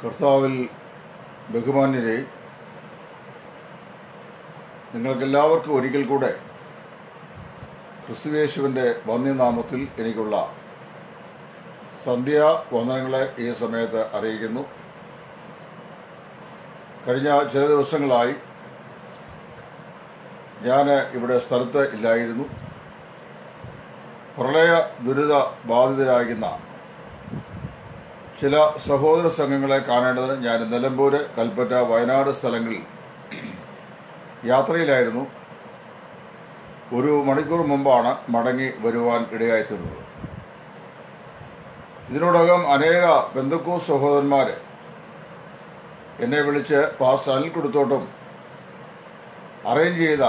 കർത്താവിൽ ബഹുമാന്യരെ നിങ്ങൾക്കെല്ലാവർക്കും ഒരിക്കൽ കൂടെ ക്രിസ്തുവേശുവിൻ്റെ വന്യനാമത്തിൽ എനിക്കുള്ള സന്ധ്യാ വന്ദനങ്ങളെ ഈ സമയത്ത് അറിയിക്കുന്നു കഴിഞ്ഞ ചില ദിവസങ്ങളായി ഞാൻ ഇവിടെ സ്ഥലത്ത് ഇല്ലായിരുന്നു പ്രളയ ദുരിത ബാധിതരാകുന്ന ചില സഹോദര സംഘങ്ങളെ കാണേണ്ടതിന് ഞാൻ നിലമ്പൂര് കൽപ്പറ്റ വയനാട് സ്ഥലങ്ങളിൽ യാത്രയിലായിരുന്നു ഒരു മണിക്കൂർ മുമ്പാണ് മടങ്ങി വരുവാൻ ഇടയായിത്തീർന്നത് ഇതിനോടകം അനേക ബന്ധുക്കൂ സഹോദരന്മാർ എന്നെ വിളിച്ച് പാസ് അനിൽ കൊടുത്തോട്ടും അറേഞ്ച് ചെയ്ത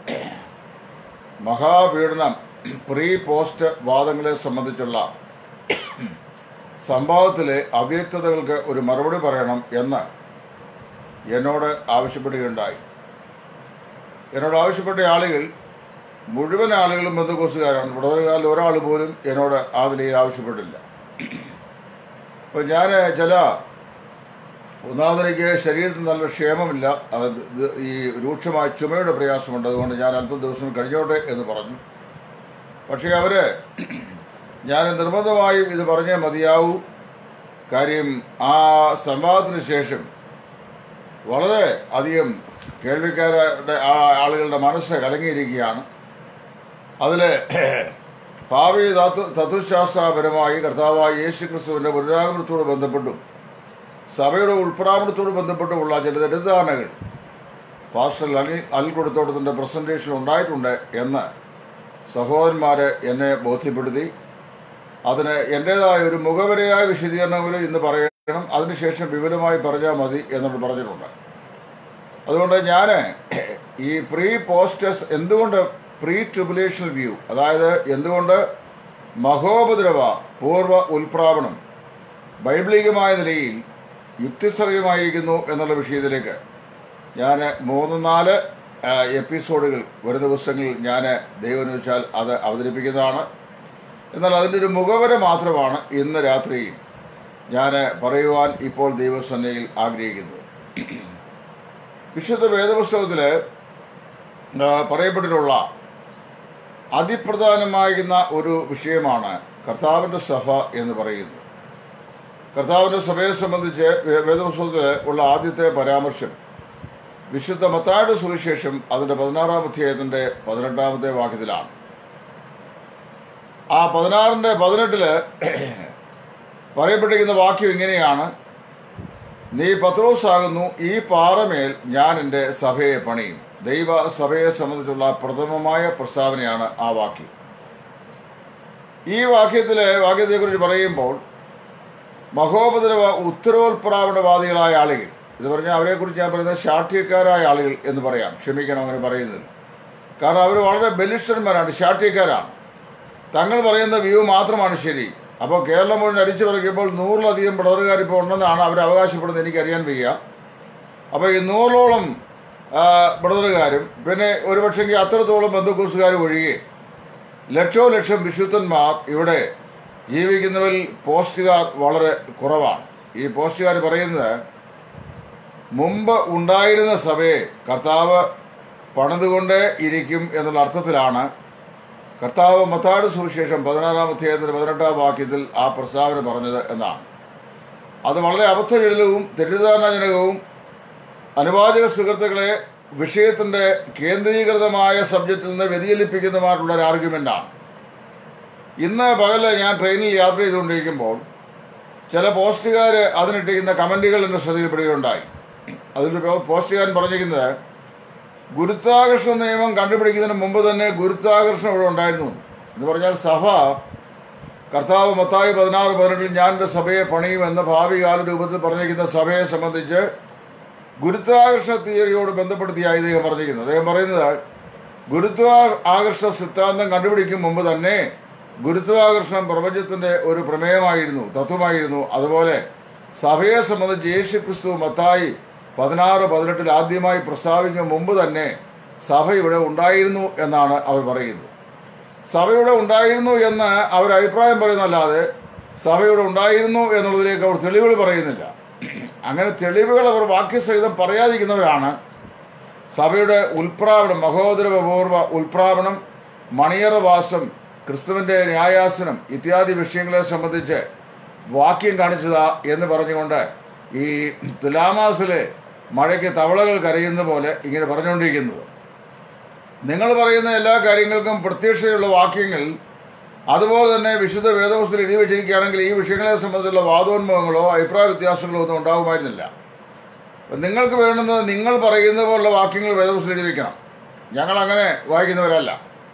മഹാപീഡനം പ്രീ പോസ്റ്റ് വാദങ്ങളെ സംബന്ധിച്ചുള്ള സംഭവത്തിലെ അവ്യക്തതകൾക്ക് ഒരു മറുപടി പറയണം എന്ന് എന്നോട് ആവശ്യപ്പെടുകയുണ്ടായി എന്നോട് ആവശ്യപ്പെട്ട ആളുകൾ മുഴുവൻ ആളുകളും ബന്ധുക്കോസുകാരാണ് വളരെ ഒരാൾ പോലും എന്നോട് ആ നിലയിൽ ആവശ്യപ്പെട്ടില്ല അപ്പോൾ ഞാൻ ചില ഒന്നാമതെനിക്ക് ശരീരത്തിൽ നല്ല ക്ഷേമമില്ല അത് ഇത് ഈ രൂക്ഷമായ ചുമയുടെ പ്രയാസമുണ്ട് അതുകൊണ്ട് ഞാൻ അല്പം ദിവസം കഴിഞ്ഞോട്ടെ എന്ന് പറഞ്ഞു പക്ഷേ അവർ ഞാൻ നിർബന്ധമായും ഇത് പറഞ്ഞേ മതിയാവൂ കാര്യം ആ സംവാദത്തിന് ശേഷം വളരെ അധികം കേൾവിക്കാരുടെ ആ ആളുകളുടെ മനസ്സ് കലങ്ങിയിരിക്കുകയാണ് അതിൽ ഭാവി തത്വ തത്വശാസ്ത്രപരമായി കർത്താവായ യേശു ക്രിസ്തുവിൻ്റെ പുനരാഗമനത്തോട് ബന്ധപ്പെട്ടും സഭയുടെ ഉൾപ്രാമണത്തോട് ബന്ധപ്പെട്ടുമുള്ള ചില തെറ്റിദ്ധാരണകൾ പാസ്റ്റർ അനിൽ അനിൽ കൊടുത്തോട്ടത്തിൻ്റെ പ്രസൻറ്റേഷൻ ഉണ്ടായിട്ടുണ്ട് എന്ന് സഹോദരന്മാർ എന്നെ ബോധ്യപ്പെടുത്തി അതിന് എൻ്റേതായ ഒരു മുഖവരയായ വിശദീകരണങ്ങൾ ഇന്ന് പറയണം അതിനുശേഷം വിപുലമായി പറഞ്ഞാൽ മതി എന്നോട് പറഞ്ഞിട്ടുണ്ട് അതുകൊണ്ട് ഞാൻ ഈ പ്രീ പോസ്റ്റസ് എന്തുകൊണ്ട് പ്രീ ട്രിബുലേഷണൽ വ്യൂ അതായത് എന്തുകൊണ്ട് മഹോപദ്രവ പൂർവ്വ ഉൽപ്രാവണം ബൈബിളികമായ നിലയിൽ യുക്തിസഹമായിരിക്കുന്നു എന്നുള്ള വിഷയത്തിലേക്ക് ഞാൻ മൂന്ന് നാല് എപ്പിസോഡുകൾ ഒരു ദിവസങ്ങളിൽ ഞാൻ ദൈവം വെച്ചാൽ അത് അവതരിപ്പിക്കുന്നതാണ് എന്നാൽ അതിൻ്റെ ഒരു മുഖവര മാത്രമാണ് ഇന്ന് രാത്രിയിൽ ഞാൻ പറയുവാൻ ഇപ്പോൾ ദൈവസന്നയിൽ ആഗ്രഹിക്കുന്നത് വിശുദ്ധ വേദപുസ്തകത്തിൽ പറയപ്പെട്ടിട്ടുള്ള അതിപ്രധാനമാകുന്ന ഒരു വിഷയമാണ് കർത്താവിൻ്റെ സഭ എന്ന് പറയുന്നത് കർത്താവിൻ്റെ സഭയെ സംബന്ധിച്ച് വേദപുസ്തകത്തിൽ ഉള്ള ആദ്യത്തെ പരാമർശം വിശുദ്ധ മത്തായുടെ സുവിശേഷം അതിൻ്റെ പതിനാറാം അധ്യായത്തിൻ്റെ പതിനെട്ടാമത്തെ വാക്യത്തിലാണ് ആ പതിനാറിൻ്റെ പതിനെട്ടില് പറയപ്പെട്ടിരിക്കുന്ന വാക്യം ഇങ്ങനെയാണ് നീ പത്രോസാകുന്നു ഈ പാറമേൽ ഞാൻ എൻ്റെ സഭയെ പണിയും ദൈവ സഭയെ സംബന്ധിച്ചുള്ള പ്രഥമമായ പ്രസ്താവനയാണ് ആ വാക്യം ഈ വാക്യത്തിലെ വാക്യത്തെക്കുറിച്ച് പറയുമ്പോൾ മഹോപദ്രവ ഉത്തരോത്പ്രാവണവാദികളായ ആളുകൾ ഇത് പറഞ്ഞാൽ അവരെക്കുറിച്ച് ഞാൻ പറയുന്നത് ശാഠ്യക്കാരായ ആളുകൾ എന്ന് പറയാം ക്ഷമിക്കണം അങ്ങനെ പറയുന്നത് കാരണം അവർ വളരെ ബലിഷ്ഠന്മാരാണ് ശാഠ്യക്കാരാണ് തങ്ങൾ പറയുന്ന വ്യൂ മാത്രമാണ് ശരി അപ്പോൾ കേരളം മുഴുവൻ അടിച്ചു പറിക്കുമ്പോൾ നൂറിലധികം പിളറുകാർ ഇപ്പോൾ ഉണ്ടെന്നാണ് അവർ അവകാശപ്പെടുന്നത് എനിക്കറിയാൻ വയ്യ അപ്പോൾ ഈ നൂറിലോളം ബ്രദറുകാരും പിന്നെ ഒരുപക്ഷെങ്കിൽ അത്രത്തോളം ബന്ധുക്കൂസുകാരും ഒഴികെ ലക്ഷോ ലക്ഷം വിശുദ്ധന്മാർ ഇവിടെ ജീവിക്കുന്നവരിൽ പോസ്റ്റുകാർ വളരെ കുറവാണ് ഈ പോസ്റ്റുകാർ പറയുന്നത് മുമ്പ് ഉണ്ടായിരുന്ന സഭയെ കർത്താവ് പണിതുകൊണ്ടേ ഇരിക്കും എന്നുള്ള അർത്ഥത്തിലാണ് കർത്താവ് മത്താട് സുവിശേഷം പതിനാറാം അധ്യായത്തിൻ്റെ പതിനെട്ടാം വാക്യത്തിൽ ആ പ്രസ്താവന പറഞ്ഞത് എന്നാണ് അത് വളരെ അബദ്ധജടിലവും തെറ്റിദ്ധാരണജനകവും അനുവാചക സുഹൃത്തുക്കളെ വിഷയത്തിൻ്റെ കേന്ദ്രീകൃതമായ സബ്ജക്റ്റിൽ നിന്ന് വ്യതിചലിപ്പിക്കുന്നതുമായിട്ടുള്ള ഒരു ആർഗ്യുമെൻ്റാണ് ഇന്ന് പകല് ഞാൻ ട്രെയിനിൽ യാത്ര ചെയ്തുകൊണ്ടിരിക്കുമ്പോൾ ചില പോസ്റ്റുകാർ അതിനിട്ടിരിക്കുന്ന കമൻറ്റുകൾ എൻ്റെ ശ്രദ്ധയിൽപ്പെടുകയുണ്ടായി അതിൽ പോസ്റ്റുകാരൻ പറഞ്ഞിരിക്കുന്നത് ഗുരുത്വാകർഷണ നിയമം കണ്ടുപിടിക്കുന്നതിന് മുമ്പ് തന്നെ ഗുരുത്വാകർഷണം ഇവിടെ ഉണ്ടായിരുന്നു എന്ന് പറഞ്ഞാൽ സഭ കർത്താവ് മത്തായി പതിനാറ് പതിനെട്ടിൽ ഞാൻ എൻ്റെ സഭയെ പണിയും എന്ന ഭാവി കാല രൂപത്തിൽ പറഞ്ഞിരിക്കുന്ന സഭയെ സംബന്ധിച്ച് ഗുരുത്വാകർഷണ തിയറിയോട് ബന്ധപ്പെടുത്തിയായി അദ്ദേഹം പറഞ്ഞിരിക്കുന്നത് അദ്ദേഹം പറയുന്നത് ഗുരുത്വാ ആകർഷണ സിദ്ധാന്തം കണ്ടുപിടിക്കും മുമ്പ് തന്നെ ഗുരുത്വാകർഷണം പ്രപഞ്ചത്തിൻ്റെ ഒരു പ്രമേയമായിരുന്നു തത്വമായിരുന്നു അതുപോലെ സഭയെ സംബന്ധിച്ച് യേശു ക്രിസ്തു മത്തായി പതിനാറ് പതിനെട്ടിൽ ആദ്യമായി പ്രസ്താവിക്കും മുമ്പ് തന്നെ സഭ ഇവിടെ ഉണ്ടായിരുന്നു എന്നാണ് അവർ പറയുന്നത് സഭയുടെ ഉണ്ടായിരുന്നു എന്ന് അവർ അഭിപ്രായം പറയുന്നല്ലാതെ സഭയുടെ ഉണ്ടായിരുന്നു എന്നുള്ളതിലേക്ക് അവർ തെളിവുകൾ പറയുന്നില്ല അങ്ങനെ തെളിവുകൾ അവർ വാക്യസഹിതം പറയാതിരിക്കുന്നവരാണ് സഭയുടെ ഉൽപ്രാവണം മഹോദരപൂർവ ഉൽപ്രാവണം മണിയറവാസം ക്രിസ്തുവിൻ്റെ ന്യായാസനം ഇത്യാദി വിഷയങ്ങളെ സംബന്ധിച്ച് വാക്യം കാണിച്ചതാ എന്ന് പറഞ്ഞുകൊണ്ട് ഈ തുലാമാസിലെ മഴയ്ക്ക് തവളകൾ കരയുന്ന പോലെ ഇങ്ങനെ പറഞ്ഞുകൊണ്ടിരിക്കുന്നത് നിങ്ങൾ പറയുന്ന എല്ലാ കാര്യങ്ങൾക്കും പ്രത്യക്ഷതയുള്ള വാക്യങ്ങൾ അതുപോലെ തന്നെ വിശുദ്ധ വേദപുസ്തകം എഴുതി വെച്ചിരിക്കുകയാണെങ്കിൽ ഈ വിഷയങ്ങളെ സംബന്ധിച്ചുള്ള വാദോന്മുഖങ്ങളോ അഭിപ്രായ വ്യത്യാസങ്ങളോ ഒന്നും ഉണ്ടാകുമായിരുന്നില്ല അപ്പം നിങ്ങൾക്ക് വേണ്ടുന്നത് നിങ്ങൾ പറയുന്ന പോലുള്ള വാക്യങ്ങൾ വേദപുസ്തകം എഴുതി വെക്കണം ഞങ്ങൾ അങ്ങനെ വായിക്കുന്നവരല്ല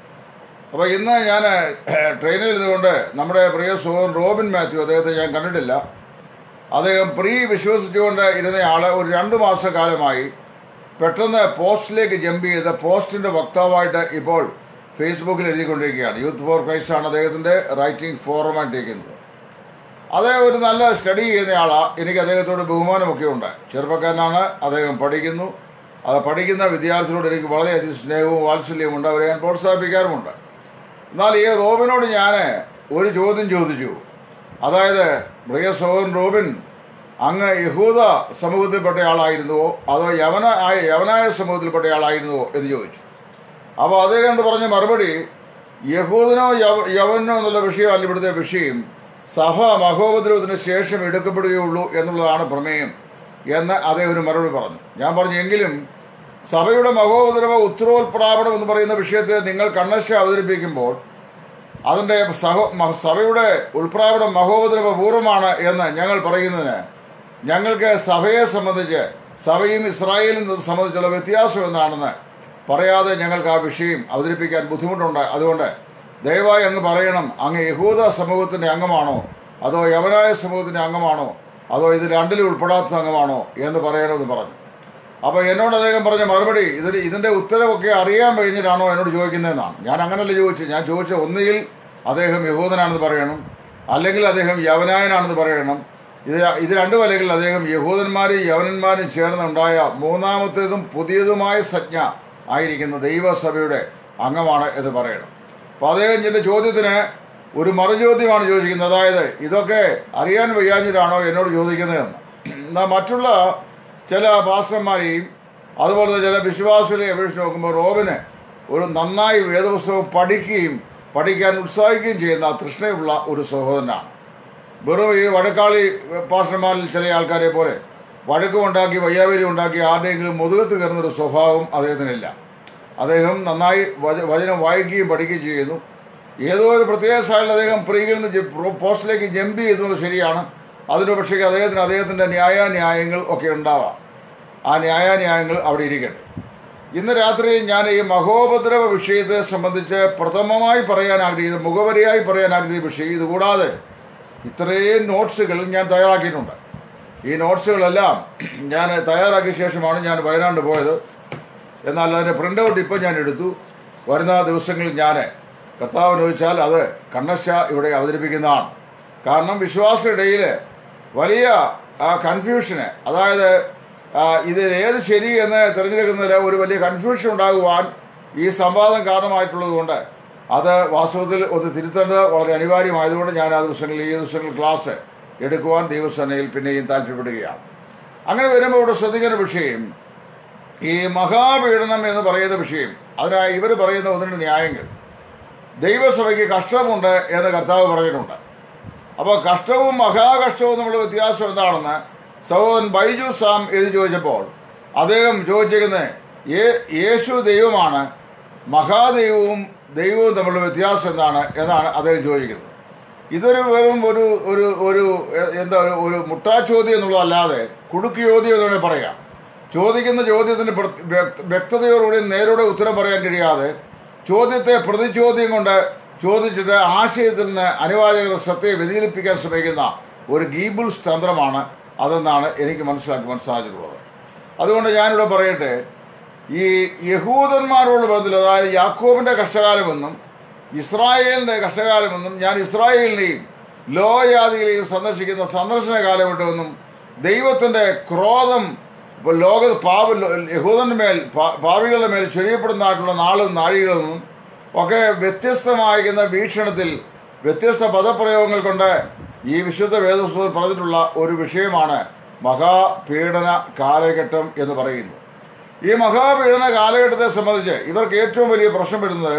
അപ്പോൾ ഇന്ന് ഞാൻ ട്രെയിനിൽ ഇരുന്നുകൊണ്ട് നമ്മുടെ പ്രിയ സുഹൃൻ റോബിൻ മാത്യു അദ്ദേഹത്തെ ഞാൻ കണ്ടിട്ടില്ല അദ്ദേഹം പ്രീ വിശ്വസിച്ചുകൊണ്ട് ഇരുന്നയാൾ ഒരു രണ്ട് മാസക്കാലമായി പെട്ടെന്ന് പോസ്റ്റിലേക്ക് ജമ്പ് ചെയ്ത് പോസ്റ്റിൻ്റെ വക്താവായിട്ട് ഇപ്പോൾ ഫേസ്ബുക്കിൽ എഴുതിക്കൊണ്ടിരിക്കുകയാണ് യൂത്ത് ഫോർ ക്രൈസ്റ്റ് ആണ് അദ്ദേഹത്തിൻ്റെ റൈറ്റിംഗ് ഫോറമായിട്ടിരിക്കുന്നത് അദ്ദേഹം ഒരു നല്ല സ്റ്റഡി ചെയ്യുന്നയാളാണ് എനിക്ക് അദ്ദേഹത്തോട് ബഹുമാനമൊക്കെ ഉണ്ട് ചെറുപ്പക്കാരനാണ് അദ്ദേഹം പഠിക്കുന്നു അത് പഠിക്കുന്ന വിദ്യാർത്ഥികളോട് എനിക്ക് വളരെയധികം സ്നേഹവും വാത്സല്യവും ഉണ്ട് അവരെ ഞാൻ പ്രോത്സാഹിപ്പിക്കാറുമുണ്ട് എന്നാൽ ഈ റോബിനോട് ഞാൻ ഒരു ചോദ്യം ചോദിച്ചു അതായത് പ്രിയ സോഹൻ റോബിൻ അങ്ങ് യഹൂദ സമൂഹത്തിൽപ്പെട്ട ആളായിരുന്നുവോ അതോ യവന ആയ യവനായ സമൂഹത്തിൽപ്പെട്ട ആളായിരുന്നുവോ എന്ന് ചോദിച്ചു അപ്പോൾ അദ്ദേഹം കൊണ്ട് പറഞ്ഞ മറുപടി യഹൂദനോ യവ യവനോ എന്നുള്ള വിഷയമല്ല ഇവിടുത്തെ വിഷയം സഭ മഹോപദ്രവത്തിന് ശേഷം എടുക്കപ്പെടുകയുള്ളൂ എന്നുള്ളതാണ് പ്രമേയം എന്ന് അദ്ദേഹം ഒരു മറുപടി പറഞ്ഞു ഞാൻ പറഞ്ഞു എങ്കിലും സഭയുടെ മഹോപദ്രവ ഉത്തരോത്പ്രാപണം എന്ന് പറയുന്ന വിഷയത്തെ നിങ്ങൾ കണ്ണശ അവതരിപ്പിക്കുമ്പോൾ അതിൻ്റെ സഹോ മഹ- സഭയുടെ ഉൾപ്രാപണം മഹോപദ്രവ പൂർവ്വമാണ് എന്ന് ഞങ്ങൾ പറയുന്നതിന് ഞങ്ങൾക്ക് സഭയെ സംബന്ധിച്ച് സഭയും ഇസ്രായേലും സംബന്ധിച്ചുള്ള വ്യത്യാസം എന്താണെന്ന് പറയാതെ ഞങ്ങൾക്ക് ആ വിഷയം അവതരിപ്പിക്കാൻ ബുദ്ധിമുട്ടുണ്ട് അതുകൊണ്ട് ദയവായി അങ്ങ് പറയണം അങ്ങ് യഹൂദ സമൂഹത്തിൻ്റെ അംഗമാണോ അതോ യവനായ സമൂഹത്തിൻ്റെ അംഗമാണോ അതോ ഇത് രണ്ടിലും ഉൾപ്പെടാത്ത അംഗമാണോ എന്ന് പറയണമെന്ന് പറഞ്ഞു അപ്പോൾ എന്നോട് അദ്ദേഹം പറഞ്ഞ മറുപടി ഇതിന് ഇതിൻ്റെ ഉത്തരവൊക്കെ അറിയാൻ കഴിഞ്ഞിട്ടാണോ എന്നോട് ചോദിക്കുന്നതെന്നാണ് ഞാൻ അങ്ങനെയല്ല ചോദിച്ചു ഞാൻ ചോദിച്ച ഒന്നുകിൽ അദ്ദേഹം യഹൂദനാണെന്ന് പറയണം അല്ലെങ്കിൽ അദ്ദേഹം യവനായനാണെന്ന് പറയണം ഇത് ഇത് രണ്ടും അല്ലെങ്കിൽ അദ്ദേഹം യഹൂദന്മാരും യവനന്മാരും ചേർന്നുണ്ടായ മൂന്നാമത്തേതും പുതിയതുമായ സജ്ഞ ആയിരിക്കുന്ന ദൈവസഭയുടെ അംഗമാണ് എന്ന് പറയണം അപ്പോൾ അദ്ദേഹം എൻ്റെ ചോദ്യത്തിന് ഒരു മറുചോദ്യമാണ് ചോദിക്കുന്നത് അതായത് ഇതൊക്കെ അറിയാൻ വയ്യാഞ്ഞിട്ടാണോ എന്നോട് ചോദിക്കുന്നതെന്ന് എന്നാൽ മറ്റുള്ള ചില പാസ്റ്റർമാരെയും അതുപോലെ തന്നെ ചില വിശ്വാസികളെ അപേക്ഷിച്ച് നോക്കുമ്പോൾ റോബിന് ഒരു നന്നായി വേദപുസ്തകം പഠിക്കുകയും പഠിക്കാൻ ഉത്സാഹിക്കുകയും ചെയ്യുന്ന തൃഷ്ണയുള്ള ഒരു സഹോദരനാണ് വെറും ഈ വഴക്കാളി പാസ്റ്റർമാരിൽ ചില ആൾക്കാരെ പോലെ വഴക്കുമുണ്ടാക്കി വയ്യാവേലി ഉണ്ടാക്കി ആരുടെയെങ്കിലും മുതുകത്ത് കയറുന്നൊരു സ്വഭാവം അദ്ദേഹത്തിനില്ല അദ്ദേഹം നന്നായി വച- വചനം വായിക്കുകയും പഠിക്കുകയും ചെയ്യുന്നു ഏതോ ഒരു പ്രത്യേക സാഹചര്യത്തിൽ അദ്ദേഹം പ്രീയിൽ നിന്ന് ജെ- പ്രോ- പോസ്റ്റിലേക്ക് ജമ്പ് ചെയ്തത് ശരിയാണ് അതിന് പക്ഷേ അദ്ദേഹത്തിന് അദ്ദേഹത്തിൻ്റെ ന്യായാന്യായങ്ങൾ ഒക്കെ ഉണ്ടാവാം ആ ന്യായാന്യായങ്ങൾ അവിടെ ഇരിക്കട്ടെ ഇന്ന് രാത്രി ഞാൻ ഈ മഹോപദ്രവ വിഷയത്തെ സംബന്ധിച്ച് പ്രഥമമായി പറയാൻ ആഗ്രഹിക്കുന്നത് മുഖവരിയായി പറയാൻ ആഗ്രഹിക്കുന്ന വിഷയം ഇതുകൂടാതെ ഇത്രയും നോട്ട്സുകൾ ഞാൻ തയ്യാറാക്കിയിട്ടുണ്ട് ഈ നോട്ട്സുകളെല്ലാം ഞാൻ തയ്യാറാക്കിയ ശേഷമാണ് ഞാൻ വയനാട് പോയത് എന്നാൽ അതിൻ്റെ പ്രിൻ്റ് ഔട്ട് ഇപ്പോൾ ഞാൻ എടുത്തു വരുന്ന ദിവസങ്ങളിൽ ഞാൻ കർത്താവിന് ചോദിച്ചാൽ അത് കണ്ണശ ഇവിടെ അവതരിപ്പിക്കുന്നതാണ് കാരണം വിശ്വാസിയിടയിൽ വലിയ ആ, കൺഫ്യൂഷന് അതായത് ആ, ഇതിൽ ഏത് ശരി എന്ന് തിരഞ്ഞെടുക്കുന്നതിൽ ഒരു വലിയ കൺഫ്യൂഷൻ ഉണ്ടാകുവാൻ ഈ സംവാദം കാരണമായിട്ടുള്ളത് കൊണ്ട് അത് വാസ്തവത്തിൽ ഒന്ന് തിരുത്തേണ്ടത് വളരെ അനിവാര്യമായതുകൊണ്ട് ഞാൻ ആ ദിവസങ്ങളിൽ ഈ ദിവസങ്ങളിൽ ക്ലാസ് എടുക്കുവാൻ ദൈവസേനയിൽ പിന്നെയും താല്പര്യപ്പെടുകയാണ് അങ്ങനെ വരുമ്പോൾ ഇവിടെ ശ്രദ്ധിക്കുന്ന വിഷയം ഈ മഹാപീഡനം എന്ന് പറയുന്ന വിഷയം അതിനായി ഇവർ പറയുന്ന ഒന്ന് രണ്ട് ന്യായങ്ങൾ ദൈവസഭയ്ക്ക് കഷ്ടമുണ്ട് എന്ന് കർത്താവ് പറഞ്ഞിട്ടുണ്ട് അപ്പോൾ കഷ്ടവും മഹാകഷ്ടവും തമ്മിലുള്ള വ്യത്യാസം എന്താണെന്ന് സഹോദരൻ ബൈജു സാം എഴുതി ചോദിച്ചപ്പോൾ അദ്ദേഹം ചോദിച്ചിരിക്കുന്നത് "യേ- യേശു ദൈവമാണ് മഹാദൈവവും ദൈവവും തമ്മിലുള്ള വ്യത്യാസം എന്താണ് എന്നാണ് അദ്ദേഹം ചോദിക്കുന്നത് ഇതൊരു വെറും ഒരു ഒരു ഒരു എ- എന്താ ഒരു ഒരു മുട്ടാച്ചോദ്യം എന്നുള്ളതല്ലാതെ കുടുക്ക് ചോദ്യം എന്ന് വേണമെങ്കിൽ പറയാം ചോദിക്കുന്ന ചോദ്യത്തിന് പ്രത്യ- വ്യക്ത- വ്യക്തതയോടുകൂടി നേരോടെ ഉത്തരം പറയാൻ കഴിയാതെ ചോദ്യത്തെ പ്രതിചോദ്യം കൊണ്ട് ചോദിച്ചിട്ട് ആശയത്തിൽ നിന്ന് അനുവാചകർ ശ്രദ്ധയെ വ്യതിചലിപ്പിക്കാൻ ശ്രമിക്കുന്ന ഒരു ഗീബിൾസ് തന്ത്രമാണ് അതെന്നാണ് എനിക്ക് മനസ്സിലാക്കുവാൻ സാധിച്ചിട്ടുള്ളത് അതുകൊണ്ട് ഞാനിവിടെ പറയട്ടെ ഈ യഹൂദന്മാരോട് ബന്ധത്തിൽ അതായത് യാക്കോബിൻ്റെ കഷ്ടകാലമെന്നും ഇസ്രായേലിൻ്റെ കഷ്ടകാലമെന്നും ഞാൻ ഇസ്രായേലിനെയും ലോകജാതികളെയും സന്ദർശിക്കുന്ന സന്ദർശന കാലഘട്ടമെന്നും ദൈവത്തിൻ്റെ ക്രോധം ഇപ്പോൾ ലോക പാപ യഹൂദൻ്റെ മേൽ പാ- പാപികളുടെ മേൽ ചൊരിയപ്പെടുന്നതായിട്ടുള്ള നാളും നാഴികളെന്നും ഒക്കെ വ്യത്യസ്തമായിരിക്കുന്ന വീക്ഷണത്തിൽ വ്യത്യസ്ത പദപ്രയോഗങ്ങൾ കൊണ്ട് ഈ വിശുദ്ധ വേദപുസ്തകത്തിൽ പറഞ്ഞിട്ടുള്ള ഒരു വിഷയമാണ് മഹാപീഡന കാലഘട്ടം എന്ന് പറയുന്നു ഈ മഹാപീഡന കാലഘട്ടത്തെ സംബന്ധിച്ച് ഇവർക്ക് ഏറ്റവും വലിയ പ്രശ്നം വരുന്നത്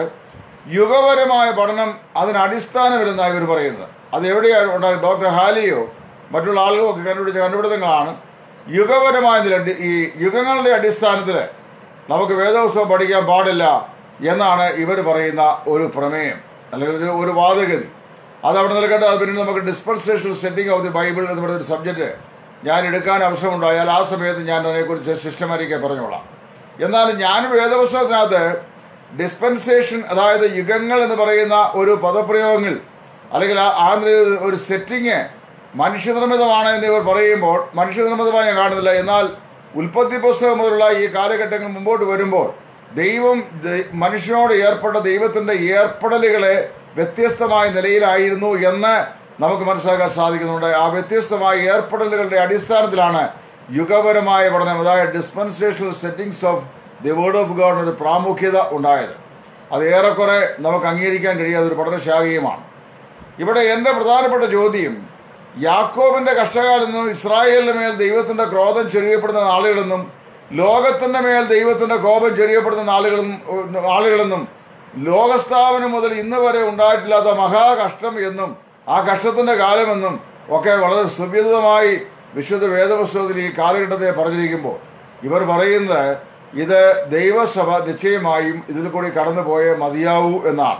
യുഗപരമായ പഠനം അതിന് അടിസ്ഥാനമില്ലെന്നാണ് ഇവർ പറയുന്നത് അത് എവിടെയാണ് ഉണ്ടായി ഡോക്ടർ ഹാലിയോ മറ്റുള്ള ആളുകളും ഒക്കെ കണ്ടുപിടിച്ച കണ്ടുപിടുത്തങ്ങളാണ് യുഗപരമായ നില ഈ യുഗങ്ങളുടെ അടിസ്ഥാനത്തിൽ നമുക്ക് വേദോത്സവം പഠിക്കാൻ പാടില്ല എന്നാണ് ഇവർ പറയുന്ന ഒരു പ്രമേയം അല്ലെങ്കിൽ ഒരു ഒരു വാദഗതി അത് അവിടെ നിൽക്കട്ടെ അത് പിന്നീട് നമുക്ക് dispensational setting of the Bible എന്ന് പറയുന്ന ഒരു സബ്ജക്റ്റ് ഞാൻ എടുക്കാൻ അവസരമുണ്ടായാൽ ആ സമയത്ത് ഞാൻ അതിനെക്കുറിച്ച് സിസ്റ്റമാറ്റിക്കായി പറഞ്ഞോളാം എന്നാലും ഞാൻ വേദപുസ്തകത്തിനകത്ത് ഡിസ്പെൻസേഷൻ അതായത് യുഗങ്ങൾ എന്ന് പറയുന്ന ഒരു പദപ്രയോഗങ്ങൾ അല്ലെങ്കിൽ ആ ആ ഒരു- ഒരു സെറ്റിങ് മനുഷ്യനിർമ്മിതമാണ് എന്ന് ഇവർ പറയുമ്പോൾ മനുഷ്യനിർമ്മിതമായി ഞാൻ കാണുന്നില്ല എന്നാൽ ഉൽപ്പത്തി പുസ്തകം മുതലുള്ള ഈ കാലഘട്ടങ്ങൾ മുമ്പോട്ട് വരുമ്പോൾ ദൈവം ദ- മനുഷ്യനോട് ഏർപ്പെട്ട ദൈവത്തിൻ്റെ ഏർപ്പെടലുകളെ വ്യത്യസ്തമായ നിലയിലായിരുന്നു എന്ന് നമുക്ക് മനസ്സിലാക്കാൻ സാധിക്കുന്നുണ്ട് ആ വ്യത്യസ്തമായ ഏർപ്പെടലുകളുടെ അടിസ്ഥാനത്തിലാണ് യുഗപരമായ പഠനം അതായത് dispensational settings of the word of God ഒരു പ്രാമുഖ്യത ഉണ്ടായത് അത് ഏറെക്കുറെ നമുക്ക് അംഗീകരിക്കാൻ കഴിയാത്ത ഒരു പഠനശാഖയുമാണ് ഇവിടെ എൻ്റെ പ്രധാനപ്പെട്ട ചോദ്യം യാക്കോബിൻ്റെ കഷ്ടകാലെന്നും ഇസ്രായേലിൻ്റെ മേൽ ദൈവത്തിൻ്റെ ക്രോധം ചൊരിയപ്പെടുന്ന നാളുകളെന്നും ലോകത്തിൻ്റെ മേൽ ദൈവത്തിൻ്റെ കോപം ചൊരിയപ്പെടുന്ന നാളുകളെന്നും ആളുകളെന്നും ലോകസ്ഥാപനം മുതൽ ഇന്ന് വരെ ഉണ്ടായിട്ടില്ലാത്ത മഹാകഷ്ടം എന്നും ആ കഷ്ടത്തിൻ്റെ കാലമെന്നും ഒക്കെ വളരെ സുവിദിതമായി വിശുദ്ധ വേദപുസ്തകത്തിൽ ഈ കാലഘട്ടത്തെ പറഞ്ഞിരിക്കുമ്പോൾ ഇവർ പറയുന്നത് ഇത് ദൈവസഭ നിശ്ചയമായും ഇതിൽ കൂടി കടന്നു പോയേ മതിയാവൂ എന്നാണ്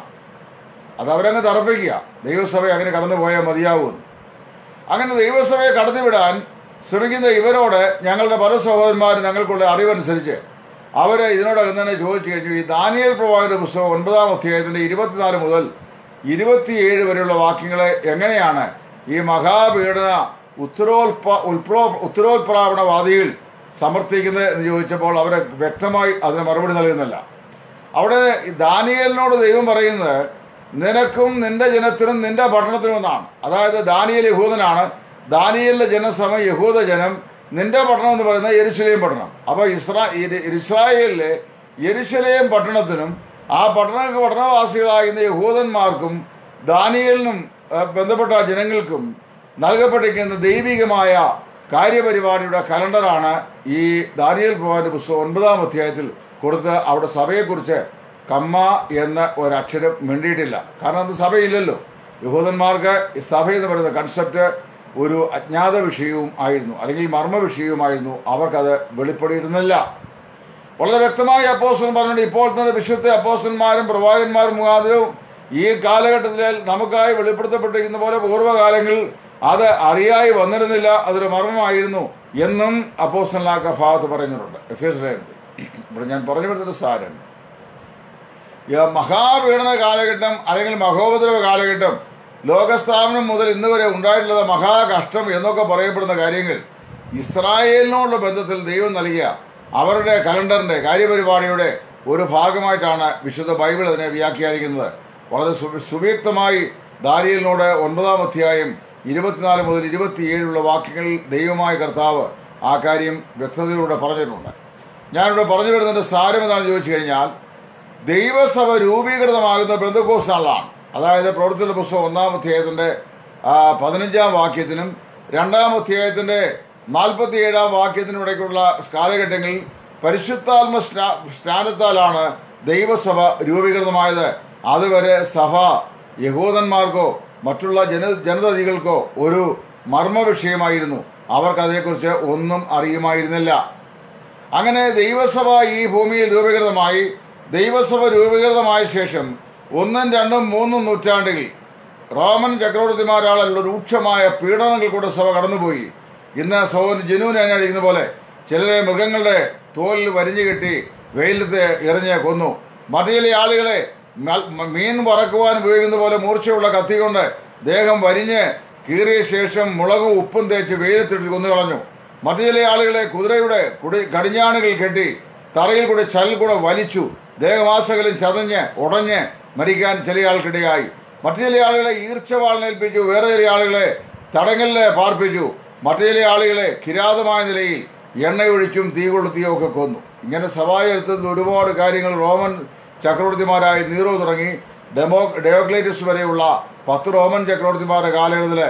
അത് അവരങ്ങ് തറപ്പിക്കുക ദൈവസഭ അങ്ങനെ കടന്നു പോയാൽ മതിയാവുമെന്ന് അങ്ങനെ ദൈവസഭയെ കടത്തിവിടാൻ ശ്രമിക്കുന്ന ഇവരോട് ഞങ്ങളുടെ പല സഹോദരന്മാർ ഞങ്ങൾക്കുള്ള അറിവനുസരിച്ച് അവർ ഇതിനോടകം തന്നെ ചോദിച്ചു കഴിഞ്ഞു ഈ ദാനിയൽ പ്രവാഹയുടെ പുസ്തകം ഒൻപതാം അധ്യായത്തിൻ്റെ ഇരുപത്തിനാല് മുതൽ ഇരുപത്തിയേഴ് വരെയുള്ള വാക്യങ്ങളെ എങ്ങനെയാണ് ഈ മഹാപീഡന ഉത്തരോൽപ ഉൽപ്രോ ഉത്തരോൽപ്രാവണവാദികൾ സമർത്ഥിക്കുന്നത് എന്ന് ചോദിച്ചപ്പോൾ അവരെ വ്യക്തമായി അതിന് മറുപടി നൽകുന്നില്ല അവിടെ ദാനിയലിനോട് ദൈവം പറയുന്നത് നിനക്കും നിന്റെ ജനത്തിനും നിന്റെ പട്ടണത്തിനും എന്നാണ് അതായത് ദാനിയൽ യഹൂദനാണ് ദാനിയലിന്റെ ജനസമ യഹൂദ ജനം നിന്റെ പട്ടണം എന്ന് പറയുന്നത് യെരുശലേം പട്ടണം അപ്പോൾ ഇസ്രാ ഇര്- ഇസ്രായേലിലെ യെരുശലേം പട്ടണത്തിനും ആ പട്ടണ പട്ടണവാസികളായിരുന്ന യഹൂദന്മാർക്കും ദാനിയലിനും ആ, ബന്ധപ്പെട്ട ജനങ്ങൾക്കും നൽകപ്പെട്ടിരിക്കുന്ന ദൈവികമായ കാര്യപരിപാടിയുടെ കലണ്ടറാണ് ഈ ദാനിയൽ പ്രവാന്റെ പുസ്തകം ഒൻപതാം അധ്യായത്തിൽ കൊടുത്ത് അവിടെ സഭയെക്കുറിച്ച് കമ്മ എന്ന ഒരക്ഷരം മിണ്ടിയിട്ടില്ല കാരണം അത് സഭയില്ലല്ലോ യഹൂദന്മാർക്ക് ഈ സഭ എന്ന് പറയുന്ന കൺസെപ്റ്റ് ഒരു അജ്ഞാത വിഷയവും ആയിരുന്നു അല്ലെങ്കിൽ മർമ്മ വിഷയവുമായിരുന്നു അവർക്കത് വെളിപ്പെടിയിരുന്നില്ല വളരെ വ്യക്തമായി അപ്പോസ്റ്റലൻ പറഞ്ഞിട്ട് ഇപ്പോൾ തന്നെ വിശുദ്ധ അപ്പോസ്റ്റന്മാരും പ്രവാചകന്മാരും മുഖാന്തരവും ഈ കാലഘട്ടത്തിൽ നമുക്കായി വെളിപ്പെടുത്തപ്പെട്ടിരിക്കുന്ന പോലെ പൂർവ്വകാലങ്ങളിൽ അത് അറിയായി വന്നിരുന്നില്ല അതൊരു മർമ്മമായിരുന്നു എന്നും അപ്പോസ്റ്റലാക്ക ഭാഗത്ത് പറഞ്ഞിട്ടുണ്ട് എഫ് എസ് ലേഖനത്തിൽ ഇവിടെ ഞാൻ പറഞ്ഞു വരുന്നൊരു സാരം ഈ മഹാപീഡന കാലഘട്ടം അല്ലെങ്കിൽ മഹോപദ്രവ കാലഘട്ടം ലോകസ്ഥാപനം മുതൽ ഇന്ന് വരെ ഉണ്ടായിട്ടുള്ള മഹാകഷ്ടം എന്നൊക്കെ പറയപ്പെടുന്ന കാര്യങ്ങൾ ഇസ്രായേലിനോടുള്ള ബന്ധത്തിൽ ദൈവം നൽകിയ അവരുടെ കലണ്ടറിൻ്റെ കാര്യപരിപാടിയുടെ ഒരു ഭാഗമായിട്ടാണ് വിശുദ്ധ ബൈബിൾ അതിനെ വ്യാഖ്യാനിക്കുന്നത് വളരെ സു- സുവ്യക്തമായി ദാരിയലിനോട് ഒൻപതാം അധ്യായം ഇരുപത്തിനാല് മുതൽ ഇരുപത്തിയേഴുള്ള വാക്യങ്ങളിൽ ദൈവമായ കർത്താവ് ആ കാര്യം വ്യക്തതയോടെ പറഞ്ഞിട്ടുണ്ട് ഞാനിവിടെ പറഞ്ഞു വരുന്നതിൻ്റെ സാരം എന്താണെന്ന് ചോദിച്ചു കഴിഞ്ഞാൽ ദൈവസഭ രൂപീകൃതമാകുന്ന ബന്ധുക്കോസ് നാളിലാണ് അതായത് പ്രവർത്തിയുടെ പുസ്തകം ഒന്നാം അധ്യായത്തിൻ്റെ ആ, പതിനഞ്ചാം വാക്യത്തിനും രണ്ടാം അധ്യായത്തിൻ്റെ നാൽപ്പത്തി ഏഴാം വാക്യത്തിനും ഇടയ്ക്കുള്ള കാലഘട്ടങ്ങളിൽ പരിശുദ്ധാത്മ സ്നാ സ്നാനത്താലാണ് ദൈവസഭ രൂപീകൃതമായത് അതുവരെ സഭ യഹൂദന്മാർക്കോ മറ്റുള്ള ജന ജനതതികൾക്കോ ഒരു മർമ്മ വിഷയമായിരുന്നു അവർക്കതേക്കുറിച്ച് ഒന്നും അറിയുമായിരുന്നില്ല അങ്ങനെ ദൈവസഭ ഈ ഭൂമിയിൽ രൂപീകൃതമായി ദൈവസഭ രൂപീകൃതമായ ശേഷം ഒന്നും രണ്ടും മൂന്നും നൂറ്റാണ്ടുകളിൽ റോമൻ ചക്രവർത്തിമാരാളുള്ള രൂക്ഷമായ പീഡനങ്ങൾ കൂടെ സഭ കടന്നുപോയി ഇന്ന് സോൻ ജനുവിനെ അടിക്കുന്ന പോലെ ചിലരെ മൃഗങ്ങളുടെ തോലിൽ വരിഞ്ഞു കെട്ടി വെയിലത്ത് എറിഞ്ഞ് കൊന്നു മറ്റു ചില ആളുകളെ മൽ- മീൻ വറക്കുവാൻ ഉപയോഗിക്കുന്ന പോലെ മൂർച്ചയുള്ള കത്തി കൊണ്ട് ദേഹം വരിഞ്ഞ് കീറിയ ശേഷം മുളകും ഉപ്പും തേച്ച് വെയിലത്തിട്ട് കൊന്നുകളഞ്ഞു മറ്റു ചില ആളുകളെ കുതിരയുടെ കുടി കടിഞ്ഞാണുകൾ കെട്ടി തറയിൽ കൂടെ ചലിൽ കൂടെ വലിച്ചു ദേഹമാസകലും ചതഞ്ഞ് ഉടഞ്ഞ് മരിക്കാൻ ചില ആൾക്കിടയായി മറ്റു ചില ആളുകളെ ഈർച്ചവാളിനേൽപ്പിച്ചു വേറെ ചില ആളുകളെ തടങ്കലിൽ പാർപ്പിച്ചു മറ്റു ചില ആളുകളെ കിരാതമായ നിലയിൽ എണ്ണയൊഴിച്ചും തീ കൊളുത്തിയും ഒക്കെ കൊന്നു ഇങ്ങനെ സഭാചരിത്രത്തിൽ ഒരുപാട് കാര്യങ്ങൾ റോമൻ ചക്രവർത്തിമാരായ നീറോ തുടങ്ങി ഡെമോ ഡെയോക്ലേറ്റസ് വരെയുള്ള പത്ത് റോമൻ ചക്രവർത്തിമാരുടെ കാലഘട്ടത്തിൽ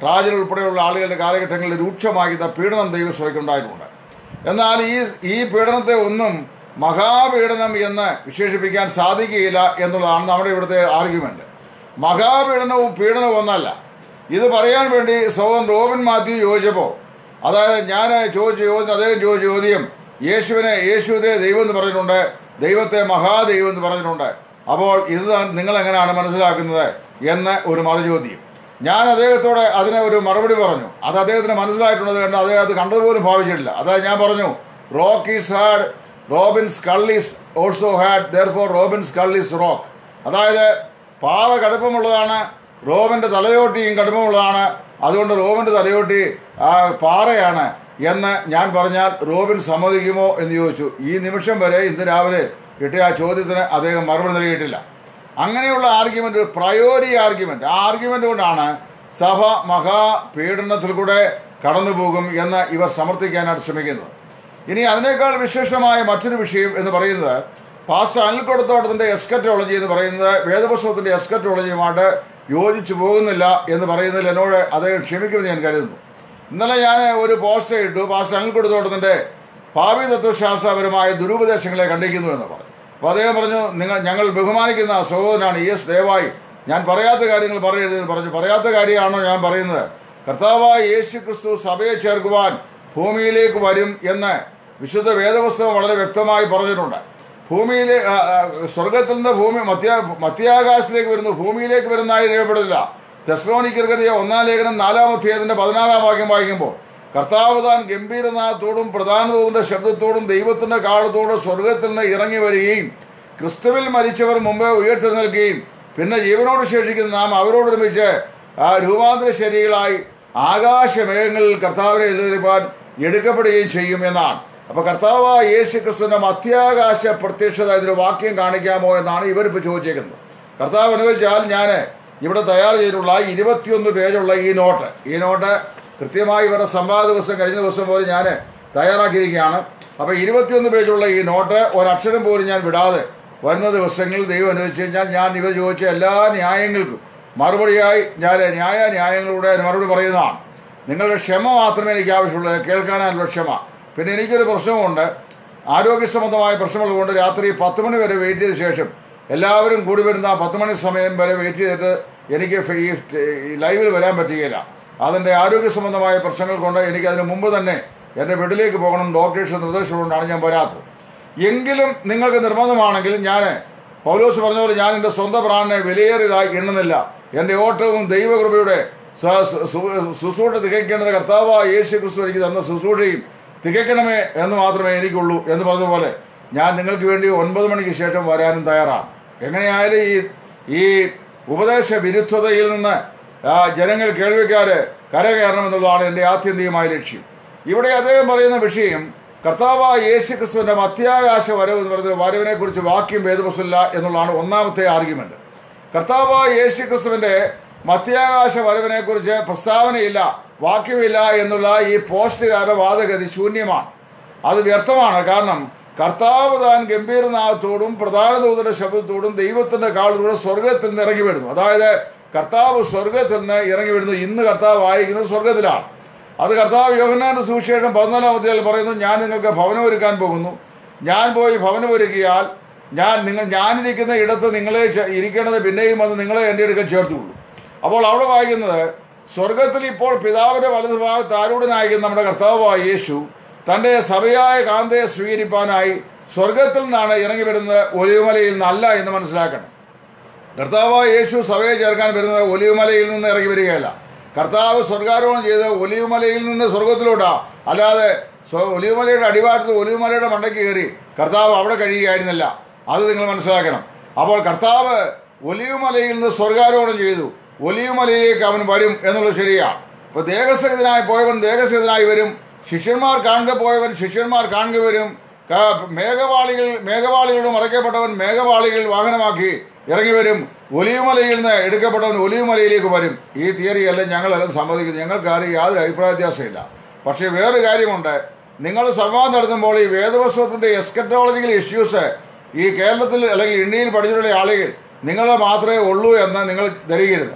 ട്രാജൻ ഉൾപ്പെടെയുള്ള ആളുകളുടെ കാലഘട്ടങ്ങളിൽ രൂക്ഷമാകുന്ന പീഡനം ദൈവസഭയ്ക്കുണ്ടായിട്ടുണ്ട് എന്നാൽ ഈ ഈ പീഡനത്തെ ഒന്നും മഹാപീഡനം എന്ന് വിശേഷിപ്പിക്കാൻ സാധിക്കുകയില്ല എന്നുള്ളതാണ് നമ്മുടെ ഇവിടുത്തെ ആർഗ്യുമെന്റ് മഹാപീഡനവും പീഡനവും ഒന്നല്ല ഇത് പറയാൻ വേണ്ടി സഹോദരൻ റോബിൻ മാത്യു ചോദിച്ചപ്പോൾ അതായത് ഞാൻ ചോദിച്ച ചോദ്യം അദ്ദേഹം ചോദിച്ച ചോദ്യം യേശുവിനെ യേശുവിനെ ദൈവം എന്ന് പറഞ്ഞിട്ടുണ്ട് ദൈവത്തെ മഹാദൈവം എന്ന് പറഞ്ഞിട്ടുണ്ട് അപ്പോൾ ഇത് നിങ്ങൾ എങ്ങനെയാണ് മനസ്സിലാക്കുന്നത് എന്ന് ഒരു മറുചോദ്യം ഞാൻ അദ്ദേഹത്തോട് അതിന് ഒരു മറുപടി പറഞ്ഞു അത് അദ്ദേഹത്തിന് മനസ്സിലായിട്ടുള്ളത് കണ്ട് അദ്ദേഹം അത് കണ്ടതുപോലും ഭാവിച്ചിട്ടില്ല അതായത് ഞാൻ പറഞ്ഞു rock is hard Robins cullies also hard therefore Robins cullies rock അതായത് പാറ കടുപ്പമുള്ളതാണ് റോബിൻ്റെ തലയോട്ടിയും കടുപ്പമുള്ളതാണ് അതുകൊണ്ട് റോബിൻ്റെ തലയോട്ടി ആ, പാറയാണ് എന്ന് ഞാൻ പറഞ്ഞാൽ റോബിൻ സമ്മതിക്കുമോ എന്ന് ചോദിച്ചു ഈ നിമിഷം വരെ ഇന്ന് രാവിലെ കിട്ടിയ ആ ചോദ്യത്തിന് അദ്ദേഹം മറുപടി നൽകിയിട്ടില്ല അങ്ങനെയുള്ള ആർഗ്യുമെന്റ് പ്രയോറി ആർഗ്യുമെന്റ് ആ ആർഗ്യുമെന്റ് കൊണ്ടാണ് സഭ മഹാപീഡനത്തിൽ കൂടെ കടന്നു പോകും എന്ന് ഇവർ സമർത്ഥിക്കാനായിട്ട് ശ്രമിക്കുന്നത് ഇനി അതിനേക്കാൾ വിശേഷമായ മറ്റൊരു വിഷയം എന്ന് പറയുന്നത് പാസ്റ്റർ അനിൽക്കൊടുത്തോട്ടത്തിൻ്റെ എസ്കറ്റോളജി എന്ന് പറയുന്നത് വേദപുസ്തകത്തിൻ്റെ എസ്കറ്റോളജിയുമായിട്ട് യോജിച്ചു പോകുന്നില്ല എന്ന് പറയുന്നതിൽ എന്നോട് അദ്ദേഹം ക്ഷമിക്കുമെന്ന് ഞാൻ കരുതുന്നു ഇന്നലെ ഞാൻ ഒരു പോസ്റ്റ് ഇട്ടു പാസ്റ്റർ അനിൽക്കൊടുത്തോട്ടത്തിൻ്റെ ഭാവി തത്വശാസ്ത്രപരമായ ദുരുപദേശങ്ങളെ ഖണ്ഡിക്കുന്നു എന്ന് പറഞ്ഞു അപ്പോൾ അദ്ദേഹം പറഞ്ഞു നിങ്ങൾ ഞങ്ങൾ ബഹുമാനിക്കുന്ന സഹോദരനാണ് ഇ എസ് ദയവായി ഞാൻ പറയാത്ത കാര്യങ്ങൾ പറയരുതെന്ന് പറഞ്ഞു പറയാത്ത കാര്യമാണോ ഞാൻ പറയുന്നത് കർത്താവായ യേശു ക്രിസ്തു സഭയെ ചേർക്കുവാൻ ഭൂമിയിലേക്ക് വരും എന്ന് വിശുദ്ധ വേദപുസ്തകം വളരെ വ്യക്തമായി പറഞ്ഞിട്ടുണ്ട് ഭൂമിയിലെ ആ, ആ, സ്വർഗത്തിൽ നിന്ന് ഭൂമി മധ്യ മധ്യാകാശത്തിലേക്ക് വരുന്നു ഭൂമിയിലേക്ക് വരുന്നതായി രേഖപ്പെടില്ല തെസ്ലോനിക്കർക്കറിയ ഒന്നാം ലേഖനം നാലാം അധ്യായത്തിന്റെ പതിനാറാം വാക്യം വായിക്കുമ്പോൾ കർത്താവ് താൻ ഗംഭീരനാഥത്തോടും പ്രധാനതോടിന്റെ ശബ്ദത്തോടും ദൈവത്തിന്റെ കാലത്തോടും സ്വർഗത്തിൽ നിന്ന് ഇറങ്ങി വരികയും ക്രിസ്തുവിൽ മരിച്ചവർ മുമ്പേ ഉയർത്തെഴുന്നേൽക്കുകയും പിന്നെ ജീവനോട് ശേഷിക്കുന്ന നാം അവരോടൊരുമിച്ച് ആ രൂപാന്തര ശരീരങ്ങളായി ആകാശമേഘങ്ങളിൽ കർത്താവിനെ എഴുന്നേൽപ്പാൻ എടുക്കപ്പെടുകയും ചെയ്യും എന്നാണ് അപ്പൊ കർത്താവ് യേശു ക്രിസ്തുവിന്റെ മധ്യാകാശ പ്രത്യക്ഷത ഇതിന് വാക്യം കാണിക്കാമോ എന്നാണ് ഇവരിപ്പോൾ ചോദിച്ചേക്കുന്നത് കർത്താവ് അനുവദിച്ചാൽ ഞാൻ ഇവിടെ തയ്യാർ ചെയ്തിട്ടുള്ള ഇരുപത്തിയൊന്ന് പേജുള്ള ഈ നോട്ട് ഈ നോട്ട് കൃത്യമായി ഇവരുടെ സംവാദ ദിവസം കഴിഞ്ഞ ദിവസം പോലും ഞാൻ തയ്യാറാക്കിയിരിക്കുകയാണ് അപ്പോൾ ഇരുപത്തിയൊന്ന് പേജുള്ള ഈ നോട്ട് ഒരക്ഷരം പോലും ഞാൻ വിടാതെ വരുന്ന ദിവസങ്ങളിൽ ദൈവം അനുവദിച്ചു കഴിഞ്ഞാൽ ഞാൻ ഇവർ ചോദിച്ച എല്ലാ ന്യായങ്ങൾക്കും മറുപടിയായി ഞാൻ ന്യായ ന്യായങ്ങളിലൂടെ മറുപടി പറയുന്നതാണ് നിങ്ങളുടെ ക്ഷമ മാത്രമേ എനിക്ക് ആവശ്യമുള്ളൂ കേൾക്കാനുള്ള ക്ഷമ പിന്നെ എനിക്കൊരു പ്രശ്നമുണ്ട് ആരോഗ്യ സംബന്ധമായ പ്രശ്നങ്ങൾ കൊണ്ട് രാത്രി പത്ത് മണി വരെ വെയിറ്റ് ചെയ്ത ശേഷം എല്ലാവരും കൂടി വരുന്ന ആ പത്ത് മണി സമയം വരെ വെയിറ്റ് ചെയ്തിട്ട് എനിക്ക് ഫ- ഈ ഈ ലൈവിൽ വരാൻ പറ്റുകയില്ല അതിൻ്റെ ആരോഗ്യ സംബന്ധമായ പ്രശ്നങ്ങൾ കൊണ്ട് എനിക്ക് അതിന് മുമ്പ് തന്നെ എൻ്റെ വീട്ടിലേക്ക് പോകണം ഡോക്ടേഴ്സ് നിർദ്ദേശം കൊണ്ടാണ് ഞാൻ വരാത്തത് എങ്കിലും നിങ്ങൾക്ക് നിർബന്ധമാണെങ്കിൽ ഞാൻ പൗലോസ് പറഞ്ഞ പോലെ ഞാൻ എൻ്റെ സ്വന്തം പ്രാണനെ വിലയേറിയതായി എണ്ണുന്നില്ല എൻ്റെ ഓട്ടവും ദൈവകൃപയുടെ സ- സു- സു- ശുശ്രൂഷ തികയ്ക്കേണ്ടത് കർത്താവായ യേശു ക്രിസ്തു എനിക്ക് തന്ന ശുശ്രൂഷയും തികയ്ക്കണമേ എന്ന് മാത്രമേ എനിക്കുള്ളൂ എന്ന് പറഞ്ഞതുപോലെ ഞാൻ നിങ്ങൾക്ക് വേണ്ടി ഒൻപത് മണിക്ക് ശേഷം വരാനും തയ്യാറാണ് എങ്ങനെയായാലും ഈ ഈ ഉപദേശ വിരുദ്ധതയിൽ നിന്ന് ആ, ജനങ്ങൾ കേൾവിക്കാര് കരകയറണമെന്നുള്ളതാണ് എൻ്റെ ആത്യന്തികമായ ലക്ഷ്യം ഇവിടെ അദ്ദേഹം പറയുന്ന വിഷയം കർത്താവായ യേശു ക്രിസ്തുവിൻ്റെ മധ്യാകാശ വരവ് എന്ന് പറയുന്ന വരവിനെ കുറിച്ച് വാക്യം ഭേദപുസ്തല്ല എന്നുള്ളതാണ് ഒന്നാമത്തെ ആർഗ്യുമെന്റ് കർത്താവായ യേശു ക്രിസ്തുവിൻ്റെ മധ്യാകാശ വരവിനെ കുറിച്ച് പ്രസ്താവനയില്ല വാക്യമില്ല എന്നുള്ള ഈ പോസ്റ്റുകാരുടെ വാദഗതി ശൂന്യമാണ് അത് വ്യർത്ഥമാണ് കാരണം കർത്താവ് താൻ ഗംഭീരനാഥത്തോടും പ്രധാന ദൂതന്റെ ശബ്ദത്തോടും ദൈവത്തിന്റെ കാളിലൂടെ സ്വർഗത്തിൽ നിന്ന് ഇറങ്ങി വരുന്നു അതായത് കർത്താവ് സ്വർഗത്തിൽ നിന്ന് ഇറങ്ങി വരുന്നു ഇന്ന് കർത്താവ് വായിക്കുന്നത് സ്വർഗത്തിലാണ് അത് കർത്താവ് യോഹന്നാന്റെ സുവിശേഷം പതിനാലാം അധ്യായം പറയുന്നു ഞാൻ നിങ്ങൾക്ക് ഭവനം ഒരുക്കാൻ പോകുന്നു ഞാൻ പോയി ഭവനം ഒരുക്കിയാൽ ഞാൻ നിങ്ങൾ ഞാനിരിക്കുന്ന ഇടത്ത് നിങ്ങളെ ചെ- ഇരിക്കേണ്ടത് പിന്നെയും വന്ന് നിങ്ങളെ എൻ്റെ അടുക്കൽ ചേർത്തുള്ളൂ അപ്പോൾ അവിടെ വായിക്കുന്നത് സ്വർഗത്തിൽ ഇപ്പോൾ പിതാവിന്റെ വലതുഭാഗത്ത് ആരൂഢനായിരിക്കുന്ന നമ്മുടെ കർത്താവായ യേശു തൻ്റെ സഭയായ കാന്തയെ സ്വീകരിപ്പാനായി സ്വർഗത്തിൽ നിന്നാണ് ഇറങ്ങി വരുന്നത് ഒലിവുമലയിൽ നിന്നല്ല എന്ന് മനസ്സിലാക്കണം കർത്താവായ യേശു സഭയെ ചേർക്കാൻ വരുന്നത് ഒലിവുമലയിൽ നിന്ന് ഇറങ്ങി വരികയല്ല കർത്താവ് സ്വർഗാരോഹണം ചെയ്ത് ഒലിവുമലയിൽ നിന്ന് സ്വർഗത്തിലോട്ടാ അല്ലാതെ സ്വ- ഒലിവുമലയുടെ അടിവാരത്തിൽ ഒലിവുമലയുടെ മണ്ടയ്ക്ക് കയറി കർത്താവ് അവിടെ കഴിയുകയായിരുന്നില്ല അത് നിങ്ങൾ മനസ്സിലാക്കണം അപ്പോൾ കർത്താവ് ഒലിവുമലയിൽ നിന്ന് സ്വർഗാരോഹണം ചെയ്തു ഒലിവുമലയിലേക്ക് അവൻ വരും എന്നുള്ളത് ശരിയാണ് അപ്പോൾ ദേഹസഹിതനായി പോയവൻ ദേഹസഹിതനായി വരും ശിഷ്യന്മാർ കാണുക പോയവൻ ശിഷ്യന്മാർ കാണുക വരും ക- മേഘവാളികൾ മേഘവാളികളോട് മറയ്ക്കപ്പെട്ടവൻ മേഘവാളികൾ വാഹനമാക്കി ഇറങ്ങി വരും ഒലിവുമലയിൽ നിന്ന് എടുക്കപ്പെട്ടവൻ ഒലിവുമലയിലേക്ക് വരും ഈ തിയറി എല്ലാം ഞങ്ങളെല്ലാം സമ്മതിക്കുന്നു ഞങ്ങൾക്ക് ആരും യാതൊരു അഭിപ്രായ വ്യത്യാസമില്ല പക്ഷേ വേറൊരു കാര്യമുണ്ട് നിങ്ങൾ സംവാദം നടത്തുമ്പോൾ ഈ വേദപുസ്തകത്തിൻ്റെ എസ്കറ്റോളജിക്കൽ ഇഷ്യൂസ് ഈ കേരളത്തിൽ അല്ലെങ്കിൽ ഇന്ത്യയിൽ പഠിച്ചിട്ടുള്ള ആളുകൾ നിങ്ങൾ മാത്രമേ ഉള്ളൂ എന്ന് നിങ്ങൾ ധരിക്കരുത്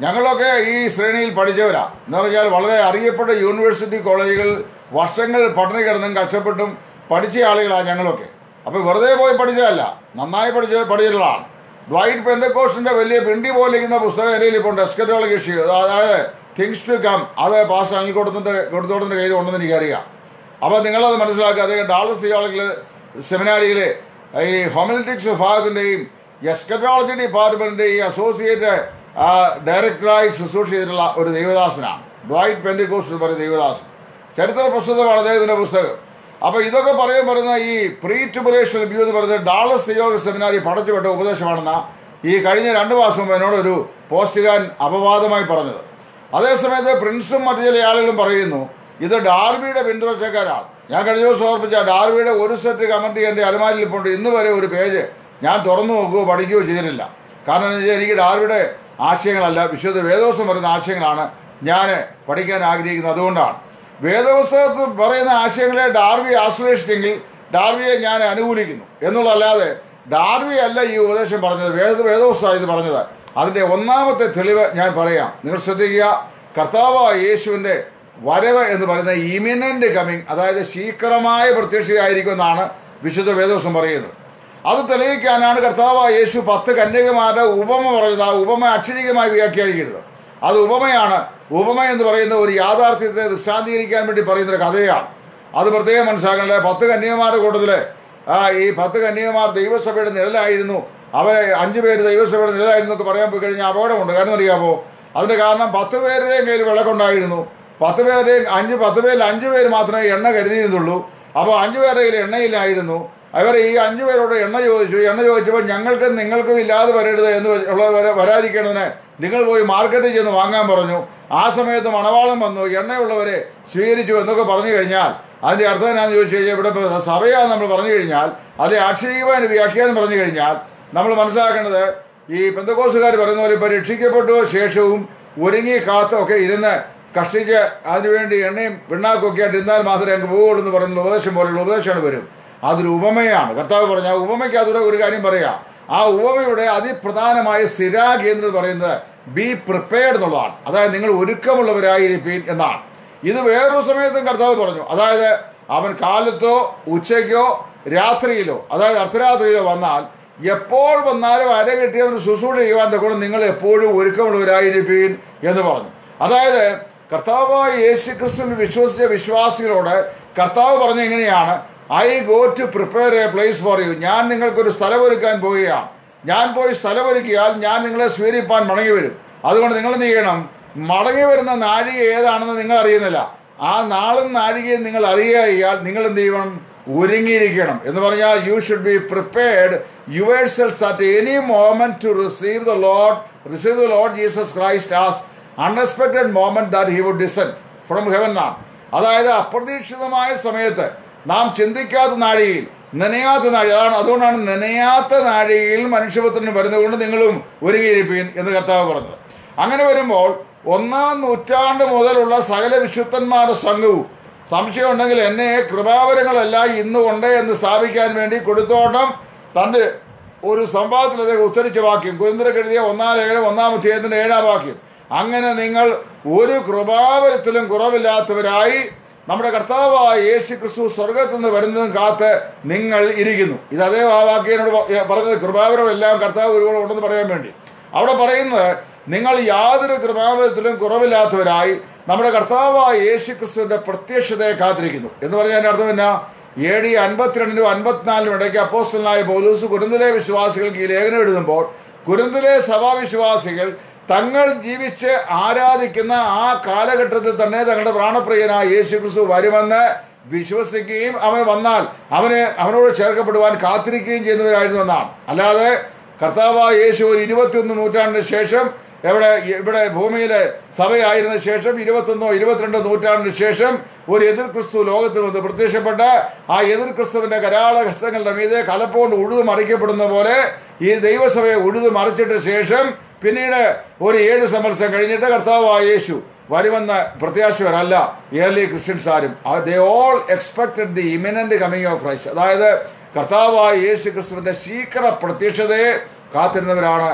ഞങ്ങളൊക്കെ ഈ ശ്രേണിയിൽ പഠിച്ചവരാ എന്ന് പറഞ്ഞാൽ വളരെ അറിയപ്പെട്ട യൂണിവേഴ്സിറ്റി കോളേജുകൾ വർഷങ്ങൾ പഠനം കിടന്നും കഷ്ടപ്പെട്ടും പഠിച്ച ആളുകളാണ് ഞങ്ങളൊക്കെ അപ്പോൾ വെറുതെ പോയി പഠിച്ചതല്ല നന്നായി പഠിച്ച പഠിച്ചിട്ടുള്ളതാണ് ഡ്വൈറ്റ് പെൻഡക്കോസിന്റെ വലിയ പിണ്ടി പോലെ ഇരിക്കുന്ന പുസ്തകം എൻ്റെ ഇപ്പോൾ ഡെസ്കറ്റോളജി ഇഷ്യൂ അതായത് തിങ്സ് ടു കം അത് പാസ് അനിൽ കൊടുത്തിട്ട് കൊടുത്തോടത്തിൻ്റെ കയ്യിൽ ഉണ്ടെന്ന് എനിക്കറിയാം അപ്പോൾ നിങ്ങളത് മനസ്സിലാക്കുക അദ്ദേഹം ഡാളസ് തിയോളജിയിൽ സെമിനാരിയിലെ ഈ ഹോമിനറ്റിക്സ് വിഭാഗത്തിൻ്റെയും എസ്കറ്റോളജി ഡിപ്പാർട്ട്മെൻറ്റിൻ്റെയും ഈ അസോസിയേറ്റ് ഡയറക്ടറായി ശുശ്രൂഷ ചെയ്തിട്ടുള്ള ഒരു ദൈവദാസനാണ് ഡ്വൈറ്റ് പെൻഡിക്കോസ് എന്ന് പറയുന്ന ദൈവദാസൻ ചരിത്ര പ്രസിദ്ധമാണ് അദ്ദേഹത്തിൻ്റെ പുസ്തകം അപ്പോൾ ഇതൊക്കെ പറയാൻ പറയുന്ന ഈ പ്രീ ട്രിബുലേഷൻ വ്യൂ എന്ന് പറയുന്നത് ഡാളസ് തിയോളജി സെമിനാരി പടച്ചുവിട്ട ഉപദേശമാണെന്ന ഈ കഴിഞ്ഞ രണ്ട് മാസം മുമ്പ് എന്നോടൊരു പോസ്റ്റുകാരൻ അപവാദമായി പറഞ്ഞത് അതേസമയത്ത് പ്രിൻസും മറ്റു ചില ആളുകളും പറയുന്നു ഇത് ഡാർബിയുടെ പിന്തുടർച്ചക്കാരാണ് ഞാൻ കഴിഞ്ഞ ദിവസം ഓർപ്പിച്ച ഡാർബിയുടെ ഒരു സെറ്റ് കമൻറ്റ് എൻ്റെ അലമാരിയിൽ ഇപ്പോൾ ഇന്ന് വരെ ഒരു പേജ് ഞാൻ തുറന്നു നോക്കുകയോ പഠിക്കുകയോ ചെയ്തിട്ടില്ല കാരണം എന്ന് വെച്ചാൽ എനിക്ക് ഡാർബിയുടെ ആശയങ്ങളല്ല വിശുദ്ധ വേദോസം പറയുന്ന ആശയങ്ങളാണ് ഞാൻ പഠിക്കാൻ ആഗ്രഹിക്കുന്നത് അതുകൊണ്ടാണ് വേദപുസ്തകത്തിൽ പറയുന്ന ആശയങ്ങളെ ഡാർബി ആശ്ലേഷിച്ചെങ്കിൽ ഡാർബിയെ ഞാൻ അനുകൂലിക്കുന്നു എന്നുള്ളതല്ലാതെ ഡാർബി അല്ല ഈ ഉപദേശം പറഞ്ഞത് വേദ വേദപുസ്തകം ഇത് പറഞ്ഞത് അതിൻ്റെ ഒന്നാമത്തെ തെളിവ് ഞാൻ പറയാം നിങ്ങൾ ശ്രദ്ധിക്കുക കർത്താവ് യേശുവിൻ്റെ വരവ് എന്ന് പറയുന്ന ഇമിനൻ്റ് കമ്മിങ് അതായത് ശീഘ്രമായ പ്രത്യക്ഷയായിരിക്കുമെന്നാണ് വിശുദ്ധ വേദോസം പറയുന്നത് അത് തെളിയിക്കാനാണ് കർത്താവ് യേശു പത്ത് കന്യകമാരുടെ ഉപമ പറഞ്ഞത് ആ ഉപമ അക്ഷരികമായി വ്യാഖ്യാനിക്കരുത് അത് ഉപമയാണ് ഉപമ എന്ന് പറയുന്ന ഒരു യാഥാർത്ഥ്യത്തെ ദൃഷ്ടാന്തീകരിക്കാൻ വേണ്ടി പറയുന്ന ഒരു കഥയാണ് അത് പ്രത്യേകം മനസ്സിലാക്കണല്ലേ പത്ത് കന്യകമാരുടെ കൂട്ടത്തിൽ ആ ഈ പത്ത് കന്യകമാർ ദൈവസഭയുടെ നിഴലായിരുന്നു അവരെ അഞ്ച് പേര് ദൈവസഭയുടെ നിഴലായിരുന്നു എന്നൊക്കെ പറയാൻ പോയി കഴിഞ്ഞാൽ അപകടമുണ്ട് കാരണം അറിയാമോ അതിൻ്റെ കാരണം പത്ത് പേരുടെയും കയ്യിൽ വിളക്കുണ്ടായിരുന്നു പത്ത് പേരുടെയും അഞ്ച് പത്ത് പേരിൽ അഞ്ച് പേര് മാത്രമേ എണ്ണ കരുതിയിരുന്നുള്ളൂ അപ്പോൾ അഞ്ച് പേരുടെ കയ്യിൽ എണ്ണയില്ലായിരുന്നു അവർ ഈ അഞ്ചു പേരോട് എണ്ണ ചോദിച്ചു എണ്ണ ചോദിച്ചപ്പോൾ ഞങ്ങൾക്കും നിങ്ങൾക്കും ഇല്ലാതെ വരരുത് എന്ന് ഉള്ളത് വര വരാതിരിക്കേണ്ടതിന് നിങ്ങൾ പോയി മാർക്കറ്റിൽ ചെന്ന് വാങ്ങാൻ പറഞ്ഞു ആ സമയത്ത് മണവാളം വന്നു എണ്ണയുള്ളവരെ സ്വീകരിച്ചു എന്നൊക്കെ പറഞ്ഞു കഴിഞ്ഞാൽ അതിൻ്റെ അർത്ഥം എന്നാന്ന് ചോദിച്ചു കഴിഞ്ഞാൽ ഇവിടെ ഇപ്പോൾ സഭയാണ് നമ്മൾ പറഞ്ഞു കഴിഞ്ഞാൽ അതിലെ ആക്ഷരികമായ വ്യാഖ്യാനം പറഞ്ഞു കഴിഞ്ഞാൽ നമ്മൾ മനസ്സിലാക്കേണ്ടത് ഈ പെന്തക്കോസുകാർ പറയുന്ന പോലെ ഇപ്പോൾ രക്ഷിക്കപ്പെട്ടു ശേഷവും ഒരുങ്ങി കാത്ത് ഒക്കെ ഇരുന്ന് കഷ്ടിച്ച് അതിനുവേണ്ടി എണ്ണയും പിണ്ണാക്കൊക്കെ ആയിട്ട് ഇരുന്നാൽ മാത്രമേ അങ്ങ് പോകുള്ളൂ എന്ന് പറയുന്ന ഉപദേശം പോലെയുള്ള ഉപദേശമാണ് വരും അതൊരു ഉപമയാണ് കർത്താവ് പറഞ്ഞ ആ ഉപമയ്ക്ക് അതുകൂടെ ഒരു കാര്യം പറയാം ആ ഉപമയുടെ അതിപ്രധാനമായ സ്ഥിരാകേന്ദ്രം എന്ന് പറയുന്നത് ബി പ്രിപ്പയർഡ് എന്നുള്ളതാണ് അതായത് നിങ്ങൾ ഒരുക്കമുള്ളവരായിരിപ്പീൻ എന്നാണ് ഇത് വേറൊരു സമയത്തും കർത്താവ് പറഞ്ഞു അതായത് അവൻ കാലത്തോ ഉച്ചയ്ക്കോ രാത്രിയിലോ അതായത് അർദ്ധരാത്രിയിലോ വന്നാൽ എപ്പോൾ വന്നാലും അര കെട്ടിയവന് ശുശ്രൂഷ ചെയ്യുവാൻ തക്കൊണ്ട് നിങ്ങൾ എപ്പോഴും ഒരുക്കമുള്ളവരായിരിപ്പീൻ എന്ന് പറഞ്ഞു അതായത് കർത്താവായ യേശു ക്രിസ്തുവിൽ വിശ്വസിച്ച വിശ്വാസികളോട് കർത്താവ് പറഞ്ഞ എങ്ങനെയാണ് I go to prepare a place for you ഞാൻ നിങ്ങൾക്കൊരു സ്ഥലമൊരുക്കാൻ പോവുകയാണ് ഞാൻ പോയി സ്ഥലമൊരുക്കിയാൽ ഞാൻ നിങ്ങളെ സ്വീകരിപ്പാൻ മടങ്ങി വരും അതുകൊണ്ട് നിങ്ങൾ എന്ത് ചെയ്യണം മടങ്ങി വരുന്ന നാഴിക ഏതാണെന്ന് നിങ്ങൾ അറിയുന്നില്ല ആ നാളും നാഴികയും നിങ്ങൾ അറിയാൽ നിങ്ങൾ എന്ത് ചെയ്യണം ഒരുങ്ങിയിരിക്കണം എന്ന് പറഞ്ഞാൽ you should be prepared yourselves at any moment to receive the Lord receive the Lord Jesus Christ as unexpected moment that he would descend from heaven നാം അതായത് അപ്രതീക്ഷിതമായ സമയത്ത് നാം ചിന്തിക്കാത്ത നാഴികയിൽ നനയാത്ത നാഴി അതാണ് അതുകൊണ്ടാണ് നനയാത്ത നാഴികയിൽ മനുഷ്യപുത്രന് വരുന്നതുകൊണ്ട് നിങ്ങളും ഒരുങ്ങിയിരിപ്പീൻ എന്ന് കർത്താവ് പറഞ്ഞത് അങ്ങനെ വരുമ്പോൾ ഒന്നാം നൂറ്റാണ്ട് മുതലുള്ള സകല വിശുദ്ധന്മാരുടെ സംഘവും സംശയം ഉണ്ടെങ്കിൽ എന്നെ കൃപാവരങ്ങളെല്ലാം ഇന്നും ഉണ്ട് എന്ന് സ്ഥാപിക്കാൻ വേണ്ടി കൊടുത്തോട്ടം തൻ്റെ ഒരു സംവാദത്തിൽ അദ്ദേഹം ഉദ്ധരിച്ച വാക്യം കുരുന്തരക്ക് എഴുതിയ ഒന്നാം ലേഖനം ഒന്നാം അധ്യായത്തിൻ്റെ ഏഴാം വാക്യം അങ്ങനെ നിങ്ങൾ ഒരു കൃപാവരത്തിലും കുറവില്ലാത്തവരായി നമ്മുടെ കർത്താവായ യേശു ക്രിസ്തു സ്വർഗത്തിൽ നിന്ന് വരുന്നതും കാത്ത് നിങ്ങൾ ഇരിക്കുന്നു ഇത് അതേ ആ വാക്യനോട് പറഞ്ഞത് കൃപാവരം എല്ലാം കർത്താവ് ഒരുപാട് ഉണ്ടെന്ന് പറയാൻ വേണ്ടി അവിടെ പറയുന്നത് നിങ്ങൾ യാതൊരു കൃപാവരത്തിലും കുറവില്ലാത്തവരായി നമ്മുടെ കർത്താവായ യേശു ക്രിസ്തുവിന്റെ പ്രത്യക്ഷതയെ കാത്തിരിക്കുന്നു എന്ന് പറഞ്ഞാൽ അർത്ഥം എന്നാ എ ഡി അൻപത്തിരണ്ടിനും അൻപത്തിനാലിനും ഇടയ്ക്ക് അപ്പോസ്റ്റലായ പൗലൂസ് കുരുന്തിലെ വിശ്വാസികൾക്ക് ഈ ലേഖനം എഴുതുമ്പോൾ കുരുന്തിലെ സഭാവിശ്വാസികൾ തങ്ങൾ ജീവിച്ച് ആരാധിക്കുന്ന ആ കാലഘട്ടത്തിൽ തന്നെ തങ്ങളുടെ പ്രാണപ്രിയനായ യേശു ക്രിസ്തു വരുമെന്ന് വിശ്വസിക്കുകയും അവൻ വന്നാൽ അവന് അവനോട് ചേർക്കപ്പെടുവാൻ കാത്തിരിക്കുകയും ചെയ്യുന്നവരായിരുന്നു എന്നാണ് അല്ലാതെ കർത്താവായ യേശു ഒരു ഇരുപത്തിയൊന്ന് നൂറ്റാണ്ടിന് ശേഷം എവിടെ ഇവിടെ ഭൂമിയിലെ സഭയായിരുന്ന ശേഷം ഇരുപത്തൊന്നോ ഇരുപത്തിരണ്ടോ നൂറ്റാണ്ടിന് ശേഷം ഒരു എതിർ ക്രിസ്തു ലോകത്തിൽ വന്ന് പ്രത്യക്ഷപ്പെട്ട് ആ എതിർ ക്രിസ്തുവിന്റെ കരാള ഹസ്തങ്ങളുടെ മീതെ കലപ്പോണ്ട് ഉഴുതു മറിക്കപ്പെടുന്ന പോലെ ഈ ദൈവസഭയെ ഉഴുതു മറിച്ചിട്ട ശേഷം പിന്നീട് ഒരു ഏഴ് സംവത്സരം കഴിഞ്ഞിട്ട് കർത്താവായ യേശു വരുമെന്ന് പ്രത്യാശവരല്ല ഏർലി ക്രിസ്ത്യൻസ് ആരും they all expected the imminent coming of Christ അതായത് കർത്താവായ യേശു ക്രിസ്തുവിന്റെ ശീഘ്ര പ്രത്യക്ഷതയെ കാത്തിരുന്നവരാണ്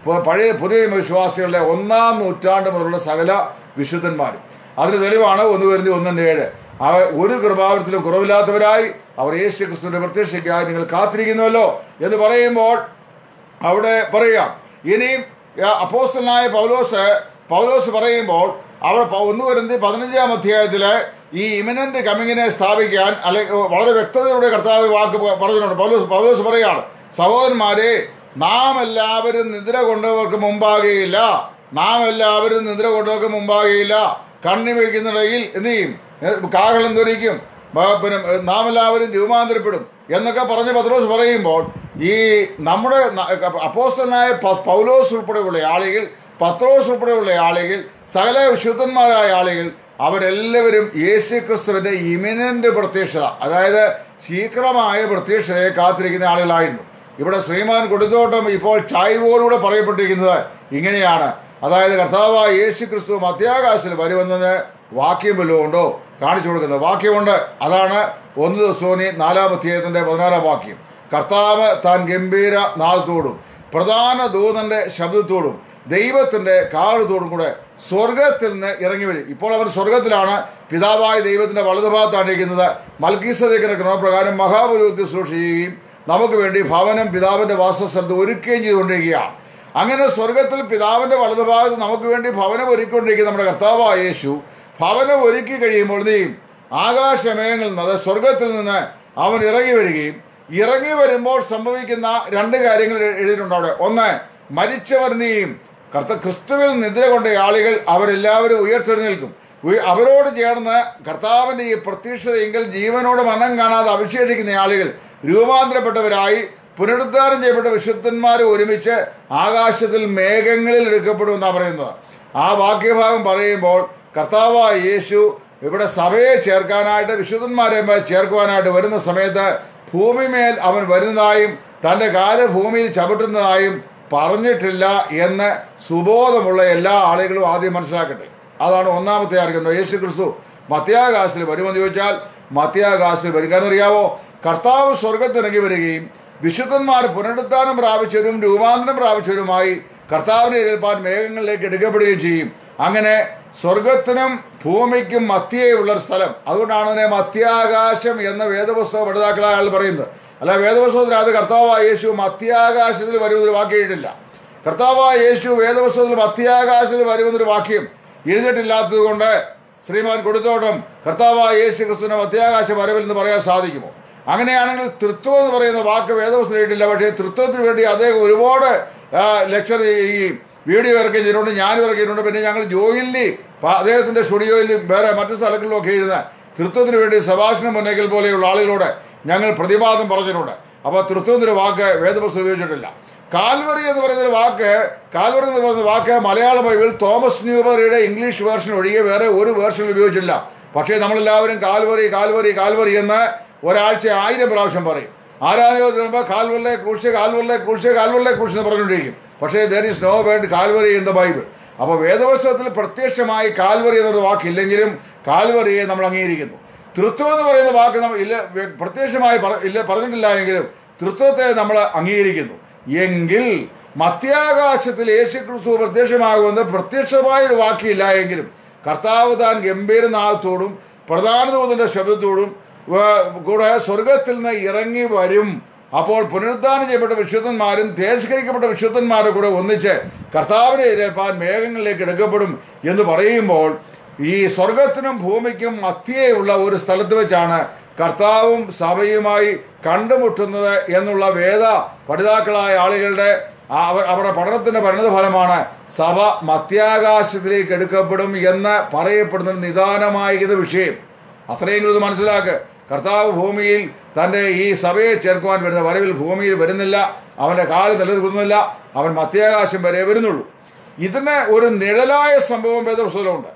പ- പഴയ പുതിയ വിശ്വാസികളുടെ ഒന്നാം നൂറ്റാണ്ട് മുതലുള്ള സകല വിശുദ്ധന്മാരും അതിന് തെളിവാണ് ഒന്ന് വരുന്ന ഒന്നിൻ്റെ ഏഴ് അവ ഒരു കൃപാവരത്തിലും കുറവില്ലാത്തവരായി അവർ യേശു ക്രിസ്തുവിന്റെ പ്രത്യക്ഷയ്ക്കായി നിങ്ങൾ കാത്തിരിക്കുന്നുവല്ലോ എന്ന് പറയുമ്പോൾ അവിടെ പറയാം ഇനിയും അപ്പോസ്റ്റലായ പൗലോസ് പൗലോസ് പറയുമ്പോൾ അവിടെ പ- ഒന്ന് വരുന്ന പതിനഞ്ചാം അധ്യായത്തില് ഈ ഇമിനന്റ് കമ്മിങ്ങിനെ സ്ഥാപിക്കാൻ അല്ലെങ്കിൽ വളരെ വ്യക്തതയോടെ കർത്താവ് വാക്ക് പ- പറഞ്ഞിട്ടുണ്ട് പൗലോസ് പൗലോസ് പറയാണ് സഹോദരന്മാരെ നാം എല്ലാവരും നിദ്ര കൊണ്ടവർക്ക് മുമ്പാകെയില്ല നാം എല്ലാവരും നിദ്ര കൊണ്ടവർക്ക് മുമ്പാകെയില്ല കണ്ണി വയ്ക്കുന്നിടയിൽ എന്ത് ചെയ്യും ഏ, കാഹളം ധരിക്കും ബ- പിന്നെ ഏ, നാം എല്ലാവരും രൂപാന്തരപ്പെടും എന്നൊക്കെ പറഞ്ഞ് പത്രോസ് പറയുമ്പോൾ ഈ നമ്മുടെ ന- അപ്പോസ്തലനായ പ- പൗലോസ് ഉൾപ്പെടെയുള്ള ആളുകൾ പത്രോസ് ഉൾപ്പെടെയുള്ള ആളുകൾ സകല വിശുദ്ധന്മാരായ ആളുകൾ അവരെല്ലാവരും യേശു ക്രിസ്തുവിന്റെ ഇമിനന്റ് പ്രത്യക്ഷത അതായത് ശീഘ്രമായ പ്രത്യക്ഷതയെ കാത്തിരിക്കുന്ന ആളുകളായിരുന്നു ഇവിടെ ശ്രീമാൻ കൊടുത്തോട്ടം ഇപ്പോൾ ചായ്വോടുകൂടെ പറയപ്പെട്ടിരിക്കുന്നത് ഇങ്ങനെയാണ് അതായത് കർത്താവായ യേശു ക്രിസ്തു മധ്യാകാശത്തിൽ വരുമെന്നതിന് വാക്യം വല്ലതും ഉണ്ടോ കാണിച്ചു കൊടുക്കുന്നത് വാക്യമുണ്ട് അതാണ് ഒന്ന് ദിവസോനി നാലാം അധ്യായത്തിന്റെ പതിനാലാം വാക്യം കർത്താവ് താൻ ഗംഭീര നാദത്തോടും പ്രധാന ദൂതന്റെ ശബ്ദത്തോടും ദൈവത്തിന്റെ കാളുതോടും കൂടെ സ്വർഗത്തിൽ നിന്ന് ഇറങ്ങി വരും ഇപ്പോൾ അവൻ സ്വർഗത്തിലാണ് പിതാവായ ദൈവത്തിന്റെ വലതുഭാഗത്താണ് ഇരിക്കുന്നത് മൽക്കീസദേക്കിന്റെ ക്രമപ്രകാരം മഹാപുരോഹിത്യം സൂക്ഷിക്കുകയും നമുക്ക് വേണ്ടി ഭവനം പിതാവിന്റെ വാസസ്ഥലത്ത് ഒരുക്കുകയും ചെയ്തുകൊണ്ടിരിക്കുകയാണ് അങ്ങനെ സ്വർഗത്തിൽ പിതാവിന്റെ വലതുഭാഗത്ത് നമുക്ക് വേണ്ടി ഭവനം ഒരുക്കിക്കൊണ്ടിരിക്കുന്ന നമ്മുടെ കർത്താവായ യേശു ഭവനം ഒരുക്കി കഴിയുമ്പോൾ നീ ആകാശമേഘങ്ങളിൽ നിന്ന് അതായത് സ്വർഗത്തിൽ നിന്ന് അവൻ ഇറങ്ങി വരികയും ഇറങ്ങി വരുമ്പോൾ സംഭവിക്കുന്ന രണ്ട് കാര്യങ്ങൾ എഴു- എഴുതിയിട്ടുണ്ട് അവിടെ ഒന്ന് മരിച്ചവർ നീയും കർത്ത ക്രിസ്തുവിൽ നിദ്ര കൊണ്ട ആളുകൾ അവരെല്ലാവരും ഉയർത്തെഴുന്നേൽക്കും ഉയ- അവരോട് ചേർന്ന് കർത്താവിന്റെ ഈ പ്രത്യക്ഷതയെങ്കിൽ ജീവനോട് മരണം കാണാതെ അഭിഷേകിക്കുന്ന ആളുകൾ രൂപാന്തരപ്പെട്ടവരായി പുനരുദ്ധാരം ചെയ്യപ്പെട്ട വിശുദ്ധന്മാർ ഒരുമിച്ച് ആകാശത്തിൽ മേഘങ്ങളിൽ എടുക്കപ്പെടുമെന്നാണ് പറയുന്നത് ആ വാക്യഭാഗം പറയുമ്പോൾ കർത്താവായ യേശു ഇവിടെ സഭയെ ചേർക്കാനായിട്ട് വിശുദ്ധന്മാരെ മേൽ ചേർക്കുവാനായിട്ട് വരുന്ന സമയത്ത് ഭൂമിമേൽ അവൻ വരുന്നതായും തൻ്റെ കാല് ഭൂമിയിൽ ചവിട്ടുന്നതായും പറഞ്ഞിട്ടില്ല എന്ന് സുബോധമുള്ള എല്ലാ ആളുകളും ആദ്യം മനസ്സിലാക്കട്ടെ അതാണ് ഒന്നാമത്തെ ആർക്കുണ്ടോ യേശു ക്രിസ്തു മത്യാകാശിൽ വരുമെന്ന് ചോദിച്ചാൽ മത്യാകാശിൽ വരും കാരണം അറിയാവോ കർത്താവ് സ്വർഗത്തിറങ്ങി വരികയും വിശുദ്ധന്മാർ പുനരുദ്ധാനം പ്രാപിച്ചവരും രൂപാന്തരം പ്രാപിച്ചവരുമായി കർത്താവിനെ ഏൽപ്പാൻ മേഘങ്ങളിലേക്ക് എടുക്കപ്പെടുകയും ചെയ്യും അങ്ങനെ സ്വർഗത്തിനും ഭൂമിക്കും മധ്യേയുള്ള ഒരു സ്ഥലം അതുകൊണ്ടാണ് അതിനെ മധ്യാകാശം എന്ന വേദപുസ്തക പഠിതാക്കളായ ആൾ പറയുന്നത് അല്ല വേദപുസ്തകത്തിൽ അത് കർത്താവായ യേശു മധ്യാകാശത്തിൽ വരുമെന്നൊരു വാക്യം എഴുതിയിട്ടില്ല കർത്താവായ യേശു വേദപുസ്തകത്തിൽ മധ്യാകാശത്തിൽ വരുമെന്നൊരു വാക്യം എഴുതിയിട്ടില്ലാത്തത് കൊണ്ട് ശ്രീമാൻ കൊടുത്തോട്ടം കർത്താവായ യേശു ക്രിസ്തുവിന്റെ മധ്യാകാശ വരവിൽ എന്ന് പറയാൻ സാധിക്കുമോ അങ്ങനെയാണെങ്കിൽ തൃത്വം എന്ന് പറയുന്ന വാക്ക് വേദപുസ്തകം എഴുതിയിട്ടില്ല പക്ഷേ തൃത്വത്തിന് വേണ്ടി അദ്ദേഹം ഒരുപാട് ലെക്ചർ ഈ വീഡിയോ ഇറക്കി ചെയ്തിട്ടുണ്ട് ഞാനും ഇറക്കിയിട്ടുണ്ട് പിന്നെ ഞങ്ങൾ ജോയിലി അദ്ദേഹത്തിന്റെ സ്റ്റുഡിയോയിലും വേറെ മറ്റു സ്ഥലങ്ങളിലൊക്കെ ഇരുന്ന് തൃത്വത്തിന് വേണ്ടി സഭാഷണം മുന്നേക്കൽ പോലെയുള്ള ആളുകളോട് ഞങ്ങൾ പ്രതിപാദം പറഞ്ഞിട്ടുണ്ട് അപ്പോൾ തൃത്വത്തിന്റെ വാക്ക് വേദപുസ്തകം ഉപയോഗിച്ചിട്ടില്ല കാൽവറി എന്ന് പറയുന്ന ഒരു വാക്ക് കാൽവറി എന്ന് പറയുന്ന വാക്ക് മലയാള ബൈബിൾ തോമസ് ന്യൂബറിയുടെ ഇംഗ്ലീഷ് വേർഷൻ ഒഴികെ വേറെ ഒരു വേർഷനിൽ ഉപയോഗിച്ചില്ല പക്ഷേ നമ്മളെല്ലാവരും കാൽവറി കാൽവറി കാൽവറി എന്ന് ഒരാഴ്ച ആയിരം പ്രാവശ്യം പറയും ആരാധന വരുമ്പോൾ കാൽവറിലെ ക്രൂശ് കാൽവറിലെ ക്രൂശ് കാൽവറിലെ ക്രൂശ് എന്ന് പറഞ്ഞുകൊണ്ടിരിക്കും പക്ഷേ there is no word Calvary in the Bible അപ്പോൾ വേദപുസ്തകത്തിൽ പ്രത്യക്ഷമായി കാൽവറി എന്നൊരു വാക്കില്ലെങ്കിലും കാൽവറിയെ നമ്മൾ അംഗീകരിക്കുന്നു തൃത്വം എന്ന് പറയുന്ന വാക്ക് നമ്മൾ ഇല്ല വ്യ- പ്രത്യക്ഷമായി പറ- ഇല്ല പറഞ്ഞിട്ടില്ല എങ്കിലും തൃത്വത്തെ നമ്മൾ അംഗീകരിക്കുന്നു എങ്കിൽ മധ്യാകാശത്തിൽ യേശു ക്രിസ്തു പ്രത്യക്ഷമാകുമെന്ന് പ്രത്യക്ഷമായ ഒരു വാക്കിയില്ല എങ്കിലും കർത്താവ് താൻ ഗംഭീരനാഥത്തോടും പ്രധാന ദൂതന്റെ ശബ്ദത്തോടും വ- കൂടെ സ്വർഗത്തിൽ നിന്ന് ഇറങ്ങി വരും അപ്പോൾ പുനരുദ്ധാനം ചെയ്യപ്പെട്ട വിശുദ്ധന്മാരും തേജസ്കരിക്കപ്പെട്ട വിശുദ്ധന്മാരും കൂടെ ഒന്നിച്ച് കർത്താവിനെ എതിരേൽപ്പാൻ മേഘങ്ങളിലേക്ക് എടുക്കപ്പെടും എന്ന് പറയുമ്പോൾ ഈ സ്വർഗത്തിനും ഭൂമിക്കും മധ്യേയുള്ള ഒരു സ്ഥലത്ത് വെച്ചാണ് കർത്താവും സഭയുമായി കണ്ടുമുട്ടുന്നത് എന്നുള്ള വേദ പഠിതാക്കളായ ആളുകളുടെ ആ അവ- അവരുടെ പഠനത്തിന്റെ പരിണതഫലമാണ് സഭ മധ്യാകാശത്തിലേക്ക് എടുക്കപ്പെടും എന്ന് പറയപ്പെടുന്ന ഒരു നിദാനമായിരിക്കുന്ന വിഷയം അത്രയെങ്കിലും ഇത് മനസ്സിലാക്ക് കർത്താവ് ഭൂമിയിൽ തൻ്റെ ഈ സഭയെ ചേർക്കുവാൻ വരുന്ന വരവിൽ ഭൂമിയിൽ വരുന്നില്ല അവൻ്റെ കാല് നിലനിൽക്കുന്നില്ല അവൻ മധ്യാകാശം വരെ വരുന്നുള്ളൂ ഇതിന് ഒരു നിഴലായ സംഭവം വേദപുസ്തകമുണ്ട്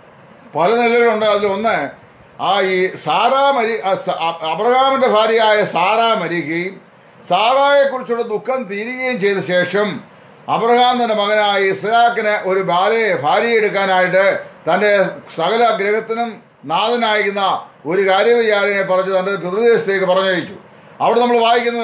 പല നിലകളുണ്ട് അതിലൊന്ന് ആ ഈ സാറാ മരി ആ സ- അ- അബ്രഹാമിന്റെ ഭാര്യയായ സാറാ മരിക്കുകയും സാറായെക്കുറിച്ചുള്ള ദുഃഖം തീരുകയും ചെയ്ത ശേഷം അബ്രഹാം തന്റെ മകനായ ഇസ്ഹാക്കിന് ഒരു ബാലയെ ഭാര്യയെ എടുക്കാനായിട്ട് തന്റെ സകല ഗ്രഹത്തിനും നാഥനായിരിക്കുന്ന ഒരു കാര്യവിചാരനെ പറഞ്ഞ് തന്റെ പിതൃദേശത്തേക്ക് പറഞ്ഞയച്ചു അവിടെ നമ്മൾ വായിക്കുന്നത്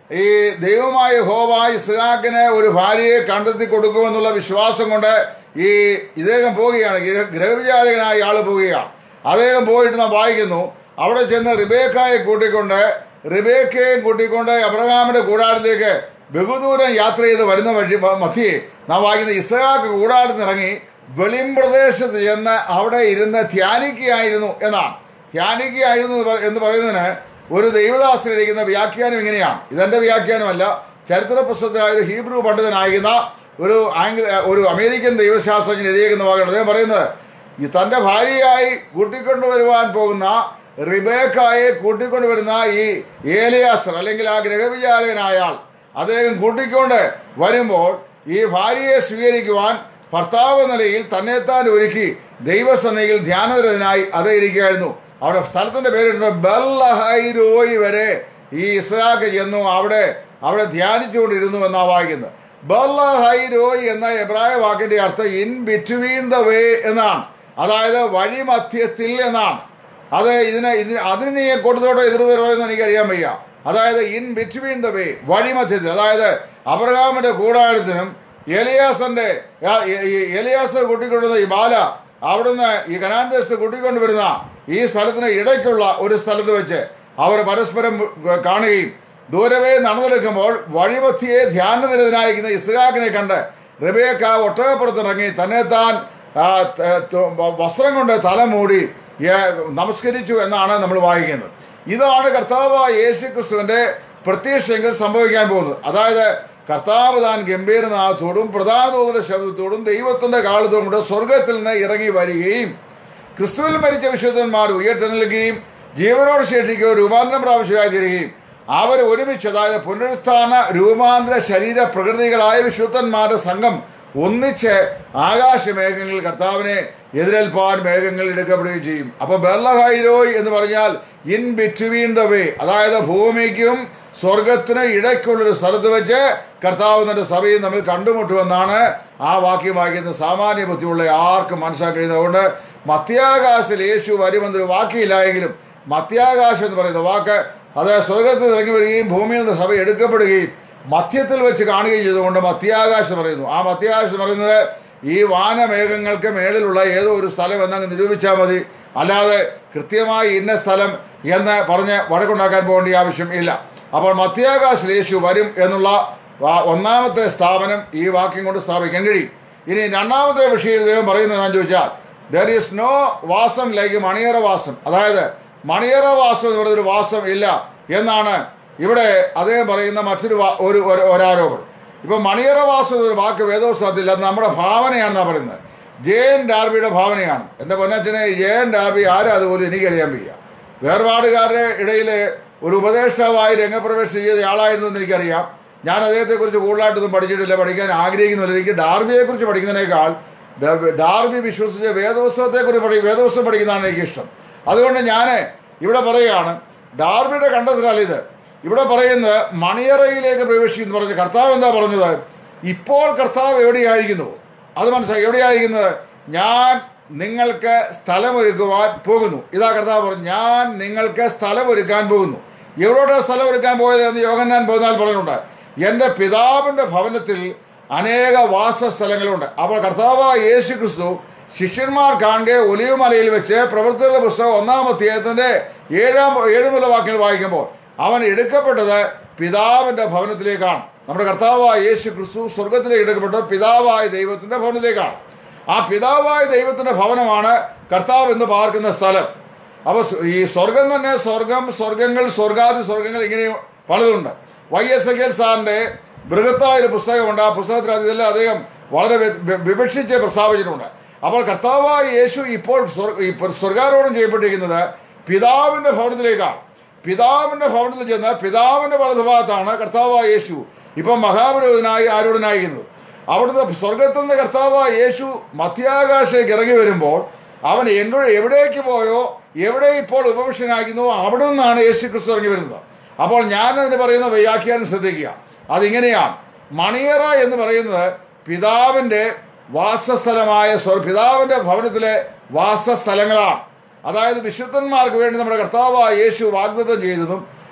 ഈ ദൈവമായ ഹോവ ഇസ്ഹാക്കിന് ഒരു ഭാര്യയെ കണ്ടെത്തി കൊടുക്കുമെന്നുള്ള വിശ്വാസം കൊണ്ട് ഈ ഇദ്ദേഹം പോവുകയാണ് ഗൃഹ- ഗൃഹവിചാരകനായ ആൾ പോവുകയാണ് അദ്ദേഹം പോയിട്ട് നാം വായിക്കുന്നു അവിടെ ചെന്ന് റിബേക്കായെ കൂട്ടിക്കൊണ്ട് റിബേക്കയെ കൂട്ടിക്കൊണ്ട് അബ്രഹാമിന്റെ കൂടാരത്തിലേക്ക് ബഹുദൂരം യാത്ര ചെയ്ത് വരുന്ന വഴി മധ്യേ നാം വായിക്കുന്ന ഇസഹാക്ക് കൂടാരത്തിൽ ഇറങ്ങി വെളിമ്പ്രദേശത്ത് ചെന്ന് അവിടെ ഇരുന്ന് ധ്യാനിക്കുകയായിരുന്നു എന്നാണ് ധ്യാനിക്കുകയായിരുന്നു എന്ന് പറ- എന്ന് പറയുന്നതിന് ഒരു ദൈവദാസനിരിക്കുന്ന വ്യാഖ്യാനം ഇങ്ങനെയാണ് ഇതെന്റെ വ്യാഖ്യാനമല്ല ചരിത്ര പുസ്തകത്തിനായ ഒരു ഹീബ്രു പണ്ഡിതനായിരുന്ന ഒരു ആംഗ്ല ഒരു അമേരിക്കൻ ദൈവശാസ്ത്രജ്ഞൻ എഴുതിയിരിക്കുന്ന വാക്കാണ് അദ്ദേഹം പറയുന്നത് ഈ തൻ്റെ ഭാര്യയായി കൂട്ടിക്കൊണ്ടുവരുവാൻ പോകുന്ന റിബേക്കായെ കൂട്ടിക്കൊണ്ടുവരുന്ന ഈ ഏലിയാസർ അല്ലെങ്കിൽ ആ ഗ്രഹവിചാരകനായ ആൾ അദ്ദേഹം കൂട്ടിക്കൊണ്ട് വരുമ്പോൾ ഈ ഭാര്യയെ സ്വീകരിക്കുവാൻ ഭർത്താവ് എന്ന നിലയിൽ തന്നെത്താൻ ഒരുക്കി ദൈവസന്നയിൽ ധ്യാനനിരതനായി അതേ ഇരിക്കുകയായിരുന്നു അവിടെ സ്ഥലത്തിന്റെ പേരിട്ടുണ്ട് ബെല്ലഹൈരോയി വരെ ഈ ഇസ്ഹാക്ക് ചെന്നു അവിടെ അവിടെ ധ്യാനിച്ചുകൊണ്ടിരുന്നു എന്നാ വായിക്കുന്നത് ബെല്ലഹൈരോയി എന്ന എബ്രായ വാക്കിന്റെ അർത്ഥം ഇൻ ബിറ്റ്വീൻ ദ വേ എന്നാണ് അതായത് വഴിമധ്യത്തിൽ എന്നാണ് അത് ഇതിന് ഇതിന് അതിന് നീ കൊടുത്തോട്ടോ എതിർ എന്ന് എനിക്കറിയാൻ വയ്യ അതായത് ഇൻ ബിറ്റ്വീൻ ദ വേ വഴിമധ്യത്തിൽ അതായത് അബ്രഹാമിന്റെ കൂടാരത്തിനും എലിയാസന്റെ ആ, ഈ- ഈ എലിയാസർ കൂട്ടിക്കൊണ്ടുവന്ന ഈ ബാല അവിടുന്ന് ഈ കനാൻ ദേശത്ത് കൂട്ടിക്കൊണ്ടുവരുന്ന ഈ സ്ഥലത്തിന് ഇടയ്ക്കുള്ള ഒരു സ്ഥലത്ത് വെച്ച് അവർ പരസ്പരം കാണുകയും ദൂരവേ നടന്നെടുക്കുമ്പോൾ വഴിമധ്യയെ ധ്യാനനിരതനായിരിക്കുന്ന ഇസ്ഹാക്കിനെ കണ്ട് റിബേക്ക ഒട്ടകപ്പുറത്തിറങ്ങി തന്നെ താൻ ആ, ത- ത- വസ്ത്രം കൊണ്ട് തല മൂടി ഏ- നമസ്കരിച്ചു എന്നാണ് നമ്മൾ വായിക്കുന്നത് ഇതാണ് കർത്താവ് യേശു ക്രിസ്തുവിന്റെ പ്രത്യക്ഷങ്ങൾ സംഭവിക്കാൻ പോകുന്നത് അതായത് കർത്താവ് താൻ ഗംഭീരനാഥത്തോടും പ്രധാന തോതിന്റെ ശബ്ദത്തോടും ദൈവത്തിന്റെ കാലത്തോടും കൂടെ സ്വർഗത്തിൽ നിന്ന് ഇറങ്ങി വരികയും ക്രിസ്തുവിൽ മരിച്ച വിശുദ്ധന്മാർ ഉയർത്തെഴുന്നേൽക്കുകയും ജീവനോട് ശേഷിക്കുകയോ രൂപാന്തരം പ്രാവശ്യമായി തീരുകയും അവർ ഒരുമിച്ച് അതായത് പുനരുത്ഥാന രൂപാന്തര ശരീര പ്രകൃതികളായ വിശുദ്ധന്മാരുടെ സംഘം ഒന്നിച്ച് ആകാശമേഘങ്ങളിൽ കർത്താവിനെ എതിരേൽപ്പാൻ മേഘങ്ങൾ എടുക്കപ്പെടുകയും ചെയ്യും അപ്പൊ ബെർലഹൈരോയ് എന്ന് പറഞ്ഞാൽ ഇൻ ബിറ്റ്വീൻ ദ വേ അതായത് ഭൂമിക്കും സ്വർഗത്തിന് ഇടയ്ക്കുള്ളൊരു സ്ഥലത്ത് വെച്ച് കർത്താവ് തന്റെ സഭയും തമ്മിൽ കണ്ടുമുട്ടുമെന്നാണ് ആ വാക്യം വായിക്കുന്ന സാമാന്യ ബുദ്ധിയുള്ള ആർക്കും മനസ്സിലാക്കി കഴിയുന്നതുകൊണ്ട് മധ്യാകാശത്തിൽ യേശു വരുമെന്നൊരു വാക്കിയില്ലായെങ്കിലും മധ്യാകാശം എന്ന് പറയുന്ന വാക്ക് അത് സ്വർഗത്തിൽ ഇറങ്ങി വരികയും ഭൂമിയിൽ നിന്ന് സഭ എടുക്കപ്പെടുകയും മധ്യത്തിൽ വെച്ച് കാണുകയും ചെയ്തുകൊണ്ട് മധ്യാകാശം പറയുന്നു ആ മധ്യാകാശം പറയുന്നത് ഈ വാനമേഘങ്ങൾക്ക് മേളിലുള്ള ഏതോ ഒരു സ്ഥലം എന്നങ്ങ് നിരൂപിച്ചാൽ മതി അല്ലാതെ കൃത്യമായി ഇന്ന സ്ഥലം എന്ന് പറഞ്ഞ് വഴക്കുണ്ടാക്കാൻ പോകേണ്ട ആവശ്യം ഇല്ല അപ്പോൾ മധ്യാകാശത്തിൽ യേശു വരും എന്നുള്ള ആ ഒന്നാമത്തെ സ്ഥാപനം ഈ വാക്യം കൊണ്ട് സ്ഥാപിക്കാൻ കഴിയും ഇനി രണ്ടാമത്തെ വിഷയം ദൈവം പറയുന്നത് ഞാൻ ചോദിച്ചാൽ ദർ ഈസ് നോ വാസം ലൈക്ക് മണിയറ വാസം അതായത് മണിയറ വാസം എന്ന് പറയുന്നൊരു വാസം ഇല്ല എന്നാണ് ഇവിടെ അദ്ദേഹം പറയുന്ന മറ്റൊരു വാ- ഒരു ഒരു- ഒരാരോപണം ഇപ്പൊ മണിയറ വാസം എന്നൊരു വാക്ക് വേദോത്സവത്തിൽ അത് നമ്മുടെ ഭാവനയാണെന്നാണ് പറയുന്നത് ജെ എൻ ഡാർബിയുടെ ഭാവനയാണ് എൻ്റെ പൊന്നച്ഛനെ ജെ എൻ ഡാർബി ആരാ അതുപോലും എനിക്കറിയാൻ വയ്യ വേർപാടുകാരുടെ ഇടയിൽ ഒരു ഉപദേഷ്ടാവായി രംഗപ്രവേശം ചെയ്ത ആളായിരുന്നു എന്ന് എനിക്കറിയാം ഞാൻ അദ്ദേഹത്തെക്കുറിച്ച് കൂടുതലായിട്ടൊന്നും പഠിച്ചിട്ടില്ല പഠിക്കാൻ ആഗ്രഹിക്കുന്നില്ല എനിക്ക് ഡാർബിയെക്കുറിച്ച് പഠിക്കുന്നതിനേക്കാൾ ഡ- ഡാർബി വിശ്വസിച്ച വേദോത്സവത്തെക്കുറിച്ച് പഠി വേദോത്സവം പഠിക്കുന്നതാണ് എനിക്കിഷ്ടം അതുകൊണ്ട് ഞാൻ ഇവിടെ പറയുകയാണ് ഡാർബിയുടെ കണ്ടെത്തലല്ല ഇത് ഇവിടെ പറയുന്നത് മണിയറയിലേക്ക് പ്രവേശിക്കും എന്ന് പറഞ്ഞ് കർത്താവ് എന്താ പറഞ്ഞത് ഇപ്പോൾ കർത്താവ് എവിടെയായിരിക്കുന്നു അത് മനസ്സിലായി എവിടെയായിരിക്കുന്നത് ഞാൻ നിങ്ങൾക്ക് സ്ഥലമൊരുക്കുവാൻ പോകുന്നു ഇതാ കർത്താവ് പറഞ്ഞു ഞാൻ നിങ്ങൾക്ക് സ്ഥലമൊരുക്കാൻ പോകുന്നു എവിടോട്ടാ സ്ഥലം ഒരുക്കാൻ പോയത് എന്ന് യോഗന്നാൻ പോന്നാൽ പറഞ്ഞിട്ടുണ്ട് എൻ്റെ പിതാവിൻ്റെ ഭവനത്തിൽ അനേക വാസസ്ഥലങ്ങളുണ്ട് അപ്പോൾ കർത്താവായ യേശു ക്രിസ്തു ശിഷ്യന്മാർ കാണുക ഒലിവുമലയിൽ വെച്ച് പ്രവൃത്തിയുടെ പുസ്തകം ഒന്നാം അധ്യായത്തിന്റെ ഏഴാം ഏഴുമുള്ള വാക്യങ്ങൾ വായിക്കുമ്പോൾ അവൻ എടുക്കപ്പെട്ടത് പിതാവിന്റെ ഭവനത്തിലേക്കാണ് നമ്മുടെ കർത്താവായ യേശു ക്രിസ്തു സ്വർഗത്തിലേക്ക് എടുക്കപ്പെട്ടത് പിതാവായ ദൈവത്തിന്റെ ഭവനത്തിലേക്കാണ് ആ പിതാവായ ദൈവത്തിന്റെ ഭവനമാണ് കർത്താവ് എന്ന് പാർക്കുന്ന സ്ഥലം അപ്പോൾ ഈ സ്വർഗം തന്നെ സ്വർഗം സ്വർഗങ്ങൾ സ്വർഗാദി സ്വർഗങ്ങൾ ഇങ്ങനെ പലതുണ്ട് വൈ എസ് എൽ സാറിന്റെ ബൃഹത്തായ ഒരു പുസ്തകമുണ്ട് ആ പുസ്തകത്തിൽ അതിലെല്ലാം അദ്ദേഹം വളരെ വി- വി- വിവക്ഷിച്ച് പ്രസ്താവിച്ചിട്ടുണ്ട് അപ്പോൾ കർത്താവായ യേശു ഇപ്പോൾ സ്വർ- ഈ സ്വർഗാരോഹണം ചെയ്യപ്പെട്ടിരിക്കുന്നത് പിതാവിന്റെ ഭവനത്തിലേക്കാണ് പിതാവിന്റെ ഭവനത്തിൽ ചെന്ന് പിതാവിന്റെ വലതുഭാഗത്താണ് കർത്താവായ യേശു ഇപ്പം മഹാപുരോഹിതനായി ആരൂഢനായിരിക്കുന്നത് അവിടുന്ന് സ്വർഗത്തിൽ നിന്ന് കർത്താവായ യേശു മധ്യാകാശത്തേക്ക് ഇറങ്ങി വരുമ്പോൾ അവൻ എങ്ങോ എവിടേക്ക് പോയോ എവിടെ ഇപ്പോൾ ഉപവിഷ്ടനായിരിക്കുന്നു അവിടെ നിന്നാണ് യേശു ക്രിസ്തു ഇറങ്ങി വരുന്നത് അപ്പോൾ ഞാൻ അതിന് പറയുന്ന വ്യാഖ്യാനം ശ്രദ്ധിക്കുക അതിങ്ങനെയാണ് മണിയറ എന്ന് പറയുന്നത് പിതാവിന്റെ വാസസ്ഥലമായ സ്വർ- പിതാവിന്റെ ഭവനത്തിലെ വാസസ്ഥലങ്ങളാണ് അതായത് വിശുദ്ധന്മാർക്ക് വേണ്ടി നമ്മുടെ കർത്താവായ യേശു വാഗ്ദത്തം ചെയ്തതും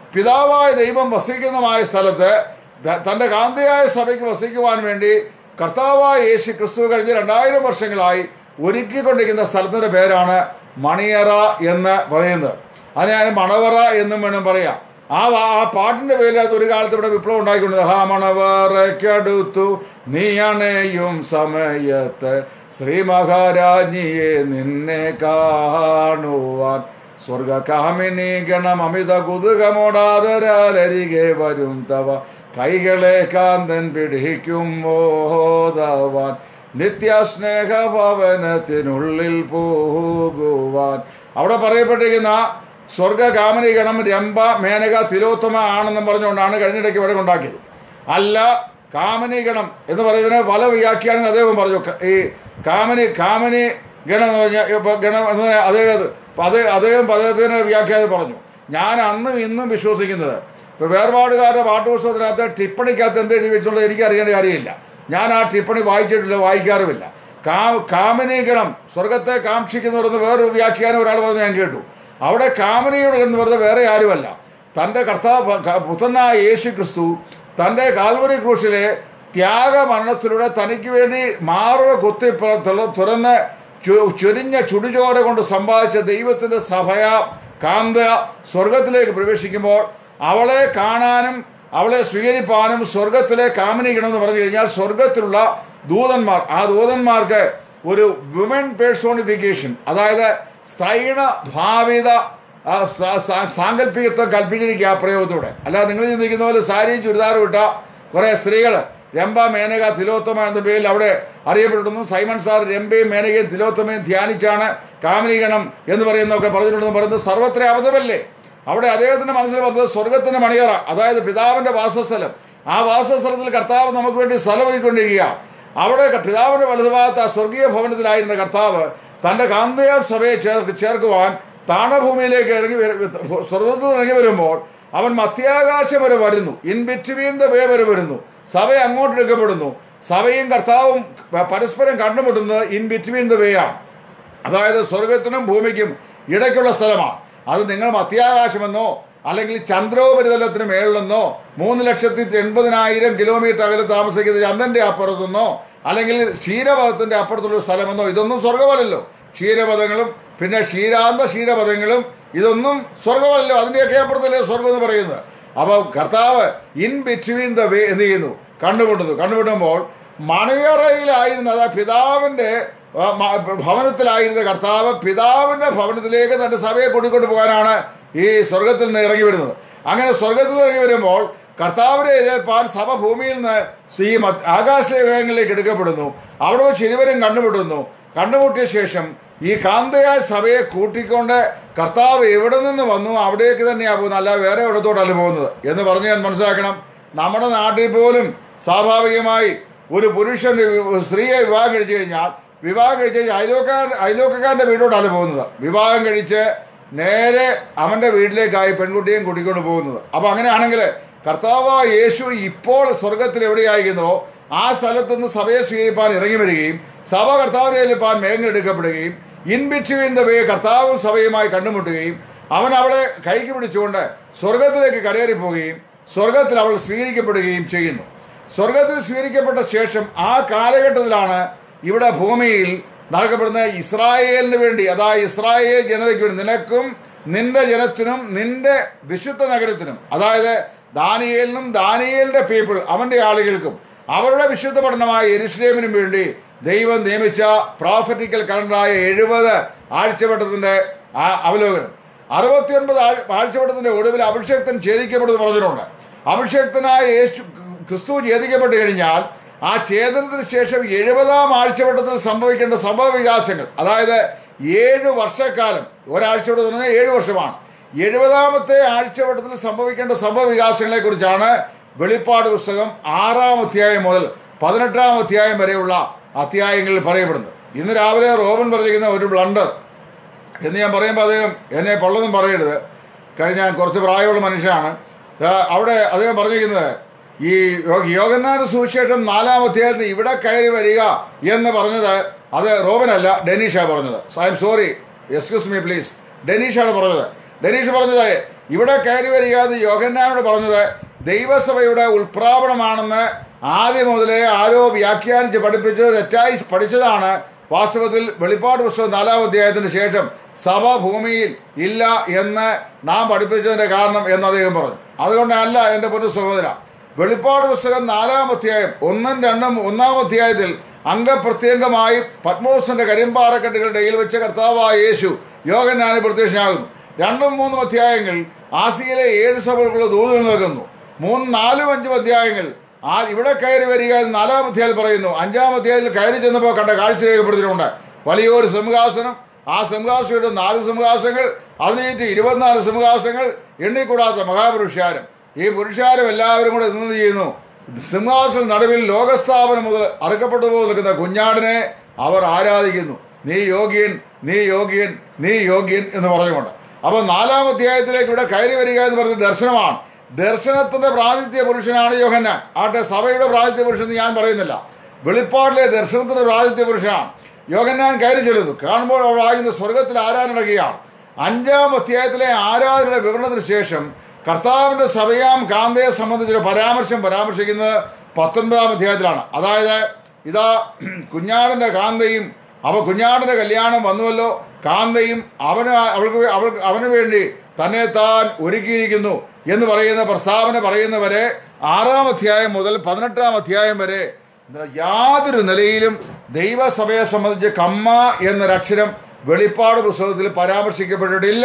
പിതാവായ ദൈവം വസിക്കുന്നതുമായ സ്ഥലത്ത് ത- തൻ്റെ കാന്തിയായ സഭയ്ക്ക് വസിക്കുവാൻ വേണ്ടി കർത്താവായ യേശു ക്രിസ്തു കഴിഞ്ഞ രണ്ടായിരം വർഷങ്ങളായി ഒരുക്കിക്കൊണ്ടിരിക്കുന്ന സ്ഥലത്തിൻ്റെ പേരാണ് മണിയറ എന്ന് പറയുന്നത് അതിനെ ഞാൻ മണവറ എന്നും വേണം പറയാം ആ വാ- ആ പാട്ടിന്റെ പേരിലകത്ത് ഒരു കാലത്ത് ഇവിടെ വിപ്ലവം ഉണ്ടായിക്കൊണ്ടത് ഹാ മണവറയ്ക്കടുത്തു നീ അണയും സമയത്ത് ശ്രീ മഹാരാജ്ഞിയെ നിന്നെ കാണുവാൻ സ്വർഗ കാമിനി ഗണം അമിത കുതുകമോടാതരാലരികെ വരും തവ കൈകളെ കാന്തൻ പിടിക്കും മോദവാൻ നിത്യസ്നേഹഭവനത്തിനുള്ളിൽ പോകുവാൻ അവിടെ പറയപ്പെട്ടിരിക്കുന്ന സ്വർഗ കാമിനി ഗണം രംഭ മേനക തിലോത്തമ ആണെന്നും പറഞ്ഞുകൊണ്ടാണ് കഴിഞ്ഞിടയ്ക്ക് ഇവിടെ ഉണ്ടാക്കിയത് അല്ല കാമിനി ഗണം എന്ന് പറയുന്നതിന് പല വ്യാഖ്യാനം അദ്ദേഹം പറഞ്ഞു ക- ഈ കാമിനി കാമിനി ഗണം എന്ന് പറഞ്ഞാൽ ഇപ്പൊ ഗണം എന്ന് പറഞ്ഞാൽ അദ്ദേഹം അത് അദ്ദേഹം അദ്ദേഹത്തിന് വ്യാഖ്യാനം പറഞ്ഞു ഞാൻ അന്നും ഇന്നും വിശ്വസിക്കുന്നത് ഇപ്പൊ വേർപാടുകാരുടെ പാട്ടുപുസ്തകത്തിനകത്ത് ടിപ്പണിക്കകത്ത് എന്ത് എഴുതി വെച്ചുള്ളത് എനിക്ക് അറിയേണ്ട കാര്യമില്ല ഞാൻ ആ ടിപ്പണി വായിച്ചിട്ടില്ല വായിക്കാറുമില്ല കാ കാമിനി ഗണം സ്വർഗത്തെ കാക്ഷിക്കുന്നവരെന്ന് വേറൊരു വ്യാഖ്യാനം ഒരാൾ പറഞ്ഞ് ഞാൻ കേട്ടു അവിടെ കാമിനിയുടെ എന്ന് പറയുന്നത് വേറെ ആരുമല്ല തൻ്റെ കർത്താവ് ക- പുത്രനായ യേശു ക്രിസ്തു തൻ്റെ കാൽവരി ക്രൂശിലെ ത്യാഗമരണത്തിലൂടെ തനിക്ക് വേണ്ടി മാറുക കുത്തി പ- തുറ- തുറന്ന് ചു- ചുരിഞ്ഞ ചുടുചോര കൊണ്ട് സമ്പാദിച്ച ദൈവത്തിൻ്റെ സഭയ കാന്ത സ്വർഗത്തിലേക്ക് പ്രവേശിക്കുമ്പോൾ അവളെ കാണാനും അവളെ സ്വീകരിപ്പാനും സ്വർഗത്തിലെ കാമിനിക്കണമെന്ന് പറഞ്ഞു കഴിഞ്ഞാൽ സ്വർഗത്തിലുള്ള ദൂതന്മാർ ആ ദൂതന്മാർക്ക് ഒരു വിമൻ പേഴ്സോണിഫിക്കേഷൻ അതായത് സ്ത്രൈണ ഭാവിത ആ, സാ- സാ- സാങ്കല്പികത്വം കൽപ്പിച്ചിരിക്കുക ആ പ്രയോഗത്തിലൂടെ അല്ലാതെ നിങ്ങൾ ചിന്തിക്കുന്ന പോലെ സാരി ചുരിദാർ വിട്ട കുറേ സ്ത്രീകൾ രംഭ മേനക തിലോത്തമ എന്ന പേരിൽ അവിടെ അറിയപ്പെട്ടിരുന്നു സൈമൺ സാർ രംഭയും മേനകയും തിലോത്തമയും ധ്യാനിച്ചാണ് കാമിനിഗണം എന്ന് പറയുന്നതൊക്കെ പറഞ്ഞിട്ടുണ്ടെന്ന് പറയുന്നത് സർവത്ര അബദ്ധമല്ലേ അവിടെ അദ്ദേഹത്തിന്റെ മനസ്സിൽ വന്നത് സ്വർഗത്തിന്റെ മണിയറ അതായത് പിതാവിന്റെ വാസസ്ഥലം ആ വാസസ്ഥലത്തിൽ കർത്താവ് നമുക്ക് വേണ്ടി സ്ഥലം ഒരുക്കൊണ്ടിരിക്കുക അവിടെ പിതാവിന്റെ വലതുഭാഗത്ത് ആ സ്വർഗീയ ഭവനത്തിലായിരുന്ന കർത്താവ് തന്റെ കാന്തയ സഭയെ ചേർക്ക് ചേർക്കുവാൻ താണഭൂമിയിലേക്ക് ഇറങ്ങി വര- സ്വർഗത്തിൽ നിന്ന് ഇറങ്ങി വരുമ്പോൾ അവൻ മധ്യാകാശം വരെ വരുന്നു ഇൻ ബിറ്റ്വീൻ ദ വേ വരെ വരുന്നു സഭ അങ്ങോട്ട് എടുക്കപ്പെടുന്നു സഭയും കർത്താവും പരസ്പരം കണ്ടുമുട്ടുന്നത് ഇൻ ബിറ്റ്വീൻ ദ വേ ആണ് അതായത് സ്വർഗത്തിനും ഭൂമിക്കും ഇടയ്ക്കുള്ള സ്ഥലമാണ് അത് നിങ്ങൾ മധ്യാകാശമെന്നോ അല്ലെങ്കിൽ ചന്ദ്രോപരിതലത്തിന് മേളിലെന്നോ മൂന്ന് ലക്ഷത്തി എൺപതിനായിരം കിലോമീറ്റർ അകലെ താമസിക്കുന്ന ചന്ദ്രന്റെ അപ്പുറത്തുനിന്നോ അല്ലെങ്കിൽ ക്ഷീരപഥത്തിന്റെ അപ്പുറത്തുള്ള സ്ഥലമെന്നോ ഇതൊന്നും സ്വർഗമല്ലല്ലോ ക്ഷീരപഥങ്ങളും പിന്നെ ക്ഷീരാന്ത ക്ഷീരപഥങ്ങളും ഇതൊന്നും സ്വർഗമല്ലല്ലോ അതിൻ്റെയൊക്കെ അപ്പുറത്തല്ലേ സ്വർഗം എന്ന് പറയുന്നത് അപ്പോൾ കർത്താവ് ഇൻ ബിറ്റ്വീൻ ദ വേ എന്ത് ചെയ്യുന്നു കണ്ടുമുട്ടുന്നു കണ്ടുമുട്ടുമ്പോൾ മണിയറയിലായിരുന്ന അതായത് പിതാവിൻ്റെ ആ, മ- ഭവനത്തിലായിരുന്ന കർത്താവ് പിതാവിൻ്റെ ഭവനത്തിലേക്ക് തൻ്റെ സഭയെ കൂട്ടിക്കൊണ്ട് പോകാനാണ് ഈ സ്വർഗത്തിൽ നിന്ന് ഇറങ്ങി വരുന്നത് അങ്ങനെ സ്വർഗത്തിൽ നിന്ന് ഇറങ്ങി വരുമ്പോൾ കർത്താവിനെ എതിരേൽപ്പാൻ സഭ ഭൂമിയിൽ നിന്ന് ഈ മ- ആകാശലേഖങ്ങളിലേക്ക് എടുക്കപ്പെടുന്നു അവിടെ വെച്ച് ഇരുവരും കണ്ടുമുട്ടുന്നു കണ്ടുമുട്ടിയ ശേഷം ഈ കാന്തയായ സഭയെ കൂട്ടിക്കൊണ്ട് കർത്താവ് എവിടെ നിന്ന് വന്നു അവിടേക്ക് തന്നെയാണ് പോകുന്നത് അല്ല വേറെ എവിടത്തോട്ടല്ല പോകുന്നത് എന്ന് പറഞ്ഞ് ഞാൻ മനസ്സിലാക്കണം നമ്മുടെ നാട്ടിൽ പോലും സ്വാഭാവികമായി ഒരു പുരുഷൻ ഒരു സ്ത്രീയെ വിവാഹം കഴിച്ചു കഴിഞ്ഞാൽ വിവാഹം കഴിച്ച് കഴിഞ്ഞാൽ അയലോക്കാർ അയലോക്കക്കാരൻ്റെ വീട്ടിലോട്ടാണ് പോകുന്നത് വിവാഹം കഴിച്ച് നേരെ അവൻ്റെ വീട്ടിലേക്കായി പെൺകുട്ടിയെയും കൂട്ടിക്കൊണ്ട് പോകുന്നത് അപ്പോൾ അങ്ങനെയാണെങ്കിൽ കർത്താവായ യേശു ഇപ്പോൾ സ്വർഗത്തിൽ എവിടെയായിരിക്കുന്നോ ആ സ്ഥലത്ത് നിന്ന് സഭയെ സ്വീകരിപ്പാൻ ഇറങ്ങി വരികയും സഭ കർത്താവിനെ ഏൽപ്പാൻ മേങ്ങെടുക്കപ്പെടുകയും ഇൻ ബിറ്റ്വീൻ ദ വേ കർത്താവും സഭയുമായി കണ്ടുമുട്ടുകയും അവൻ അവളെ കൈക്ക് പിടിച്ചുകൊണ്ട് സ്വർഗത്തിലേക്ക് കടയേറി പോവുകയും സ്വർഗത്തിൽ അവൾ സ്വീകരിക്കപ്പെടുകയും ചെയ്യുന്നു സ്വർഗത്തിൽ സ്വീകരിക്കപ്പെട്ട ശേഷം ആ കാലഘട്ടത്തിലാണ് ഇവിടെ ഭൂമിയിൽ നടക്കപ്പെടുന്ന ഇസ്രായേലിന് വേണ്ടി അതായത് ഇസ്രായേൽ ജനതയ്ക്ക് വേണ്ടി നിനക്കും നിന്റെ ജനത്തിനും നിന്റെ വിശുദ്ധ നഗരത്തിനും അതായത് ദാനിയേലിനും ദാനിയേലിന്റെ പീപ്പിൾ അവന്റെ ആളുകൾക്കും അവരുടെ വിശുദ്ധ പഠനമായ എരുഷലേമിനും വേണ്ടി ദൈവം നിയമിച്ച പ്രോഫറ്റിക്കൽ കലണ്ടറായ എഴുപത് ആഴ്ചവട്ടത്തിന്റെ ആ അവലോകനം അറുപത്തിയൊൻപത് ആഴ് ആഴ്ചവട്ടത്തിന്റെ ഒടുവിൽ അഭിഷേക്തൻ ഛേദിക്കപ്പെടുന്നു പറഞ്ഞിട്ടുണ്ട് അഭിഷേക്തനായ യേശു ക്രിസ്തു ഛേദിക്കപ്പെട്ട് കഴിഞ്ഞാൽ ആ ഛേദനത്തിന് ശേഷം എഴുപതാം ആഴ്ചവട്ടത്തിൽ സംഭവിക്കേണ്ട സംഭവ വികാസങ്ങൾ അതായത് ഏഴ് വർഷക്കാലം ഒരാഴ്ചയോട് പറഞ്ഞാൽ ഏഴ് വർഷമാണ് എഴുപതാമത്തെ ആഴ്ചവട്ടത്തിൽ സംഭവിക്കേണ്ട സംഭവ വികാസങ്ങളെ കുറിച്ചാണ് വെളിപ്പാട് പുസ്തകം ആറാം അധ്യായം മുതൽ പതിനെട്ടാം അധ്യായം വരെയുള്ള അധ്യായങ്ങളിൽ പറയപ്പെടുന്നത് ഇന്ന് രാവിലെ റോബൻ പറഞ്ഞിരിക്കുന്ന ഒരു ബ്ലണ്ടർ എന്ന് ഞാൻ പറയുമ്പോൾ അദ്ദേഹം എന്നെ പൊള്ളൊന്നും പറയരുത് കാര്യം ഞാൻ കുറച്ച് പ്രായമുള്ള മനുഷ്യനാണ് ദാ അവിടെ അദ്ദേഹം പറഞ്ഞിരിക്കുന്നത് ഈ യോ- യോഗന്നാഥ സുവിശേഷം നാലാം അധ്യായത്തിൽ ഇവിടെ കയറി വരിക എന്ന് പറഞ്ഞത് അത് റോബനല്ല ഡെനീഷാണ് പറഞ്ഞത് I am sorry excuse me please ഡെനീഷാണ് പറഞ്ഞത് ഡെനീഷ് പറഞ്ഞത് ഇവിടെ കയറി വരിക എന്ന് യോഹന്നാനോട് പറഞ്ഞത് ദൈവസഭയുടെ ഉൾപ്രാപണമാണെന്ന് ആദ്യം മുതലേ ആരോ വ്യാഖ്യാനിച്ച് പഠിപ്പിച്ച് തെറ്റായി പഠിച്ചതാണ് വാസ്തവത്തിൽ വെളിപ്പാട് പുസ്തകം നാലാം അധ്യായത്തിന് ശേഷം സഭ ഭൂമിയിൽ ഇല്ല എന്ന് നാം പഠിപ്പിച്ചതിൻ്റെ കാരണം എന്ന് അദ്ദേഹം പറഞ്ഞു അതുകൊണ്ടല്ല എൻ്റെ പൊന്നു സഹോദര വെളിപ്പാട് പുസ്തകം നാലാം അധ്യായം ഒന്നും രണ്ടും ഒന്നാം അധ്യായത്തിൽ അംഗപ്രത്യേകമായി പത്മോസിന്റെ കരിമ്പാറക്കെട്ടുകളുടെ ഇടയിൽ വെച്ച കർത്താവായ യേശു യോഗനാന് പ്രത്യക്ഷനാകുന്നു രണ്ടും മൂന്നും അധ്യായങ്ങൾ ആസിയയിലെ ഏഴ് സഭകൾക്കുള്ള ദൂതുകൾ നൽകുന്നു മൂന്ന് നാലും അഞ്ചും അധ്യായങ്ങൾ ആ ഇവിടെ കയറി വരിക എന്ന് നാലാം അധ്യായത്തിൽ പറയുന്നു അഞ്ചാം അധ്യായത്തിൽ കയറി ചെന്നപ്പോൾ കണ്ട കാഴ്ച രേഖപ്പെടുത്തിയിട്ടുണ്ട് വലിയൊരു സിംഹാസനം ആ സിംഹാസനയുടെ നാല് സിംഹാസനങ്ങൾ അതിനേറ്റ് ഇരുപത്തിനാല് സിംഹാസനങ്ങൾ എണ്ണിക്കൂടാത്ത മഹാപുരുഷാരം ഈ പുരുഷാരം എല്ലാവരും കൂടെ നിന്ന് ചെയ്യുന്നു സിംഹാസന നടുവിൽ ലോകസ്ഥാപനം മുതൽ അറുക്കപ്പെട്ടു പോയി നിൽക്കുന്ന കുഞ്ഞാടിനെ അവർ ആരാധിക്കുന്നു നീ യോഗ്യൻ നീ യോഗ്യൻ നീ യോഗ്യൻ എന്ന് പറഞ്ഞുകൊണ്ട് അപ്പോൾ നാലാം അധ്യായത്തിലേക്ക് ഇവിടെ കയറി വരിക എന്ന് പറയുന്നത് ദർശനമാണ് ദർശനത്തിന്റെ പ്രാതിഥ്യ പുരുഷനാണ് യോഹന്നാൻ ആട്ടെ സഭയുടെ പ്രാതിഥ്യ പുരുഷൻ എന്ന് ഞാൻ പറയുന്നില്ല വെളിപ്പാടിലെ ദർശനത്തിന്റെ പ്രാതിഥ്യ പുരുഷനാണ് യോഹന്നാൻ കയറി ചെല്ലുന്നു കാണുമ്പോൾ അവൾ ആകുന്ന സ്വർഗത്തിൽ ആരാധനയാണ് അഞ്ചാം അധ്യായത്തിലെ ആരാധനയുടെ വിവരണത്തിന് ശേഷം കർത്താവിന്റെ സഭയാം കാന്തയെ സംബന്ധിച്ചൊരു പരാമർശം പരാമർശിക്കുന്നത് പത്തൊൻപതാം അധ്യായത്തിലാണ് അതായത് ഇതാ കുഞ്ഞാടിന്റെ കാന്തയും അവ കുഞ്ഞാടിന്റെ കല്യാണം വന്നുവല്ലോ കാന്തയും അവന് അവൾക്ക് അവൾ അവന് വേണ്ടി തന്നെ താൻ ഒരുക്കിയിരിക്കുന്നു എന്ന് പറയുന്ന പ്രസ്താവന പറയുന്നവരെ ആറാം അധ്യായം മുതൽ പതിനെട്ടാം അധ്യായം വരെ യാതൊരു നിലയിലും ദൈവസഭയെ സംബന്ധിച്ച് കമ്മ എന്നൊരക്ഷരം വെളിപ്പാട് പുസ്തകത്തിൽ പരാമർശിക്കപ്പെട്ടിട്ടില്ല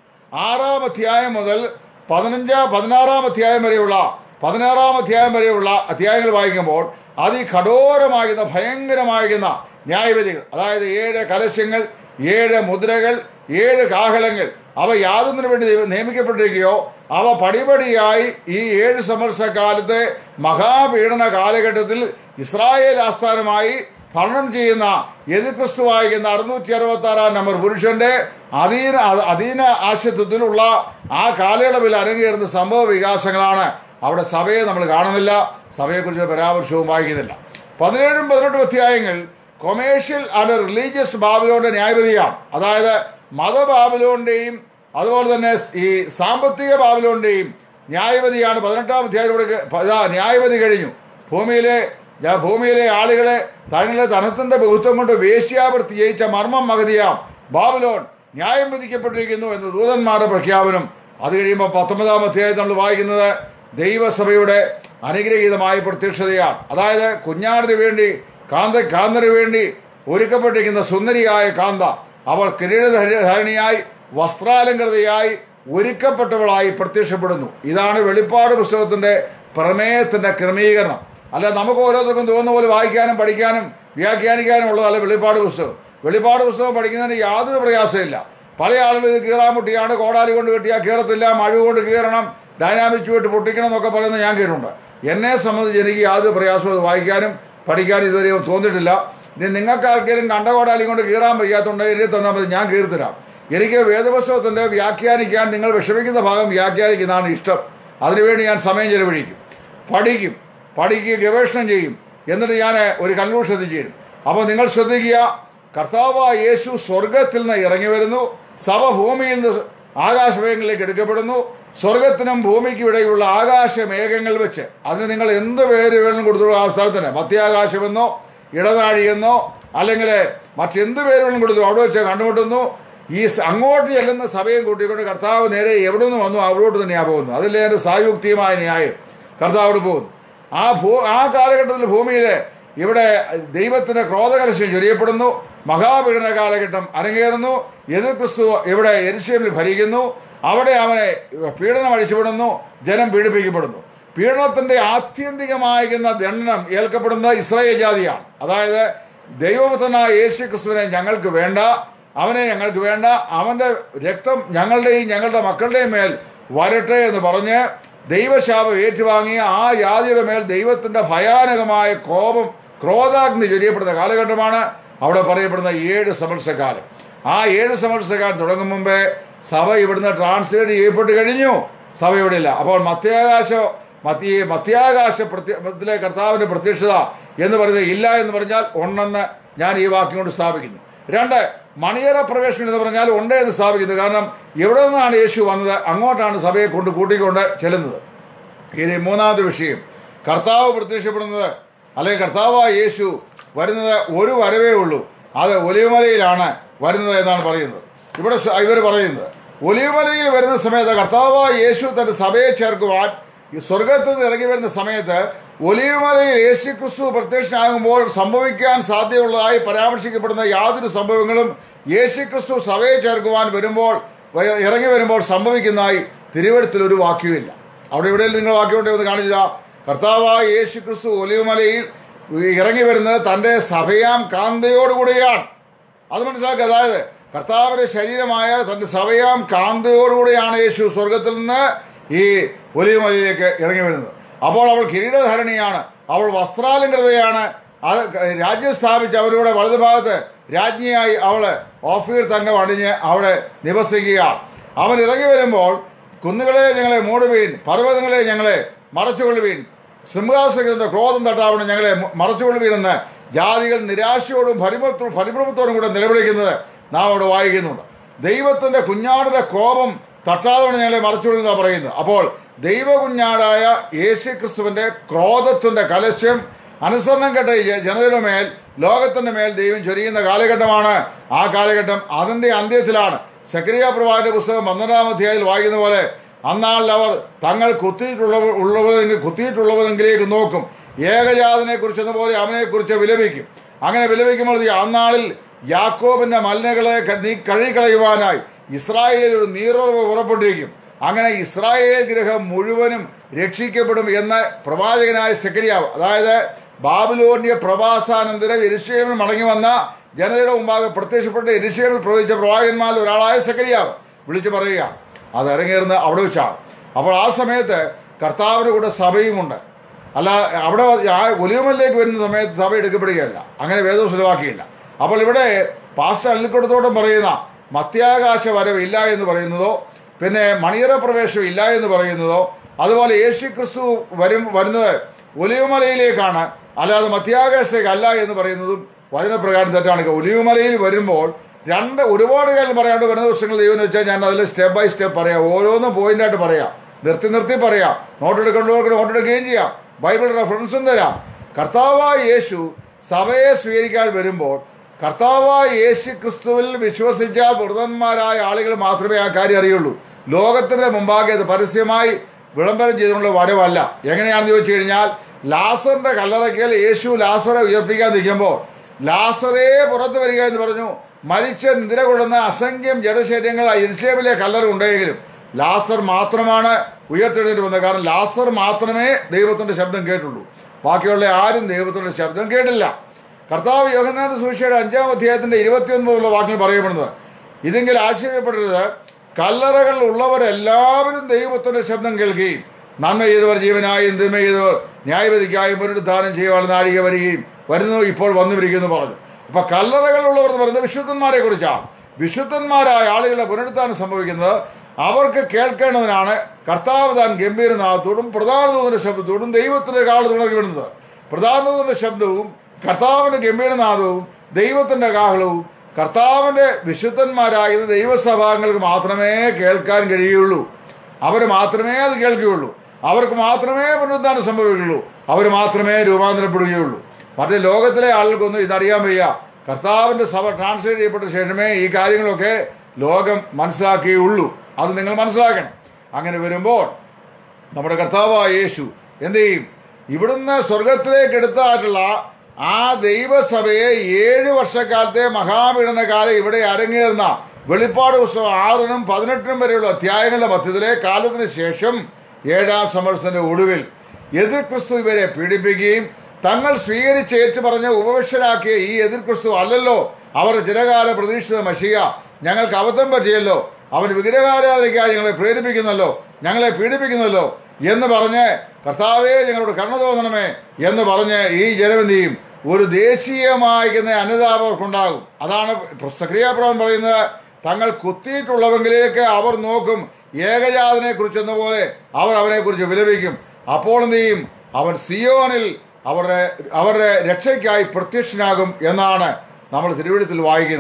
ആറാം അധ്യായം മുതൽ പതിനഞ്ച് പതിനാറാം അധ്യായം വരെയുള്ള പതിനാറാം അധ്യായം വരെയുള്ള അധ്യായങ്ങൾ വായിക്കുമ്പോൾ അതികഠോരമാകുന്ന ഭയങ്കരമാകുന്ന ന്യായവിധികൾ അതായത് ഏഴ് കലശങ്ങൾ ഏഴ് മുദ്രകൾ ഏഴ് കാഹളങ്ങൾ അവ യാതൊന്നിനു വേണ്ടി ദൈവം നിയമിക്കപ്പെട്ടിരിക്കുകയോ അവ പടിപടിയായി ഈ ഏഴ് സംവത്സരക്കാലത്തെ മഹാപീഡന കാലഘട്ടത്തിൽ ഇസ്രായേൽ ആസ്ഥാനമായി ഭരണം ചെയ്യുന്ന എതിർക്രിസ്തു വായിക്കുന്ന അറുന്നൂറ്റി അറുപത്തി ആറാം നമ്പർ പുരുഷന്റെ അധീന അധീന ആശയത്വത്തിലുള്ള ആ കാലയളവിൽ അരങ്ങേറുന്ന സംഭവ വികാസങ്ങളാണ് അവിടെ സഭയെ നമ്മൾ കാണുന്നില്ല സഭയെക്കുറിച്ച് പരാമർശവും വായിക്കുന്നില്ല പതിനേഴും പതിനെട്ടും അധ്യായങ്ങൾ കൊമേഴ്ഷ്യൽ ആൻഡ് റിലീജിയസ് ബാബിലോന്റെ ന്യായവിധിയാണ് അതായത് മതബാബിലോന്റെയും അതുപോലെ തന്നെ ഈ സാമ്പത്തിക ബാബിലോന്റെയും ന്യായവിധിയാണ് പതിനെട്ടാം അധ്യായത്തിലൂടെ ഇതാ ന്യായവിധി കഴിഞ്ഞു ഭൂമിയിലെ ഞാൻ ഭൂമിയിലെ ആളുകളെ തങ്ങളുടെ ധനത്തിന്റെ ബഹുത്വം കൊണ്ട് വേശ്യാവൃത്തി ജയിച്ച മർമ്മം മകതിയാം ബാബിലോൺ ന്യായം വിധിക്കപ്പെട്ടിരിക്കുന്നു എന്ന് ദൂതന്മാരുടെ പ്രഖ്യാപനം അത് കഴിയുമ്പോൾ പത്തൊമ്പതാം അധ്യായത്തിൽ നമ്മൾ വായിക്കുന്നത് ദൈവസഭയുടെ അനുഗ്രഹീതമായ പ്രത്യക്ഷതയാണ് അതായത് കുഞ്ഞാടിന് വേണ്ടി കാന്ത കാന്തന് വേണ്ടി ഒരുക്കപ്പെട്ടിരിക്കുന്ന സുന്ദരിയായ കാന്ത അവൾ കിരീടധാരിണിയായി വസ്ത്രാലങ്കൃതയായി ഒരുക്കപ്പെട്ടവളായി പ്രത്യക്ഷപ്പെടുന്നു ഇതാണ് വെളിപ്പാട് പുസ്തകത്തിന്റെ പ്രമേയത്തിന്റെ ക്രമീകരണം അല്ല നമുക്ക് ഓരോരുത്തർക്കും തോന്നുന്ന പോലെ വായിക്കാനും പഠിക്കാനും വ്യാഖ്യാനിക്കാനും ഉള്ളതല്ല വെളിപ്പാട് പുസ്തകം വെളിപ്പാട് പുസ്തകം പഠിക്കുന്നതിന് യാതൊരു പ്രയാസമില്ല പല ആളുകളും ഇത് കീറാൻ മുട്ടിയാണ് കോടാലി കൊണ്ട് കെട്ടിയാൽ കീറത്തില്ല മഴ കൊണ്ട് കീറണം ഡൈനാമിക് വിട്ട് പൊട്ടിക്കണം എന്നൊക്കെ പറയുന്നത് ഞാൻ കേട്ടിട്ടുണ്ട് എന്നെ സംബന്ധിച്ച് എനിക്ക് യാതൊരു പ്രയാസവും അത് വായിക്കാനും പഠിക്കാനും ഇതുവരെ തോന്നിയിട്ടില്ല ഇനി നിങ്ങൾക്ക് ആർക്കെങ്കിലും കണ്ട കോടാലി കൊണ്ട് കീറാൻ വയ്യാത്തതുണ്ട് എഴുതി തന്നാൽ മതി ഞാൻ കീർത്തരാം എനിക്ക് വേദപുസ്തകത്തിൻ്റെ വ്യാഖ്യാനിക്കാൻ നിങ്ങൾ വിഷമിക്കുന്ന ഭാഗം വ്യാഖ്യാനിക്കുന്നതാണ് ഇഷ്ടം അതിനുവേണ്ടി ഞാൻ സമയം ചെലവഴിക്കും പഠിക്കും പഠിക്കുകയും ഗവേഷണം ചെയ്യും എന്നിട്ട് ഞാൻ ഒരു കൺക്ലൂഷൻ എത്തിച്ചേരും അപ്പോൾ നിങ്ങൾ ശ്രദ്ധിക്കുക കർത്താവായ യേശു സ്വർഗത്തിൽ നിന്ന് ഇറങ്ങി വരുന്നു സഭ ഭൂമിയിൽ നിന്ന് ആകാശമേഘങ്ങളിലേക്ക് എടുക്കപ്പെടുന്നു സ്വർഗത്തിനും ഭൂമിക്കും ഇടയിലുള്ള ആകാശമേഘങ്ങൾ വെച്ച് അതിന് നിങ്ങൾ എന്ത് പേര് വേണം കൊടുത്തു ആ സ്ഥലത്തിന് മധ്യാകാശമെന്നോ ഇടനാഴിയെന്നോ അല്ലെങ്കിൽ മറ്റെന്ത് പേര് വേണം കൊടുത്തു അവിടെ വെച്ച് കണ്ടുമുട്ടുന്നു ഈ സ- അങ്ങോട്ട് ചെല്ലുന്ന സഭയും കൂട്ടിക്കൊണ്ട് കർത്താവ് നേരെ എവിടെ നിന്ന് വന്നു അവിടോട്ട് തന്നെയാണ് പോകുന്നത് അതിലെ എൻ്റെ സായുക്തിയമായ ന്യായം കർത്താവോട് പോകുന്നു ആ ഭൂ ആ കാലഘട്ടത്തിൽ ഭൂമിയിൽ ഇവിടെ ദൈവത്തിന്റെ ക്രോധകരശ്യം ചൊരിയപ്പെടുന്നു മഹാപീഡന കാലഘട്ടം അരങ്ങേറുന്നു എതിർ ക്രിസ്തു ഇവിടെ എരിശേമിൽ ഭരിക്കുന്നു അവിടെ അവനെ പീഡനം അഴിച്ചുവിടുന്നു ജനം പീഡിപ്പിക്കപ്പെടുന്നു പീഡനത്തിന്റെ ആത്യന്തികമായിരുന്ന ദണ്ഡനം ഏൽക്കപ്പെടുന്ന ഇസ്രായേൽ ജാതിയാണ് അതായത് ദൈവപുത്രനായ യേശു ക്രിസ്തുവിനെ ഞങ്ങൾക്ക് വേണ്ട അവനെ ഞങ്ങൾക്ക് വേണ്ട അവന്റെ രക്തം ഞങ്ങളുടെയും ഞങ്ങളുടെ മക്കളുടെയും മേൽ വരട്ടെ എന്ന് പറഞ്ഞ് ദൈവശാപം ഏറ്റുവാങ്ങിയ ആ ജാതിയുടെ മേൽ ദൈവത്തിന്റെ ഭയാനകമായ കോപം ക്രോധാഗ്നി ചൊരിയപ്പെടുന്ന കാലഘട്ടമാണ് അവിടെ പറയപ്പെടുന്ന ഏഴ് സമത്സരക്കാലം ആ ഏഴ് സമത്സരക്കാലം തുടങ്ങും മുമ്പേ സഭ ഇവിടുന്ന് ട്രാൻസ്ലേറ്റ് ചെയ്യപ്പെട്ട് കഴിഞ്ഞു സഭ ഇവിടെ ഇല്ല അപ്പോൾ മധ്യാകാശ മധ്യ മധ്യാകാശ പ്രത്യത്തിലെ കർത്താവിന്റെ പ്രത്യക്ഷത എന്ന് പറയുന്നത് ഇല്ല എന്ന് പറഞ്ഞാൽ ഉണ്ടെന്ന് ഞാൻ ഈ വാക്യം കൊണ്ട് സ്ഥാപിക്കുന്നു രണ്ട് മണിയറ പ്രവേശനം എന്ന് പറഞ്ഞാൽ ഉണ്ട് എന്ന് സ്ഥാപിക്കുന്നത് കാരണം എവിടെ നിന്നാണ് യേശു വന്നത് അങ്ങോട്ടാണ് സഭയെ കൊണ്ട് കൂട്ടിക്കൊണ്ട് ചെല്ലുന്നത് ഇനി മൂന്നാമത്തെ വിഷയം കർത്താവ് പ്രത്യക്ഷപ്പെടുന്നത് അല്ലെങ്കിൽ കർത്താവായ യേശു വരുന്നത് ഒരു വരവേ ഉള്ളൂ അത് ഒലിവുമലയിലാണ് വരുന്നത് എന്നാണ് പറയുന്നത് ഇവിടെ ഇവർ പറയുന്നത് ഒലിവുമലയിൽ വരുന്ന സമയത്ത് കർത്താവായ യേശു തന്റെ സഭയെ ചേർക്കുവാൻ ഈ സ്വർഗത്തിൽ നിന്ന് ഇറങ്ങി വരുന്ന സമയത്ത് ഒലിവുമലയിൽ യേശു ക്രിസ്തു പ്രത്യക്ഷനാകുമ്പോൾ സംഭവിക്കാൻ സാധ്യതയുള്ളതായി പരാമർശിക്കപ്പെടുന്ന യാതൊരു സംഭവങ്ങളും യേശു ക്രിസ്തു സഭയെ ചേർക്കുവാൻ വരുമ്പോൾ വ- ഇറങ്ങി വരുമ്പോൾ സംഭവിക്കുന്നതായി തിരുവഴുത്തിൽ ഒരു വാക്യവുമില്ല അവിടെ എവിടെയും നിങ്ങൾ വാക്യം ഉണ്ടെന്ന് കാണിച്ചതാ കർത്താവായ യേശു ക്രിസ്തു ഒലിവുമലയിൽ ഇറങ്ങി വരുന്നത് തൻ്റെ സഭയാം കാന്തയോടുകൂടിയാണ് അത് മനസ്സിലാക്കുക അതായത് കർത്താവിന്റെ ശരീരമായ തന്റെ സഭയാം കാന്തയോടുകൂടിയാണ് യേശു സ്വർഗത്തിൽ നിന്ന് ഈ ഒലിവുമലയിലേക്ക് ഇറങ്ങി വരുന്നത് അപ്പോൾ അവൾ കിരീടധാരണിയാണ് അവൾ വസ്ത്രാലങ്കൃതയാണ് അത് രാജ്യം സ്ഥാപിച്ച് അവരുടെ വലതുഭാഗത്ത് രാജ്ഞിയായി അവള് ഓഫീർ തങ്കം അണിഞ്ഞ് അവിടെ നിവസിക്കുകയാണ് അവൻ ഇറങ്ങി വരുമ്പോൾ കുന്നുകളെ ഞങ്ങളെ മൂടുവീൻ പർവ്വതങ്ങളെ ഞങ്ങളെ മറച്ചുകൊള്ളുവീൻ സിംഹാസനത്തിന്റെ ക്രോധം തട്ടാവണം ഞങ്ങളെ മ- മറച്ചുകൊള്ളുവീനെന്ന് ജാതികൾ നിരാശയോടും പരിഭ്രമത്തോടും പരിഭ്രമത്തോടും കൂടെ നിലവിളിക്കുന്നത് നാം അവിടെ വായിക്കുന്നുണ്ട് ദൈവത്തിന്റെ കുഞ്ഞാടിന്റെ കോപം തട്ടാതെ ഞങ്ങളെ മറച്ചുകൊള്ളുന്ന പറയുന്നത് അപ്പോൾ ദൈവ കുഞ്ഞാടായ യേശു ക്രിസ്തുവിന്റെ ക്രോധത്തിന്റെ കലശ്യം അനുസരണം കെട്ട ഈ ജനതയുടെ മേൽ ലോകത്തിന്റെ മേൽ ദൈവം ചൊരിയുന്ന കാലഘട്ടമാണ് ആ കാലഘട്ടം അതിന്റെ അന്ത്യത്തിലാണ് സക്രിയ പ്രവാചന്റെ പുസ്തകം പന്ത്രണ്ടാം അധ്യായത്തിൽ വായിക്കുന്ന പോലെ അന്നാളിൽ അവർ തങ്ങൾ കുത്തിയിട്ടുള്ളവ ഉള്ളവരെങ്കിൽ കുത്തിയിട്ടുള്ളവരെങ്കിലേക്ക് നോക്കും ഏകജാതനെ കുറിച്ചെന്ന പോലെ അവനെ കുറിച്ച് വിലപിക്കും അങ്ങനെ വിലപിക്കുമ്പോൾ ഈ അന്നാളിൽ യാക്കോബിന്റെ മലിനകളെ ക- നീ കഴുകിക്കളയുവാനായി ഇസ്രായേൽ ഒരു നീറുറവ് പുറപ്പെട്ടിരിക്കും അങ്ങനെ ഇസ്രായേൽ ഗ്രഹം മുഴുവനും രക്ഷിക്കപ്പെടും എന്ന് പ്രവാചകനായ സെക്കരിയാവ് അതായത് ബാബിലോണിയ പ്രവാസാനന്തരം എരിശേമിൽ മടങ്ങി വന്ന ജനതയുടെ മുമ്പാകെ പ്രത്യക്ഷപ്പെട്ട് എരിശേമിൽ പ്രവചിച്ച പ്രവാചകന്മാരിൽ ഒരാളായ സെക്കരിയാവ് വിളിച്ചു പറയുകയാണ് അത് ഇറങ്ങിയിരുന്ന് അവിടെ വെച്ചാണ് അപ്പോൾ ആ സമയത്ത് കർത്താവിൻ്റെ കൂടെ സഭയുമുണ്ട് അല്ല അവിടെ ആ ഒലിവുമലിലേക്ക് വരുന്ന സമയത്ത് സഭ എടുക്കപ്പെടുകയല്ല അങ്ങനെ വേദം സുലവാക്കിയില്ല അപ്പോൾ ഇവിടെ പാസ്റ്റർ അല്ലിക്കൊടുത്തോടും പറയുന്ന മത്യാകാശ വരവ് ഇല്ല എന്ന് പറയുന്നതോ പിന്നെ മണിയറ പ്രവേശം ഇല്ല എന്ന് പറയുന്നതോ അതുപോലെ യേശു ക്രിസ്തു വരും വരുന്നത് ഒലിവുമലയിലേക്കാണ് അല്ലാതെ മത്യാകാശത്തേക്ക് അല്ല എന്ന് പറയുന്നതും വചനപ്രകാരം തെറ്റാണ് ഒലിവുമലയിൽ വരുമ്പോൾ രണ്ട് ഒരുപാട് കാലം പറയാണ്ട് വരുന്ന ദിവസങ്ങൾ ദൈവം വെച്ചാൽ ഞാൻ അതിൽ സ്റ്റെപ്പ് ബൈ സ്റ്റെപ്പ് പറയാം ഓരോന്നും പോയിന്റായിട്ട് പറയാം നിർത്തി നിർത്തി പറയാം നോട്ട് എടുക്കേണ്ടവർക്ക് നോട്ട് എടുക്കുകയും ചെയ്യാം ബൈബിൾ റെഫറൻസും തരാം കർത്താവായ യേശു സഭയെ സ്വീകരിക്കാൻ വരുമ്പോൾ കർത്താവായ യേശു ക്രിസ്തുവിൽ വിശ്വസിച്ച വൃതന്മാരായ ആളുകൾ മാത്രമേ ആ കാര്യം അറിയുള്ളൂ ലോകത്തിന്റെ മുമ്പാകെ അത് പരസ്യമായി വിളംബരം ചെയ്തുകൊണ്ടുള്ള വരവല്ല എങ്ങനെയാണെന്ന് ചോദിച്ചു കഴിഞ്ഞാൽ ലാസറിന്റെ കല്ലറയ്ക്കൽ യേശു ലാസറെ ഉയർപ്പിക്കാൻ നിൽക്കുമ്പോൾ ലാസറേ പുറത്തു വരിക എന്ന് പറഞ്ഞു മരിച്ച നിദ്ര കൊള്ളുന്ന അസംഖ്യം ജഡശരീരങ്ങൾ ആ ഇരിശേമിലെ കല്ലറ ഉണ്ടെങ്കിലും ലാസർ മാത്രമാണ് ഉയർത്തെഴുന്നേറ്റ് വന്നത് കാരണം ലാസർ മാത്രമേ ദൈവത്തിന്റെ ശബ്ദം കേട്ടുള്ളൂ ബാക്കിയുള്ള ആരും ദൈവത്തിന്റെ ശബ്ദം കേട്ടില്ല കർത്താവ് യോഹന്നാന്റെ സൂക്ഷിയുടെ അഞ്ചാം അധ്യായത്തിന്റെ ഇരുപത്തിയൊൻപതുള്ള വാക്കിൽ പറയപ്പെടുന്നത് ഇതെങ്കിൽ ആശ്ചര്യപ്പെടരുത് കല്ലറകൾ ഉള്ളവരെല്ലാവരും ദൈവത്തിന്റെ ശബ്ദം കേൾക്കുകയും നന്മ ചെയ്തവർ ജീവനായും തിന്മ ചെയ്തവർ ന്യായവിധിക്കായും പുനരുദ്ധാനം ചെയ്യുവാൻ നാഴിക വരികയും വരുന്നു ഇപ്പോൾ വന്നുവരിക്കുന്നു പറഞ്ഞു അപ്പൊ കല്ലറകൾ ഉള്ളവർ എന്ന് പറയുന്നത് വിശുദ്ധന്മാരെ കുറിച്ചാണ് വിശുദ്ധന്മാരായ ആളുകളുടെ പുനരുദ്ധാനം സംഭവിക്കുന്നത് അവർക്ക് കേൾക്കേണ്ടതിനാണ് കർത്താവ് താൻ ഗംഭീരനാഥത്തോടും പ്രധാനദൂതന്റെ ശബ്ദത്തോടും ദൈവത്തിന്റെ കാൾ തുടങ്ങി വിടുന്നത് പ്രധാനദൂതന്റെ ശബ്ദവും കർത്താവിന്റെ ഗംഭീരനാഥവും ദൈവത്തിന്റെ കാഹളവും കർത്താവിന്റെ വിശുദ്ധന്മാരായ ദൈവസഭാംഗങ്ങൾക്ക് മാത്രമേ കേൾക്കാൻ കഴിയുള്ളൂ അവർ മാത്രമേ അത് കേൾക്കുകയുള്ളൂ അവർക്ക് മാത്രമേ പുനരുദ്ധാനം സംഭവിക്കുകയുള്ളൂ അവർ മാത്രമേ രൂപാന്തരപ്പെടുകയുള്ളൂ മറ്റേ ലോകത്തിലെ ആളുകൾക്കൊന്നും ഇതറിയാൻ വയ്യ കർത്താവിന്റെ സഭ ട്രാൻസ്ലേറ്റ് ചെയ്യപ്പെട്ട ശേഷമേ ഈ കാര്യങ്ങളൊക്കെ ലോകം മനസ്സിലാക്കുകയുള്ളൂ അത് നിങ്ങൾ മനസ്സിലാക്കണം അങ്ങനെ വരുമ്പോൾ നമ്മുടെ കർത്താവായ യേശു എന്ത് ചെയ്യും ഇവിടുന്ന് സ്വർഗത്തിലേക്ക് എടുത്തായിട്ടുള്ള ആ ദൈവസഭയെ ഏഴ് വർഷക്കാലത്തെ മഹാപീഡന കാലം ഇവിടെ അരങ്ങേറുന്ന വെളിപ്പാട് പുസ്തകം ആറിനും പതിനെട്ടിനും വരെയുള്ള അധ്യായങ്ങളുടെ മധ്യത്തിലെ കാലത്തിന് ശേഷം ഏഴാം സമരത്തിന്റെ ഒടുവിൽ എതിർ ക്രിസ്തു ഇവരെ പീഡിപ്പിക്കുകയും തങ്ങൾ സ്വീകരിച്ച് ഏറ്റുപറഞ്ഞ് ഉപവിഷ്ടരാക്കിയ ഈ എതിർ ക്രിസ്തു അല്ലല്ലോ അവർ ചിരകാല പ്രതീക്ഷിത മഷിയ ഞങ്ങൾക്ക് അബദ്ധം പറ്റിയല്ലോ അവൻ വിഗ്രഹാരാധിക്കാൻ ഞങ്ങളെ പ്രേരിപ്പിക്കുന്നല്ലോ ഞങ്ങളെ പീഡിപ്പിക്കുന്നല്ലോ എന്ന് പറഞ്ഞ് കർത്താവേ ഞങ്ങളോട് കരുണ തോന്നണമേ എന്ന് പറഞ്ഞ് ഈ ജനവന്തിയും ഒരു ദേശീയമായിരിക്കുന്ന അനുതാപം അവർക്കുണ്ടാകും അതാണ് സക്രിയാപ്രവൻ പറയുന്നത് തങ്ങൾ കുത്തിയിട്ടുള്ളവെങ്കിലേക്ക് അവർ നോക്കും ഏകജാതനെ കുറിച്ചെന്ന പോലെ അവർ അവനെ കുറിച്ച് വിലപിക്കും അപ്പോൾ എന്ത് ചെയ്യും അവൻ സിയോനിൽ അവരുടെ അവരുടെ രക്ഷയ്ക്കായി പ്രത്യക്ഷനാകും എന്നാണ് നമ്മൾ തിരുവഴുത്തിൽ വായിക്കുന്നത്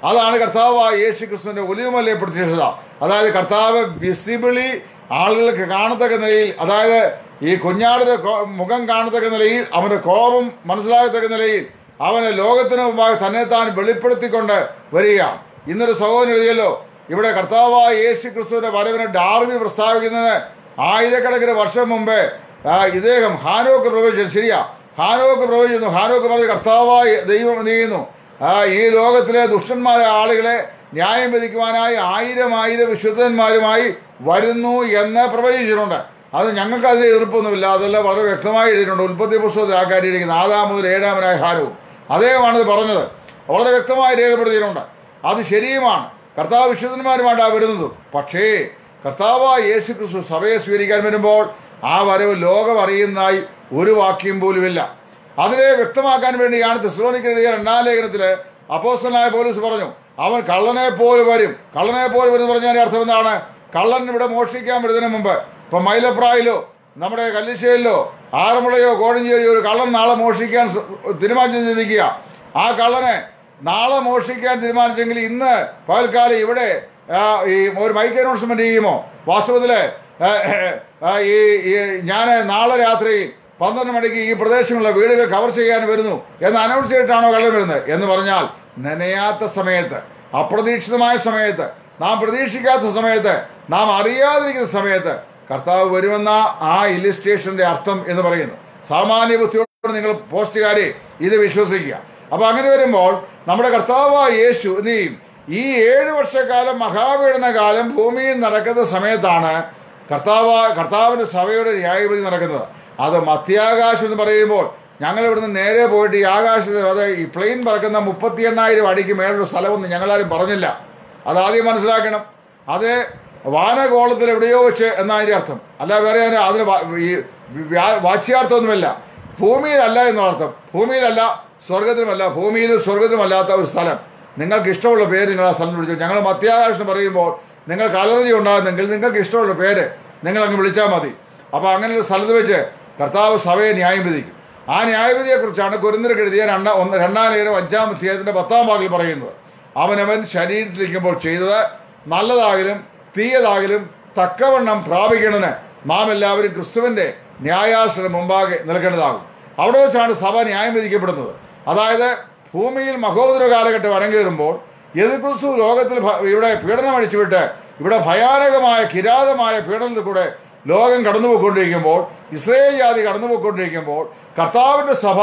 അതാണ് കർത്താവായ യേശു ക്രിസ്തുവിന്റെ ഒലിവുമല്ലേ പ്രത്യക്ഷത അതായത് കർത്താവ് വിസിബിളി ആളുകൾക്ക് കാണത്തക്ക നിലയിൽ അതായത് ഈ കുഞ്ഞാടിന്റെ കോ- മുഖം കാണത്തക്ക നിലയിൽ അവന്റെ കോപം മനസ്സിലാകത്തക്ക നിലയിൽ അവന് ലോകത്തിന് മുമ്പാകെ തന്നെ താൻ വെളിപ്പെടുത്തിക്കൊണ്ട് വരികയാണ് ഇന്നൊരു സഹോദരൻ എഴുതിയല്ലോ ഇവിടെ കർത്താവായ യേശു ക്രിസ്തുവിന്റെ വരവിനെ ഡാർവി പ്രസ്താവിക്കുന്നതിന് ആയിരക്കണക്കിന് വർഷം മുമ്പേ ആ, ഇദ്ദേഹം ഹാനോക്ക് പ്രവചിച്ചു ശരിയാ ഹാനോക്ക് പ്രവചിക്കുന്നു ഹാനോക്ക് പറഞ്ഞ കർത്താവായ ദൈവം എന്ത് ചെയ്യുന്നു ആ, ഈ ലോകത്തിലെ ദുഷ്ടന്മാരായ ആളുകളെ ന്യായം വിധിക്കുവാനായി ആയിരം ആയിരം വിശുദ്ധന്മാരുമായി വരുന്നു എന്ന് പ്രവചിച്ചിട്ടുണ്ട് അത് ഞങ്ങൾക്ക് അതിന് എതിർപ്പൊന്നുമില്ല അതെല്ലാം വളരെ വ്യക്തമായി എഴുതിയിട്ടുണ്ട് ഉൽപ്പത്തി പുസ്തകത്തിൽ ആ കാര്യം ഇരിക്കുന്നത് ആറാം മുതൽ ഏഴാമനായ ഹാരവും അദ്ദേഹമാണ് ഇത് പറഞ്ഞത് വളരെ വ്യക്തമായി രേഖപ്പെടുത്തിയിട്ടുണ്ട് അത് ശരിയുമാണ് കർത്താവ് വിശുദ്ധന്മാരുമായിട്ടാണ് വരുന്നത് പക്ഷേ കർത്താവായ യേശു ക്രിസ്തു സഭയെ സ്വീകരിക്കാൻ വരുമ്പോൾ ആ വരവ് ലോകം അറിയുന്നതായി ഒരു വാക്യം പോലുമില്ല അതിനെ വ്യക്തമാക്കാൻ വേണ്ടിയാണ് തെസ്ലോനിക്കൽ എഴുതിയ രണ്ടാം ലേഖനത്തിൽ അപ്പോസ്റ്റലായ പോലീസ് പറഞ്ഞു അവൻ കള്ളനെ പോലെ വരും കള്ളനെ പോലെ വരും എന്ന് പറഞ്ഞതിന്റെ അർത്ഥം എന്താണ് കള്ളൻ ഇവിടെ മോഷ്ടിക്കാൻ വരുന്നതിന് മുമ്പ് ഇപ്പൊ മൈലപ്രായിലോ നമ്മുടെ കല്ലിശ്ശേരിലോ ആറന്മുളയോ കോഴഞ്ചേരിയോ ഒരു കള്ളൻ നാളെ മോഷ്ടിക്കാൻ സ- തീരുമാനിച്ചു ചിന്തിക്കുക ആ കള്ളനെ നാളെ മോഷ്ടിക്കാൻ തീരുമാനിച്ചെങ്കിൽ ഇന്ന് പകൽക്കാലം ഇവിടെ ആ, ഈ ഒരു മൈക്ക് അനൗൺസ്മെന്റ് ചെയ്യുമോ വാസ്തവത്തില് ആ, ആ, ഈ ഞാൻ നാളെ രാത്രി പന്ത്രണ്ട് മണിക്ക് ഈ പ്രദേശങ്ങളിലെ വീടുകൾ കവർ ചെയ്യാൻ വരുന്നു എന്ന് അനൗൺസ് ചെയ്തിട്ടാണോ കള്ളൻ വരുന്നത് എന്ന് പറഞ്ഞാൽ നനയാത്ത സമയത്ത് അപ്രതീക്ഷിതമായ സമയത്ത് നാം പ്രതീക്ഷിക്കാത്ത സമയത്ത് നാം അറിയാതിരിക്കുന്ന സമയത്ത് കർത്താവ് വരുമെന്ന ആ ഇല്ലിസ്ട്രേഷന്റെ അർത്ഥം എന്ന് പറയുന്നു സാമാന്യ ബുദ്ധിയോട് നിങ്ങൾ പോസ്റ്റുകാരെ ഇത് വിശ്വസിക്കുക അപ്പൊ അങ്ങനെ വരുമ്പോൾ നമ്മുടെ കർത്താവായ യേശു എന്ത് ചെയ്യും ഈ ഏഴ് വർഷക്കാലം മഹാപീഡന കാലം ഭൂമിയിൽ നടക്കുന്ന സമയത്താണ് കർത്താവ് കർത്താവിന്റെ സഭയുടെ ന്യായവിധി നടക്കുന്നത് അത് മധ്യാകാശം എന്ന് പറയുമ്പോൾ ഞങ്ങൾ ഇവിടുന്ന് നേരെ പോയിട്ട് ഈ ആകാശത്ത് അത് ഈ പ്ലെയിൻ പറക്കുന്ന മുപ്പത്തി എണ്ണായിരം അടിക്ക് മേലുള്ള സ്ഥലമൊന്നും ഞങ്ങളാരും പറഞ്ഞില്ല അത് ആദ്യം മനസ്സിലാക്കണം അത് വാനഗോളത്തിൽ എവിടെയോ വെച്ച് എന്നതിൻ്റെ അർത്ഥം അല്ല വേറെ അതിന് അതിന് വാ- ഈ വ്യാ- വാച്യാർത്ഥമൊന്നുമില്ല ഭൂമിയിലല്ല എന്നർത്ഥം ഭൂമിയിലല്ല സ്വർഗത്തിലുമല്ല ഭൂമിയിലും സ്വർഗത്തിലുമല്ലാത്ത ഒരു സ്ഥലം നിങ്ങൾക്ക് ഇഷ്ടമുള്ള പേര് നിങ്ങൾ ആ സ്ഥലം വിളിച്ചു ഞങ്ങൾ മധ്യാകാശം എന്ന് പറയുമ്പോൾ നിങ്ങൾക്ക് അലർജി ഉണ്ടാകുന്നെങ്കിൽ നിങ്ങൾക്ക് ഇഷ്ടമുള്ള പേര് നിങ്ങൾ അങ്ങ് വിളിച്ചാൽ മതി അപ്പോൾ അങ്ങനെ ഒരു സ്ഥലത്ത് വെച്ച് കർത്താവ് സഭയെ ന്യായം വിധിക്കും ആ ന്യായവിധിയെക്കുറിച്ചാണ് കുരുന്നിരക്ക് എഴുതിയ രണ്ട ഒന്ന് രണ്ടാം ലേഖനം അഞ്ചാം അധ്യായത്തിന്റെ പത്താം ഭാഗിൽ പറയുന്നത് അവനവൻ ശരീരത്തിലിരിക്കുമ്പോൾ ചെയ്തത് നല്ലതാകലും തീയതാകലും തക്കവണ്ണം പ്രാപിക്കണമെന്ന് നാം എല്ലാവരും ക്രിസ്തുവിന്റെ ന്യായാസനം മുമ്പാകെ നിൽക്കേണ്ടതാകും അവിടെ വെച്ചാണ് സഭ ന്യായം വിധിക്കപ്പെടുന്നത് അതായത് ഭൂമിയിൽ മഹോദര കാലഘട്ടം അരങ്ങേറുമ്പോൾ എതിർ ക്രിസ്തു ലോകത്തിൽ ഭ- ഇവിടെ പീഡനം അടിച്ചുവിട്ട് ഇവിടെ ഭയാനകമായ കിരാതമായ പീഡനത്തിൽ കൂടെ ലോകം കടന്നുപോയിക്കൊണ്ടിരിക്കുമ്പോൾ ഇസ്രയേൽ ജാതി കടന്നുപോയിക്കൊണ്ടിരിക്കുമ്പോൾ കർത്താവിൻ്റെ സഭ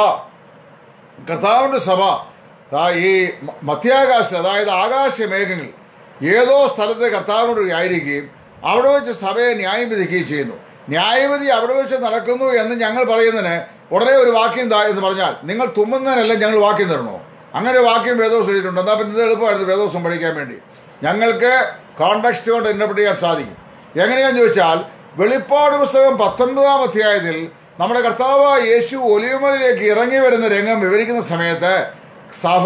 കർത്താവിൻ്റെ സഭ ദാ ഈ മ- മധ്യാകാശത്തിൽ അതായത് ആകാശമേഘങ്ങളിൽ ഏതോ സ്ഥലത്ത് കർത്താവിനോട് ആയിരിക്കുകയും അവിടെ വെച്ച് സഭയെ ന്യായം വിധിക്കുകയും ചെയ്യുന്നു ന്യായവിധി അവിടെ വെച്ച് നടക്കുന്നു എന്ന് ഞങ്ങൾ പറയുന്നതിന് ഉടനെ ഒരു വാക്യം താ എന്ന് പറഞ്ഞാൽ നിങ്ങൾ തുമ്മുന്നതിനല്ല ഞങ്ങൾ വാക്യം തരണോ അങ്ങനെ ഒരു വാക്യം വേദോസം എഴുതിയിട്ടുണ്ട് എന്നാൽ പിന്നെ ഇത് എളുപ്പമായിരുന്നു വേദോസം പഠിക്കാൻ വേണ്ടി ഞങ്ങൾക്ക് കോണ്ടക്സ്റ്റ് കൊണ്ട് ഇന്റർപ്രറ്റ് ചെയ്യാൻ സാധിക്കും എങ്ങനെയാന്ന് ചോദിച്ചാൽ വെളിപ്പാട് പുസ്തകം പത്തൊൻപതാം അധ്യായത്തിൽ നമ്മുടെ കർത്താവ് യേശു ഒലിവുമലിലേക്ക് ഇറങ്ങി വരുന്ന രംഗം വിവരിക്കുന്ന സമയത്ത് സഭ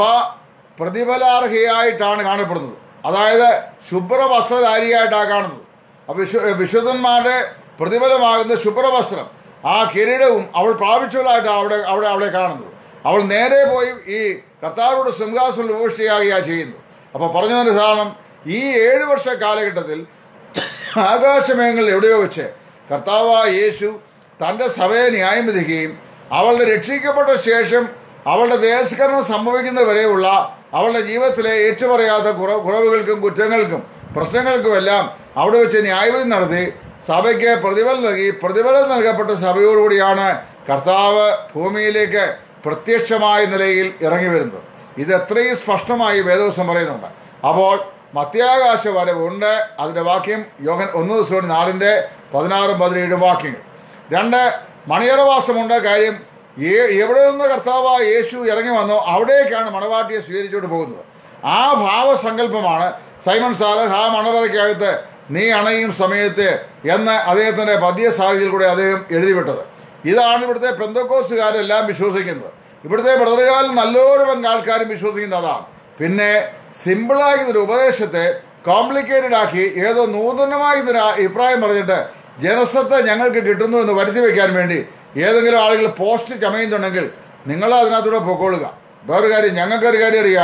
പ്രതിഫലാർഹയായിട്ടാണ് കാണപ്പെടുന്നത് അതായത് ശുഭ്രവസ്ത്രധാരിയായിട്ടാണ് കാണുന്നത് അപ്പോൾ വിശു വിശുദ്ധന്മാരുടെ പ്രതിഫലമാകുന്ന ശുഭ്രവസ്ത്രം ആ കിരീടവും അവൾ പ്രാപിച്ചവളായിട്ടാണ് അവിടെ അവിടെ അവളെ കാണുന്നത് അവൾ നേരെ പോയി ഈ കർത്താവോട് സിംഹാസനം ഉപേക്ഷിക്കുകയാണ് ചെയ്യുന്നത് അപ്പോൾ പറഞ്ഞതിൻ്റെ സാധനം ഈ ഏഴ് വർഷ കാലഘട്ടത്തിൽ ആകാശമേഘങ്ങളിൽ എവിടെയോ വെച്ച് കർത്താവായ യേശു തൻ്റെ സഭയെ ന്യായം വിധിക്കുകയും അവളുടെ രക്ഷിക്കപ്പെട്ട ശേഷം അവളുടെ ദേശകരണം സംഭവിക്കുന്നവരെയുള്ള അവളുടെ ജീവിതത്തിലെ ഏറ്റുപറയാത്ത കുറ കുറവുകൾക്കും കുറ്റങ്ങൾക്കും പ്രശ്നങ്ങൾക്കുമെല്ലാം അവിടെ വെച്ച് ന്യായവിധി നടത്തി സഭയ്ക്ക് പ്രതിഫലം നൽകി പ്രതിഫലം നൽകപ്പെട്ട സഭയോടുകൂടിയാണ് കർത്താവ് ഭൂമിയിലേക്ക് പ്രത്യക്ഷമായ നിലയിൽ ഇറങ്ങി വരുന്നത് ഇത് എത്രയും സ്പഷ്ടമായി വേദവസം പറയുന്നുണ്ട് അപ്പോൾ മധ്യാകാശ വരവുണ്ട് അതിൻ്റെ വാക്യം യോഗൻ ഒന്ന് ദിവസം നാലിൻ്റെ പതിനാറും പതിനേഴും വാക്യങ്ങൾ രണ്ട് മണിയറവാസമുണ്ട് കാര്യം ഏ- എവിടെ നിന്ന് കർത്താവ് യേശു ഇറങ്ങി വന്നോ അവിടേക്കാണ് മണവാട്ടിയെ സ്വീകരിച്ചുകൊണ്ട് പോകുന്നത് ആ ഭാവസങ്കല്പമാണ് സൈമൺ സാലഹ് ആ മണവറയ്ക്കകത്ത് നീ അണയും സമയത്ത് എന്ന് അദ്ദേഹത്തിൻ്റെ പദ്യ സാഹിത്യത്തിൽ കൂടെ അദ്ദേഹം എഴുതിവിട്ടത് ഇതാണ് ഇവിടുത്തെ പെന്തക്കോസുകാരെല്ലാം വിശ്വസിക്കുന്നത് ഇവിടുത്തെ ബ്രദറുകാരിൽ നല്ലൊരു പങ്ക് ആൾക്കാരും വിശ്വസിക്കുന്നത് അതാണ് പിന്നെ സിമ്പിളാക്കി ഒരു ഉപദേശത്തെ കോംപ്ലിക്കേറ്റഡ് ആക്കി ഏതോ നൂതനമായി ഇതിന് അഭിപ്രായം പറഞ്ഞിട്ട് ജനസത്ത ഞങ്ങൾക്ക് കിട്ടുന്നു എന്ന് വരുത്തി വെക്കാൻ വേണ്ടി ഏതെങ്കിലും ആളുകൾ പോസ്റ്റ് ചമയുന്നുണ്ടെങ്കിൽ നിങ്ങൾ അതിനകത്തൂടെ പൊക്കോളുക വേറൊരു കാര്യം ഞങ്ങൾക്കൊരു കാര്യം അറിയാം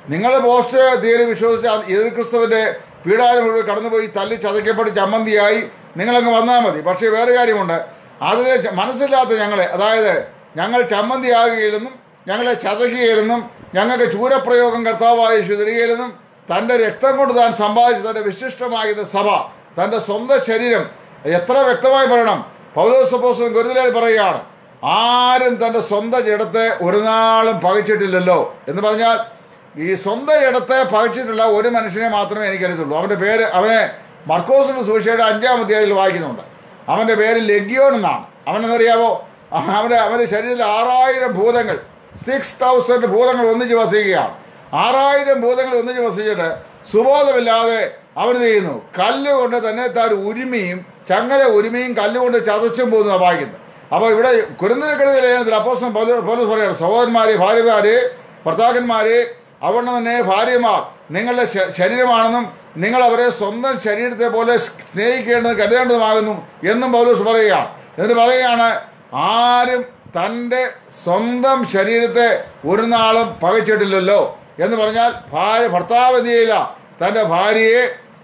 നിങ്ങൾ പോസ്റ്റ് തീയതി വിശ്വസിച്ച എതിർ ക്രിസ്തുവിൻ്റെ പീഡാനുഭവം കടന്നുപോയി തല്ലി ചതയ്ക്കപ്പെട്ട് ചമ്മന്തിയായി നിങ്ങളങ്ങ് വന്നാൽ മതി പക്ഷേ വേറെ കാര്യമുണ്ട് അതിന് ച- മനസ്സില്ലാത്ത ഞങ്ങളെ അതായത് ഞങ്ങൾ ചമ്മന്തിയാകുകയില്ലെന്നും ഞങ്ങളെ ചതയ്ക്കുകയില്ലെന്നും ഞങ്ങൾക്ക് ചൂരപ്രയോഗം കർത്താവായ തരികയില്ലെന്നും തൻ്റെ രക്തം കൊണ്ട് താൻ സമ്പാദിച്ച തൻ്റെ വിശിഷ്ടമായത് സഭ തൻ്റെ സ്വന്തം ശരീരം എത്ര വ്യക്തമായി പറയണം പൗലോസപ്പോസും ഗുരുതലായി പറയുകയാണ് ആരും തൻ്റെ സ്വന്തം ജഡത്തെ ഒരു നാളും പകച്ചിട്ടില്ലല്ലോ എന്ന് പറഞ്ഞാൽ ഈ സ്വന്തം ഇടത്തെ പകച്ചിട്ടുള്ള ഒരു മനുഷ്യനെ മാത്രമേ എനിക്കറിയത്തുള്ളൂ അവൻ്റെ പേര് അവനെ മർക്കോസിന്റെ സുവിശേഷയുടെ അഞ്ചാം അധ്യായത്തിൽ വായിക്കുന്നുണ്ട് അവൻ്റെ പേര് ലഗ്യോൻ എന്നാണ് അവനെന്നറിയാവോ അവൻ്റെ അവൻ്റെ ശരീരത്തിൽ ആറായിരം ഭൂതങ്ങൾ സിക്സ് തൗസൻഡ് ഭൂതങ്ങൾ ഒന്നിച്ച് വസിക്കുകയാണ് ആറായിരം ഭൂതങ്ങൾ ഒന്നിച്ച് വസിച്ചിട്ട് സുബോധമില്ലാതെ അവൻ ചെയ്യുന്നു കല്ല് കൊണ്ട് തന്നെ താൻ ഉരുമിയും ചങ്ങല ഉരുമിയും കല്ലുകൊണ്ട് ചതച്ചും പോകുന്ന വായിക്കുന്നത് അപ്പോൾ ഇവിടെ കുരുന്നിനക്കെടുതി ലേഖനത്തിൽ അപ്പോസം പോലീസ് പറയുകയാണ് സഹോദരന്മാരെ ഭാര്യമാരെ ഭർത്താക്കന്മാരെ അവിടെ തന്നെ ഭാര്യമാർ നിങ്ങളുടെ ശ- ശരീരമാണെന്നും നിങ്ങൾ അവരെ സ്വന്തം ശരീരത്തെ പോലെ സ്നേഹിക്കേണ്ടത് കരുതേണ്ടതുമാകുന്നു എന്നും പൗലോസ് പറയുകയാണ് എന്നിട്ട് പറയുകയാണ് ആരും തൻ്റെ സ്വന്തം ശരീരത്തെ ഒരു നാളും പകച്ചിട്ടില്ലല്ലോ എന്ന് പറഞ്ഞാൽ ഭാര്യ ഭർത്താവ് എന്ത് ചെയ്യില്ല തൻ്റെ ഭാര്യയെ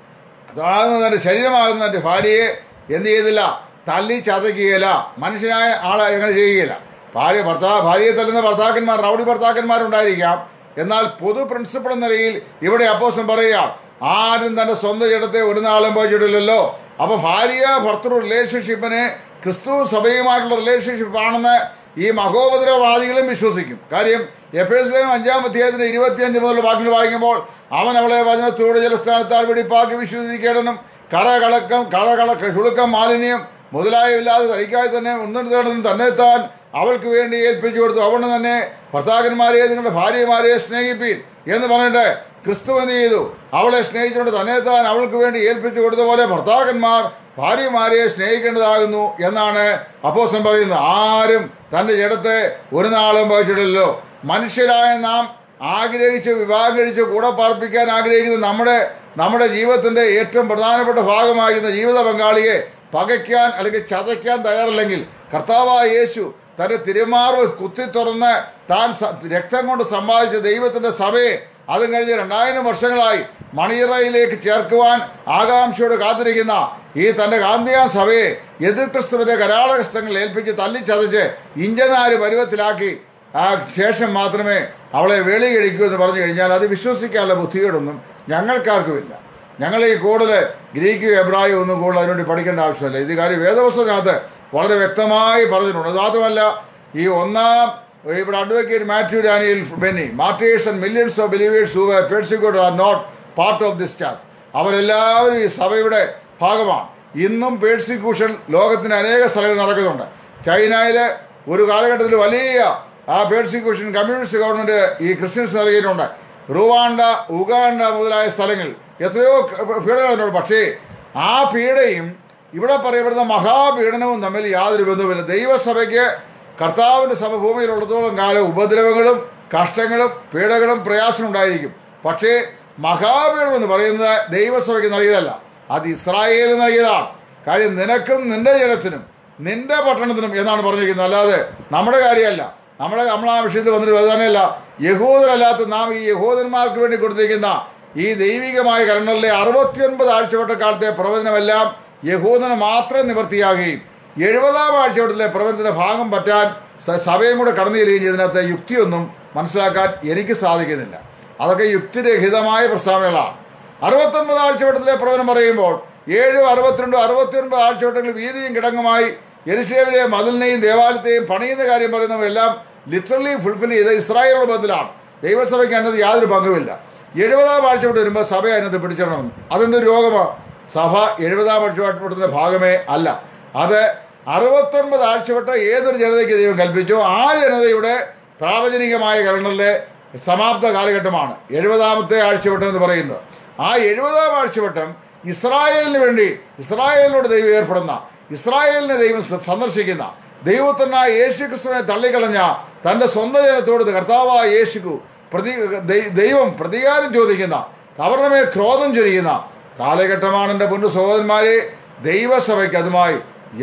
താഴ്ന്ന തൻ്റെ ശരീരമാകുന്ന തൻ്റെ ഭാര്യയെ എന്ത് ചെയ്തില്ല തല്ലി ചതയ്ക്കുകയില്ല മനുഷ്യനായ ആളെ എങ്ങനെ ചെയ്യുകയില്ല ഭാര്യ ഭർത്താവ് ഭാര്യയെ തല്ലുന്ന ഭർത്താക്കന്മാർ റൗഡി ഭർത്താക്കന്മാരുണ്ടായിരിക്കാം എന്നാൽ പൊതു പ്രിൻസിപ്പിൾ എന്ന നിലയിൽ ഇവിടെ അപ്പോസം പറയുകയാണ് ആരും തൻ്റെ സ്വന്തം ഇടത്തെ ഒരു നാളും പോയിച്ചിട്ടില്ലല്ലോ അപ്പൊ ഭാര്യ ഭർത്തൃ റിലേഷൻഷിപ്പിനെ ക്രിസ്തു സഭയുമായിട്ടുള്ള റിലേഷൻഷിപ്പ് ആണെന്ന് ഈ മഹോപദ്രവവാദികളും വിശ്വസിക്കും കാര്യം എഫേസിലും അഞ്ചാം അധ്യായത്തിന്റെ ഇരുപത്തിയഞ്ച് മുതൽ വാക്യങ്ങൾ വായിക്കുമ്പോൾ അവൻ അവളെ വചനത്തോട് ജലസ്ഥാനത്താൽ വെടിപ്പാക്കി വിശ്വസിക്കേണ്ടനും കറകളക്കം കറകള ചുളുക്കം മാലിന്യം മുതലായവില്ലാതെ തനിക്കായി തന്നെ ഉന്നതനും തന്നെ താൻ അവൾക്ക് വേണ്ടി ഏൽപ്പിച്ചു കൊടുത്തു അവണ് തന്നെ ഭർത്താക്കന്മാരെ നിങ്ങളുടെ ഭാര്യമാരെ സ്നേഹിപ്പീൻ എന്ന് പറഞ്ഞിട്ട് ക്രിസ്തു എന്ത് ചെയ്തു അവളെ സ്നേഹിച്ചുകൊണ്ട് തന്നെ താൻ അവൾക്ക് വേണ്ടി ഏൽപ്പിച്ചു കൊടുത്ത പോലെ ഭർത്താക്കന്മാർ ഭാര്യമാരെ സ്നേഹിക്കേണ്ടതാകുന്നു എന്നാണ് അപ്പോസൻ പറയുന്നത് ആരും തൻ്റെ ജഡത്തെ ഒരു നാളും വഹിച്ചിട്ടില്ലല്ലോ മനുഷ്യരായ നാം ആഗ്രഹിച്ച് വിവാഹം കഴിച്ച് കൂടെ പാർപ്പിക്കാൻ ആഗ്രഹിക്കുന്ന നമ്മുടെ നമ്മുടെ ജീവിതത്തിന്റെ ഏറ്റവും പ്രധാനപ്പെട്ട ഭാഗമാകുന്ന ജീവിത പങ്കാളിയെ പകയ്ക്കാൻ അല്ലെങ്കിൽ ചതയ്ക്കാൻ തയ്യാറല്ലെങ്കിൽ കർത്താവായ യേശു തന്റെ തിരുമാറ് കുത്തി തുറന്ന് താൻ സ- രക്തം കൊണ്ട് സമ്പാദിച്ച ദൈവത്തിന്റെ സഭയെ അതും കഴിഞ്ഞ് രണ്ടായിരം വർഷങ്ങളായി മണിയറയിലേക്ക് ചേർക്കുവാൻ ആകാംക്ഷയോട് കാത്തിരിക്കുന്ന ഈ തന്റെ കാന്തിയാ സഭയെ എതിർ ക്രിസ്തുവിന്റെ കരാളകഷ്ടങ്ങൾ ഏൽപ്പിച്ച് തല്ലിച്ചതച്ച് ഇഞ്ചനാര് പരുവത്തിലാക്കി ആ ശേഷം മാത്രമേ അവളെ വേളി കഴിക്കൂ എന്ന് പറഞ്ഞു കഴിഞ്ഞാൽ അത് വിശ്വസിക്കാനുള്ള ബുദ്ധികളൊന്നും ഞങ്ങൾക്കാർക്കുമില്ല ഞങ്ങൾ ഈ കൂടുതൽ ഗ്രീക്ക് എബ്രായും ഒന്നും കൂടുതൽ അതിനുവേണ്ടി പഠിക്കേണ്ട ആവശ്യമില്ല ഇത് കാര്യം വേദപുസ്തകത്തിനകത്ത് വളരെ വ്യക്തമായി പറഞ്ഞിട്ടുണ്ട് അത് മാത്രമല്ല ഈ ഒന്നാം ഇവിടെ advocate Mathew Daniel Benny martyrs and millions of believers who persecute are not part of this chart അവരെല്ലാവരും ഈ സഭയുടെ ഭാഗമാണ് ഇന്നും പേഴ്സിക്യൂഷൻ ലോകത്തിന് അനേക സ്ഥലങ്ങളിൽ നടക്കുന്നുണ്ട് ചൈനയിൽ ഒരു കാലഘട്ടത്തിൽ വലിയ ആ പേഴ്സിക്യൂഷൻ കമ്മ്യൂണിസ്റ്റ് ഗവൺമെന്റ് ഈ ക്രിസ്ത്യൻസ് നൽകിയിട്ടുണ്ട് റുവാണ്ട ഉഗാണ്ട മുതലായ സ്ഥലങ്ങളിൽ എത്രയോ പീഡനങ്ങളുണ്ട് പക്ഷേ ആ പീഡയും ഇവിടെ പറയപ്പെടുന്ന മഹാപീഡനവും തമ്മിൽ യാതൊരു ബന്ധവുമില്ല ദൈവസഭയ്ക്ക് കർത്താവിൻ്റെ സഭ ഭൂമിയിലുള്ളത്തോളം കാലം ഉപദ്രവങ്ങളും കഷ്ടങ്ങളും പീഡകളും പ്രയാസവും ഉണ്ടായിരിക്കും പക്ഷേ മഹാപീഠം എന്ന് പറയുന്നത് ദൈവസഭയ്ക്ക് നൽകിയതല്ല അത് ഇസ്രായേലിന് നൽകിയതാണ് കാര്യം നിനക്കും നിന്റെ ജനത്തിനും നിന്റെ പട്ടണത്തിനും എന്നാണ് പറഞ്ഞിരിക്കുന്നത് അല്ലാതെ നമ്മുടെ കാര്യമല്ല നമ്മുടെ നമ്മൾ ആ വിഷയത്തിൽ വന്നിട്ട് വരുന്നതന്നെയല്ല യഹൂദരല്ലാത്ത നാം ഈ യഹൂദന്മാർക്ക് വേണ്ടി കൊടുത്തിരിക്കുന്ന ഈ ദൈവികമായ കലണ്ടറിലെ അറുപത്തിയൊൻപത് ആഴ്ചവട്ട കാലത്തെ പ്രവചനമെല്ലാം യഹൂദന് മാത്രം നിവർത്തിയാകുകയും എഴുപതാം ആഴ്ചവട്ടത്തിലെ പ്രവചനത്തിന്റെ ഭാഗം പറ്റാൻ സ- സഭയും കൂടെ കടന്നു ചെല്ലുകയും ചെയ്തതിനകത്ത് യുക്തിയൊന്നും മനസ്സിലാക്കാൻ എനിക്ക് സാധിക്കുന്നില്ല അതൊക്കെ യുക്തിരഹിതമായ പ്രസ്താവനകളാണ് അറുപത്തൊൻപത് ആഴ്ചവട്ടത്തിലെ പ്രവചനം പറയുമ്പോൾ ഏഴും അറുപത്തിരണ്ടും അറുപത്തിയൊൻപത് ആഴ്ചവട്ടങ്ങളിൽ വീതിയും കിടങ്ങുമായി യെരുശലേമിലെ മതിലിനെയും ദേവാലയത്തെയും പണിയുന്ന കാര്യം പറയുന്നവരെല്ലാം ലിറ്ററലി ഫുൾഫിൽ ചെയ്ത് ഇസ്രായേലുള്ള ബന്ധത്തിലാണ് ദൈവസഭയ്ക്ക് അതിനകത്ത് യാതൊരു പങ്കുമില്ല എഴുപതാം ആഴ്ചവട്ടം വരുമ്പോൾ സഭ അതിനകത്ത് പിടിച്ചിടണമെന്ന് അതെന്തൊരു രോഗമാണ് സഭ എഴുപതാം ആഴ്ചവട്ടത്തിന്റെ ഭാഗമേ അല്ല അത് അറുപത്തൊൻപത് ആഴ്ചവട്ട ഏതൊരു ജനതയ്ക്ക് ദൈവം കൽപ്പിച്ചോ ആ ജനതയുടെ പ്രാവചനികമായ കലണ്ടറിലെ സമാപ്ത കാലഘട്ടമാണ് എഴുപതാമത്തെ ആഴ്ചവട്ടം എന്ന് പറയുന്നത് ആ എഴുപതാം ആഴ്ചവട്ടം ഇസ്രായേലിന് വേണ്ടി ഇസ്രായേലിനോട് ദൈവം ഏർപ്പെടുന്ന ഇസ്രായേലിനെ ദൈവം സ- സന്ദർശിക്കുന്ന ദൈവത്തിനായ യേശു ക്രിസ്തുവിനെ തള്ളിക്കളഞ്ഞ തന്റെ സ്വന്തം ജനത്തോട് കർത്താവായ യേശുക്കു പ്രതി ദൈ- ദൈവം പ്രതികാരം ചോദിക്കുന്ന അവരുടെ മേൽ ക്രോധം ചൊരിയുന്ന കാലഘട്ടമാണ് എൻ്റെ പൊന്നു സഹോദരന്മാരെ ദൈവസഭയ്ക്ക് അതുമായി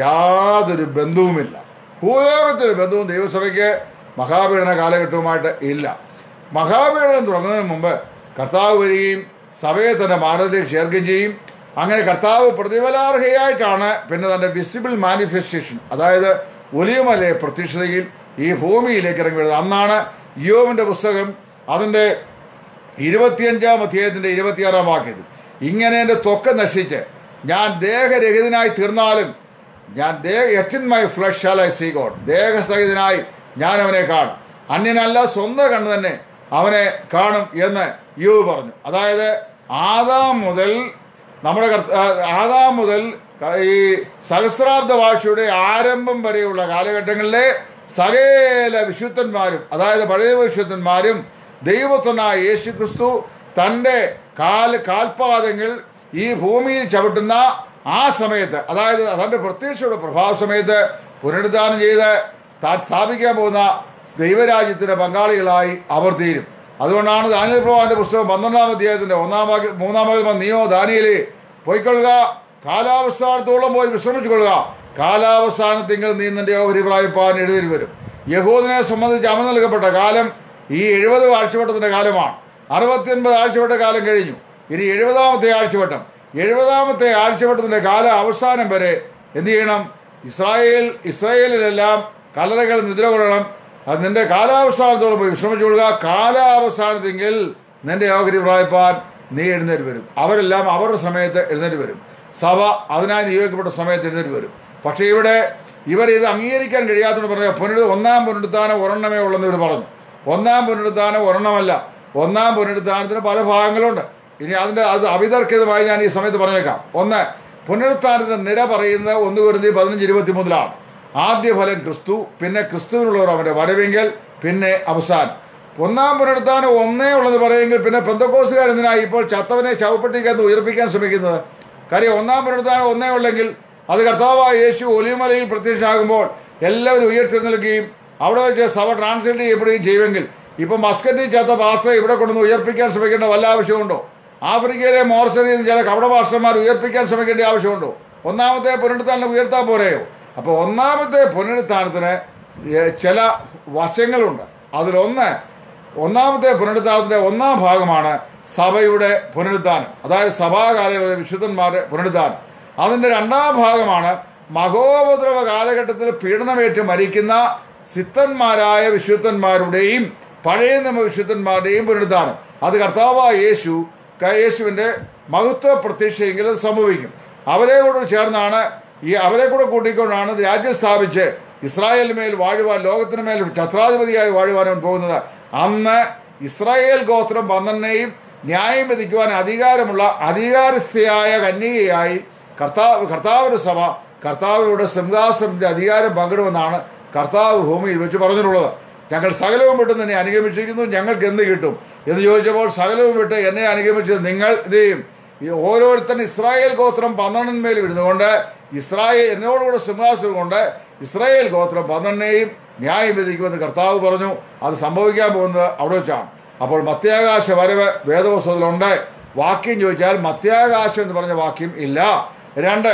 യാതൊരു ബന്ധവുമില്ല ഭൂലോകത്തൊരു ബന്ധവും ദൈവസഭയ്ക്ക് മഹാപീഡന കാലഘട്ടവുമായിട്ട് ഇല്ല മഹാപീഠനം തുടങ്ങുന്നതിന് മുമ്പ് കർത്താവ് വരികയും സഭയെ തന്റെ മാർഗത്തിലേക്ക് ചേർക്കുകയും ചെയ്യും അങ്ങനെ കർത്താവ് പ്രതിഫലാർഹയായിട്ടാണ് പിന്നെ തന്റെ വിസിബിൾ മാനിഫെസ്റ്റേഷൻ അതായത് ഒലിയമലയെ പ്രത്യക്ഷതയിൽ ഈ ഭൂമിയിലേക്ക് ഇറങ്ങി വരുന്നത് അന്നാണ് യോവിന്റെ പുസ്തകം അതിൻ്റെ ഇരുപത്തിയഞ്ചാം അധ്യായത്തിന്റെ ഇരുപത്തിയാറാം വാക്യത്തിൽ ഇങ്ങനെ എൻ്റെ ത്വക്ക് നശിച്ച് ഞാൻ ദേഹരഹിതനായി തീർന്നാലും ഞാൻ ദേഹ yet in my flesh shall I see God ദേഹസഹിതനായി ഞാൻ അവനെ കാണും അന്യനല്ല സ്വന്തം കണ്ണ് തന്നെ അവനെ കാണും എന്ന് യോവ് പറഞ്ഞു അതായത് ആദാം മുതൽ നമ്മുടെ കർത്ത ആദാം മുതൽ ഈ സഹസ്രാബ്ദ ഭാഷയുടെ ആരംഭം വരെയുള്ള കാലഘട്ടങ്ങളിലെ സകല വിശുദ്ധന്മാരും അതായത് പഴയ വിശുദ്ധന്മാരും ദൈവത്വനായ യേശു ക്രിസ്തു തൻ്റെ കാൽ കാൽപാദങ്ങൾ ഈ ഭൂമിയിൽ ചവിട്ടുന്ന ആ സമയത്ത് അതായത് തൻ്റെ പ്രത്യക്ഷയുടെ പ്രഭാവ സമയത്ത് പുനരുദ്ധാനം ചെയ്ത് താൻ സ്ഥാപിക്കാൻ പോകുന്ന ദൈവരാജ്യത്തിൻ്റെ പങ്കാളികളായി അവർ തീരും അതുകൊണ്ടാണ് ദാനിയൽ പ്രഭാവന്റെ പുസ്തകം പന്ത്രണ്ടാം അധ്യായത്തിന്റെ ഒന്നാം വാക്യ മൂന്നാം വാക്യം നീയോ ദാനിയലേ പോയിക്കൊള്ളുക കാലാവസ്ഥാനത്തോളം പോയി വിശ്രമിച്ചു കൊള്ളുക കാലാവസ്ഥാനത്തിങ്കിൽ നീ നിന്റെ ഓഹരി പ്രായപ്പാൻ എഴുതി വരും യഹൂദിനെ സംബന്ധിച്ച് അമൽ നൽകപ്പെട്ട കാലം ഈ എഴുപത് ആഴ്ചവട്ടത്തിന്റെ കാലമാണ് അറുപത്തിയൊൻപത് ആഴ്ചവട്ട കാലം കഴിഞ്ഞു ഇനി എഴുപതാമത്തെ ആഴ്ചവട്ടം എഴുപതാമത്തെ ആഴ്ചവട്ടത്തിന്റെ കാല അവസാനം വരെ എന്ത് ചെയ്യണം ഇസ്രായേൽ ഇസ്രായേലിലെല്ലാം കലറകൾ നിദ്ര കൊള്ളണം അത് നിന്റെ കാലാവസ്ഥാനത്തോളം പോയി വിശ്രമിച്ചു കൊള്ളുക കാലാവസ്ഥാനത്തെങ്കിൽ നിന്റെ ഓഹരി പ്രായപ്പാൻ നീ എഴുന്നേറ്റ് വരും അവരെല്ലാം അവരുടെ സമയത്ത് എഴുന്നേറ്റ് വരും സഭ അതിനായി നിയോഗിക്കപ്പെട്ട സമയത്ത് എഴുന്നേറ്റ് വരും പക്ഷേ ഇവിടെ ഇവർ ഇത് അംഗീകരിക്കാൻ കഴിയാത്തതുകൊണ്ട് പറഞ്ഞ പുനരു ഒന്നാം പുനരുദ്ധാനം ഒരെണ്ണമേ ഉള്ളെന്ന് ഇവർ പറഞ്ഞു ഒന്നാം പുനരുദ്ധാനം ഒരെണ്ണമല്ല ഒന്നാം പുനരുദ്ധാനത്തിന് പല ഭാഗങ്ങളുണ്ട് ഇനി അതിൻ്റെ അത് അവിതർക്കിതമായി ഞാൻ ഈ സമയത്ത് പറഞ്ഞേക്കാം ഒന്ന് പുനരുത്ഥാനത്തിന്റെ നിര പറയുന്നത് ഒന്ന് കുരുതി പതിനഞ്ച് ഇരുപത്തി മൂന്നിലാണ് ആദ്യ ഫലം ക്രിസ്തു പിന്നെ ക്രിസ്തുവിനുള്ളവർ അവന്റെ വരവെങ്കിൽ പിന്നെ അവസാനം ഒന്നാം പുനരുത്ഥാനം ഒന്നേ ഉള്ളത് പറയുമെങ്കിൽ പിന്നെ പെന്തക്കോസുകാർ എന്തിനായി ഇപ്പോൾ ചത്തവനെ ശവപ്പെട്ടിക്കകത്ത് ഉയർപ്പിക്കാൻ ശ്രമിക്കുന്നത് കാര്യം ഒന്നാം പുനരുത്ഥാനം ഒന്നേ ഉള്ളെങ്കിൽ അത് കർത്താവായ യേശു ഒലിമലയിൽ പ്രത്യക്ഷമാകുമ്പോൾ എല്ലാവരും ഉയർത്തിരുന്നേൽക്കുകയും അവിടെ വെച്ച് സഭ ട്രാൻസ്ലേറ്റ് ചെയ്യപ്പെടുകയും ചെയ്യുമെങ്കിൽ ഇപ്പം മസ്കറ്റിൽ ചത്ത പാസ്റ്റർ ഇവിടെ കൊണ്ടുവന്ന് ഉയർപ്പിക്കാൻ ശ്രമിക്കേണ്ട വല്ല ആവശ്യമുണ്ടോ ആഫ്രിക്കയിലെ മോർസറിയിൽ നിന്ന് ചില കപട പാസ്റ്റർമാർ ഉയർപ്പിക്കാൻ ശ്രമിക്കേണ്ട ആവശ്യമുണ്ടോ ഒന്നാമത്തെ പുനരുത്ഥാനം ഉയർത്താൻ പോരെയോ അപ്പോൾ ഒന്നാമത്തെ പുനരുത്ഥാനത്തിന് ഏഹ്, ചില വശങ്ങളുണ്ട് അതിലൊന്ന് ഒന്നാമത്തെ പുനരുത്ഥാനത്തിന്റെ ഒന്നാം ഭാഗമാണ് സഭയുടെ പുനരുത്ഥാനം അതായത് സഭാകാലങ്ങളിലെ വിശുദ്ധന്മാരുടെ പുനരുത്ഥാനം അതിന്റെ രണ്ടാം ഭാഗമാണ് മഹോപദ്രവ കാലഘട്ടത്തിൽ പീഡനമേറ്റ് മരിക്കുന്ന സിദ്ധന്മാരായ വിശുദ്ധന്മാരുടെയും പഴയ നിയമ വിശുദ്ധന്മാരുടെയും പുനരുദ്ധാനം അത് കർത്താവായ യേശു ക- യേശുവിന്റെ മഹത്വ പ്രത്യക്ഷയെങ്കിൽ അത് സംഭവിക്കും അവരെ കൂടെ ചേർന്നാണ് ഈ അവരെ കൂടെ കൂട്ടിക്കൊണ്ടാണ് രാജ്യം സ്ഥാപിച്ച് ഇസ്രായേലിന് മേൽ വാഴുവാൻ ലോകത്തിന് മേൽ ഛത്രാധിപതിയായി വാഴുവാൻ അവൻ പോകുന്നത് അന്ന് ഇസ്രായേൽ ഗോത്രം പന്ത്രണ്ടിനെയും ന്യായം വിധിക്കുവാൻ അധികാരമുള്ള അധികാരസ്ഥയായ കന്യകയായി കർത്താവ് കർത്താവിന്റെ സഭ കർത്താവിലൂടെ സിംഹാസനത്തിന്റെ അധികാരം പങ്കിടുമെന്നാണ് കർത്താവ് ഭൂമിയിൽ വെച്ച് പറഞ്ഞിട്ടുള്ളത് ഞങ്ങൾ സകലവും വിട്ട് നിന്നെ അനുഗമിച്ചിരിക്കുന്നു ഞങ്ങൾക്ക് എന്ത് കിട്ടും എന്ന് ചോദിച്ചപ്പോൾ സകലവും വിട്ട് എന്നെ അനുഗമിച്ചത് നിങ്ങൾ ഇത് ചെയ്യും ഈ ഓരോരുത്തരും ഇസ്രായേൽ ഗോത്രം പന്ത്രണ്ടിന്മേൽ വിടുന്നുകൊണ്ട് ഇസ്രായേൽ എന്നോടുകൂടെ സിംഹാസനം കൊണ്ട് ഇസ്രായേൽ ഗോത്രം പന്ത്രണ്ടിനെയും ന്യായം വിധിക്കുമെന്ന് കർത്താവ് പറഞ്ഞു അത് സംഭവിക്കാൻ പോകുന്നത് അവിടെ വെച്ചാണ് അപ്പോൾ മത്യാകാശ വരവ് വേദപുസ്തകത്തിലുണ്ട് വാക്യം ചോദിച്ചാൽ മത്യാകാശം എന്ന് പറഞ്ഞ വാക്യം ഇല്ല രണ്ട്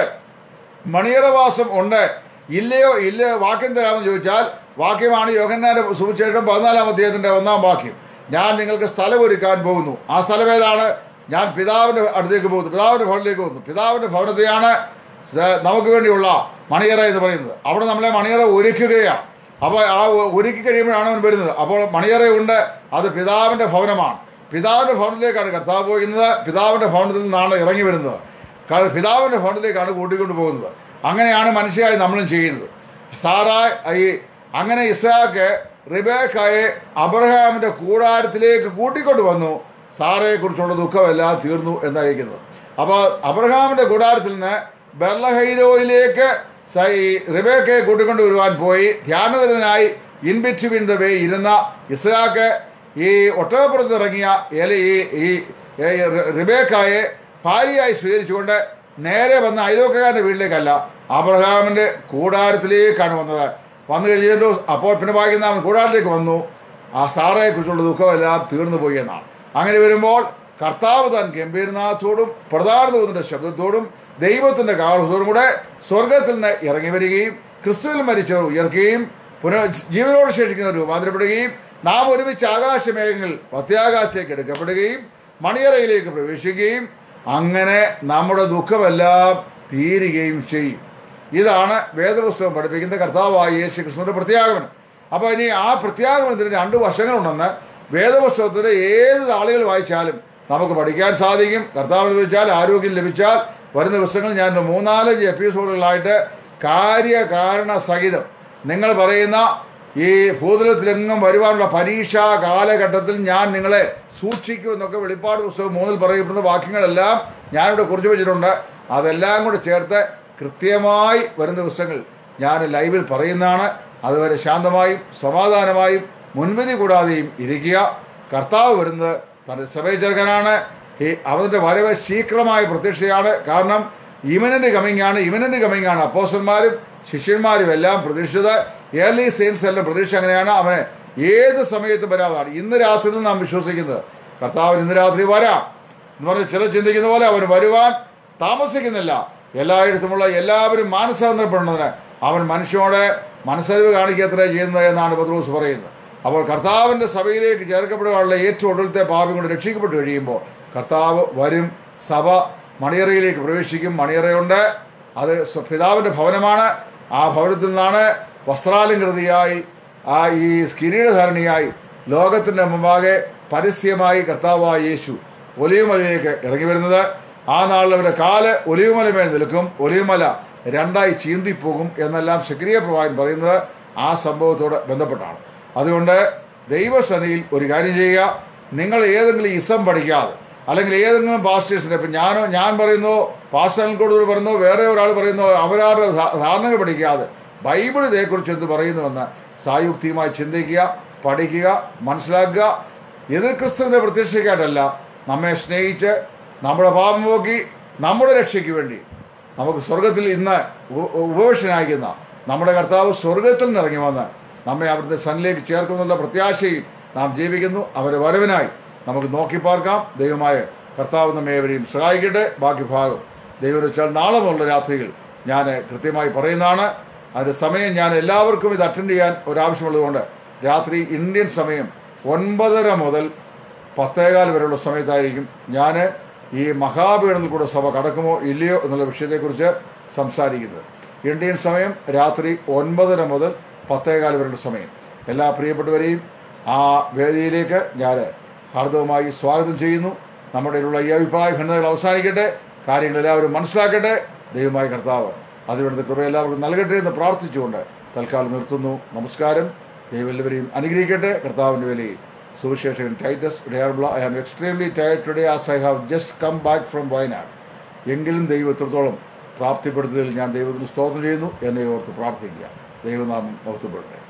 മണിയറവാസം ഉണ്ട് ഇല്ലയോ ഇല്ലയോ വാക്യം തരാമെന്ന് ചോദിച്ചാൽ വാക്യമാണ് യോഹന്നാന്റെ സുവിശേഷം പതിനാലാം അധ്യായത്തിന്റെ ഒന്നാം വാക്യം ഞാൻ നിങ്ങൾക്ക് സ്ഥലം ഒരുക്കാൻ പോകുന്നു ആ സ്ഥലം ഏതാണ് ഞാൻ പിതാവിന്റെ അടുത്തേക്ക് പോകുന്നു പിതാവിന്റെ ഭവനിലേക്ക് പോകുന്നു പിതാവിന്റെ ഭവനത്തെയാണ് സ- നമുക്ക് വേണ്ടിയുള്ള മണിയറ എന്ന് പറയുന്നത് അവിടെ നമ്മളെ മണിയറ ഒരുക്കുകയാണ് അപ്പോൾ ആ ഒ- ഒരുക്കി കഴിയുമ്പോഴാണ് അവൻ വരുന്നത് അപ്പോൾ മണിയറയുണ്ട് അത് പിതാവിന്റെ ഭവനമാണ് പിതാവിന്റെ ഭവനത്തിലേക്കാണ് കർത്താവ് പോകുന്നത് പിതാവിന്റെ ഭവനത്തിൽ നിന്നാണ് ഇറങ്ങി വരുന്നത് കാരണം പിതാവിന്റെ ഭവനത്തിലേക്കാണ് കൂട്ടിക്കൊണ്ട് പോകുന്നത് അങ്ങനെയാണ് മനുഷ്യരായി നമ്മളും ചെയ്യുന്നത് സാറായ് ഈ അങ്ങനെ ഇസ്ഹാക്ക് റിബേക്കായെ അബ്രഹാമിന്റെ കൂടാരത്തിലേക്ക് കൂട്ടിക്കൊണ്ട് വന്നു സാറയെ കുറിച്ചുള്ള ദുഃഖമെല്ലാം തീർന്നു എന്നറിയിക്കുന്നത് അപ്പോൾ അബ്രഹാമിന്റെ കൂടാരത്തിൽ നിന്ന് ബെർലഹൈരോയിലേക്ക് സ- ഈ റിബേക്കയെ കൂട്ടിക്കൊണ്ട് വരുവാൻ പോയി ധ്യാനതരനായി ഇൻ ബിറ്റ്വീൻ ദ വേ ഇരുന്ന ഇസ്ഹാക്ക് ഈ ഒട്ടകപ്പുറത്ത് ഇറങ്ങിയ ഏല ഈ ഈ ഈ റി- റിബേക്കായെ ഭാര്യയായി സ്വീകരിച്ചുകൊണ്ട് നേരെ വന്ന അയലോക്കക്കാരൻ്റെ വീട്ടിലേക്കല്ല അബ്രഹാമിൻ്റെ കൂടാരത്തിലേക്കാണ് വന്നത് വന്നു കഴിഞ്ഞിട്ട് അപ്പോൾ പിന്നെ വായിക്കുന്ന അവൻ കൂടാരത്തിലേക്ക് വന്നു ആ സാറയെ കുറിച്ചുള്ള ദുഃഖമെല്ലാം തീർന്നു പോയി എന്നാണ് അങ്ങനെ വരുമ്പോൾ കർത്താവ് താൻ ഗംഭീരനാഥത്തോടും പ്രധാന ദൂതന്റെ ശബ്ദത്തോടും ദൈവത്തിന്റെ കാലത്തോടും കൂടെ സ്വർഗത്തിൽ നിന്ന് ഇറങ്ങി വരികയും ക്രിസ്തുവിൽ മരിച്ചവർ ഉയർക്കുകയും പുനർ ജീവനോട് ശേഷിക്കുന്നവർ രൂപാന്തരപ്പെടുകയും നാം ഒരുമിച്ച് ആകാശമേഘങ്ങളിൽ മധ്യാകാശത്തേക്ക് എടുക്കപ്പെടുകയും മണിയറയിലേക്ക് പ്രവേശിക്കുകയും അങ്ങനെ നമ്മുടെ ദുഃഖമെല്ലാം തീരുകയും ചെയ്യും ഇതാണ് വേദപുസ്തകം പഠിപ്പിക്കുന്ന കർത്താവായ യേശു കൃഷ്ണന്റെ പ്രത്യാഗമനം അപ്പോൾ ഇനി ആ പ്രത്യാഗമനത്തിന് രണ്ട് വശങ്ങളുണ്ടെന്ന് വേദപുസ്തകത്തിലെ ഏത് ആളുകൾ വായിച്ചാലും നമുക്ക് പഠിക്കാൻ സാധിക്കും കർത്താവ് ലഭിച്ചാൽ ആരോഗ്യം ലഭിച്ചാൽ വരുന്ന ദിവസങ്ങളിൽ ഞാൻ ഒരു മൂന്നാലഞ്ച് എപ്പിസോഡുകളായിട്ട് കാര്യകാരണ സഹിതം നിങ്ങൾ പറയുന്ന ഈ ഭൂതലത്തിലെങ്ങും വരുവാനുള്ള പരീക്ഷാ കാലഘട്ടത്തിൽ ഞാൻ നിങ്ങളെ സൂക്ഷിക്കുമെന്നൊക്കെ വെളിപ്പാട് പുസ്തകം മൂന്നിൽ പറയപ്പെടുന്ന വാക്യങ്ങളെല്ലാം ഞാനിവിടെ കുറിച്ച് വെച്ചിട്ടുണ്ട് അതെല്ലാം കൂടെ ചേർത്ത് കൃത്യമായി വരുന്ന ദിവസങ്ങൾ ഞാൻ ലൈവിൽ പറയുന്നതാണ് അതുവരെ ശാന്തമായും സമാധാനമായും മുൻവിധി കൂടാതെയും ഇരിക്കുക കർത്താവ് വരുന്നത് തൻ്റെ സഭയിൽ ചേർക്കാനാണ് ഈ അവൻ്റെ വരവ് ശീഘ്രമായ പ്രതീക്ഷയാണ് കാരണം ഇമനൻ്റ് കമ്മിങ് ആണ് ഇമനൻ്റ് കമ്മിങ് ആണ് അപ്പോസന്മാരും ശിഷ്യന്മാരും എല്ലാം പ്രതീക്ഷിച്ചത് ഏർലി സെയിൻസ് എല്ലാം പ്രതീക്ഷ അങ്ങനെയാണ് അവന് ഏത് സമയത്തും വരാതാണ് ഇന്ന് രാത്രിയിൽ നാം വിശ്വസിക്കുന്നത് കർത്താവിന് ഇന്ന് രാത്രി വരാം എന്ന് പറഞ്ഞ് ചില ചിന്തിക്കുന്ന പോലെ അവൻ വരുവാൻ താമസിക്കുന്നില്ല എല്ലായിടത്തുമുള്ള എല്ലാവരും മാനസാന്തരപ്പെടുന്നതിന് അവൻ മനുഷ്യനോട് മനസ്സറിവ് കാണിക്കത്രേ ചെയ്യുന്നത് എന്നാണ് പത്രോസ് പറയുന്നത് അപ്പോൾ കർത്താവിൻ്റെ സഭയിലേക്ക് ചേർക്കപ്പെടുവാനുള്ള ഏറ്റവും ഒടുവിലത്തെ പാപം കൊണ്ട് രക്ഷിക്കപ്പെട്ട് കഴിയുമ്പോൾ കർത്താവ് വരും സഭ മണിയറയിലേക്ക് പ്രവേശിക്കും മണിയറയുണ്ട് അത് സ്വ- പിതാവിൻ്റെ ഭവനമാണ് ആ ഭവനത്തിൽ നിന്നാണ് വസ്ത്രാലങ്കൃതിയായി ആ ഈ കിരീടധാരണിയായി ലോകത്തിൻ്റെ മുമ്പാകെ പരസ്യമായി കർത്താവായ യേശു ഒലിവുമലയിലേക്ക് ഇറങ്ങി വരുന്നത് ആ നാളിൽ അവരുടെ കാല് ഒലിവുമലമേൽ നിൽക്കും ഒലിവുമല രണ്ടായി ചീന്തിപ്പോകും എന്നെല്ലാം ശക്രിയ പ്രവാഹൻ പറയുന്നത് ആ സംഭവത്തോട് ബന്ധപ്പെട്ടാണ് അതുകൊണ്ട് ദൈവസനയിൽ ഒരു കാര്യം ചെയ്യുക നിങ്ങൾ ഏതെങ്കിലും ഇസം പഠിക്കാതെ അല്ലെങ്കിൽ ഏതെങ്കിലും പാസ്റ്റേഴ്സിനെ ഇപ്പം ഞാനോ ഞാൻ പറയുന്നു പാസ്റ്ററിൽ കൂടുതൽ പറയുന്നു വേറെ ഒരാൾ പറയുന്നു അവരവരുടെ ധാ- ധാരണകൾ പഠിക്കാതെ ബൈബിൾ ഇതേക്കുറിച്ച് എന്ത് പറയുന്നുവെന്ന് സായുക്തിയുമായി ചിന്തിക്കുക പഠിക്കുക മനസ്സിലാക്കുക എതിർ ക്രിസ്തുവിൻ്റെ പ്രത്യക്ഷയ്ക്കായിട്ടല്ല നമ്മെ സ്നേഹിച്ച് നമ്മുടെ പാപം നോക്കി നമ്മുടെ രക്ഷയ്ക്ക് വേണ്ടി നമുക്ക് സ്വർഗത്തിൽ ഇന്ന് ഉ- ഉപവേഷനായിരിക്കുന്ന നമ്മുടെ കർത്താവ് സ്വർഗത്തിൽ നിന്ന് ഇറങ്ങി വന്ന് നമ്മെ അവിടുത്തെ സന്നിലേക്ക് ചേർക്കുന്നുള്ള പ്രത്യാശയും നാം ജീവിക്കുന്നു അവരെ വരവിനായി നമുക്ക് നോക്കി പാർക്കാം ദൈവമായ കർത്താവ് നമ്മെ ഏവരെയും സഹായിക്കട്ടെ ബാക്കി ഭാഗം ദൈവം വെച്ചാൽ നാളെ മുതലുള്ള രാത്രികൾ ഞാൻ കൃത്യമായി പറയുന്നതാണ് അതിൻ്റെ സമയം ഞാൻ എല്ലാവർക്കും ഇത് അറ്റൻഡ് ചെയ്യാൻ ഒരാവശ്യമുള്ളതുകൊണ്ട് രാത്രി ഇന്ത്യൻ സമയം ഒൻപതര മുതൽ പത്തേകാൽ വരെയുള്ള സമയത്തായിരിക്കും ഞാൻ ഈ മഹാപീഠത്തിൽ കൂടെ സഭ കടക്കുമോ ഇല്ലയോ എന്നുള്ള വിഷയത്തെക്കുറിച്ച് സംസാരിക്കുന്നത് ഇന്ത്യൻ സമയം രാത്രി ഒൻപതര മുതൽ പത്തേകാൽ വരെയുള്ള സമയം എല്ലാ പ്രിയപ്പെട്ടവരെയും ആ വേദിയിലേക്ക് ഞാൻ ഹാർദവമായി സ്വാഗതം ചെയ്യുന്നു നമ്മുടെ ഇടയിലുള്ള ഈ അഭിപ്രായ ഭിന്നതകൾ അവസാനിക്കട്ടെ കാര്യങ്ങൾ എല്ലാവരും മനസ്സിലാക്കട്ടെ ദൈവമായ കർത്താവ് അതിവിടുത്തെ കൃപ എല്ലാവർക്കും നൽകട്ടെ എന്ന് പ്രാർത്ഥിച്ചുകൊണ്ട് തൽക്കാലം നിർത്തുന്നു നമസ്കാരം ദൈവം എല്ലാവരെയും അനുഗ്രഹിക്കട്ടെ കർത്താവിൻ്റെ വിലയിൽ സുവിശേഷകൻ ടൈറ്റസ് ഡയർബ്ല I am extremely tired today as I have just come back from Wayanad എങ്കിലും ദൈവം എത്രത്തോളം പ്രാപ്തിപ്പെടുത്തിയതിൽ ഞാൻ ദൈവത്തിന് സ്തോത്രം ചെയ്യുന്നു എന്നെ ഓർത്ത് പ്രാർത്ഥിക്കുക ദൈവനാമം മഹത്വപ്പെടട്ടെ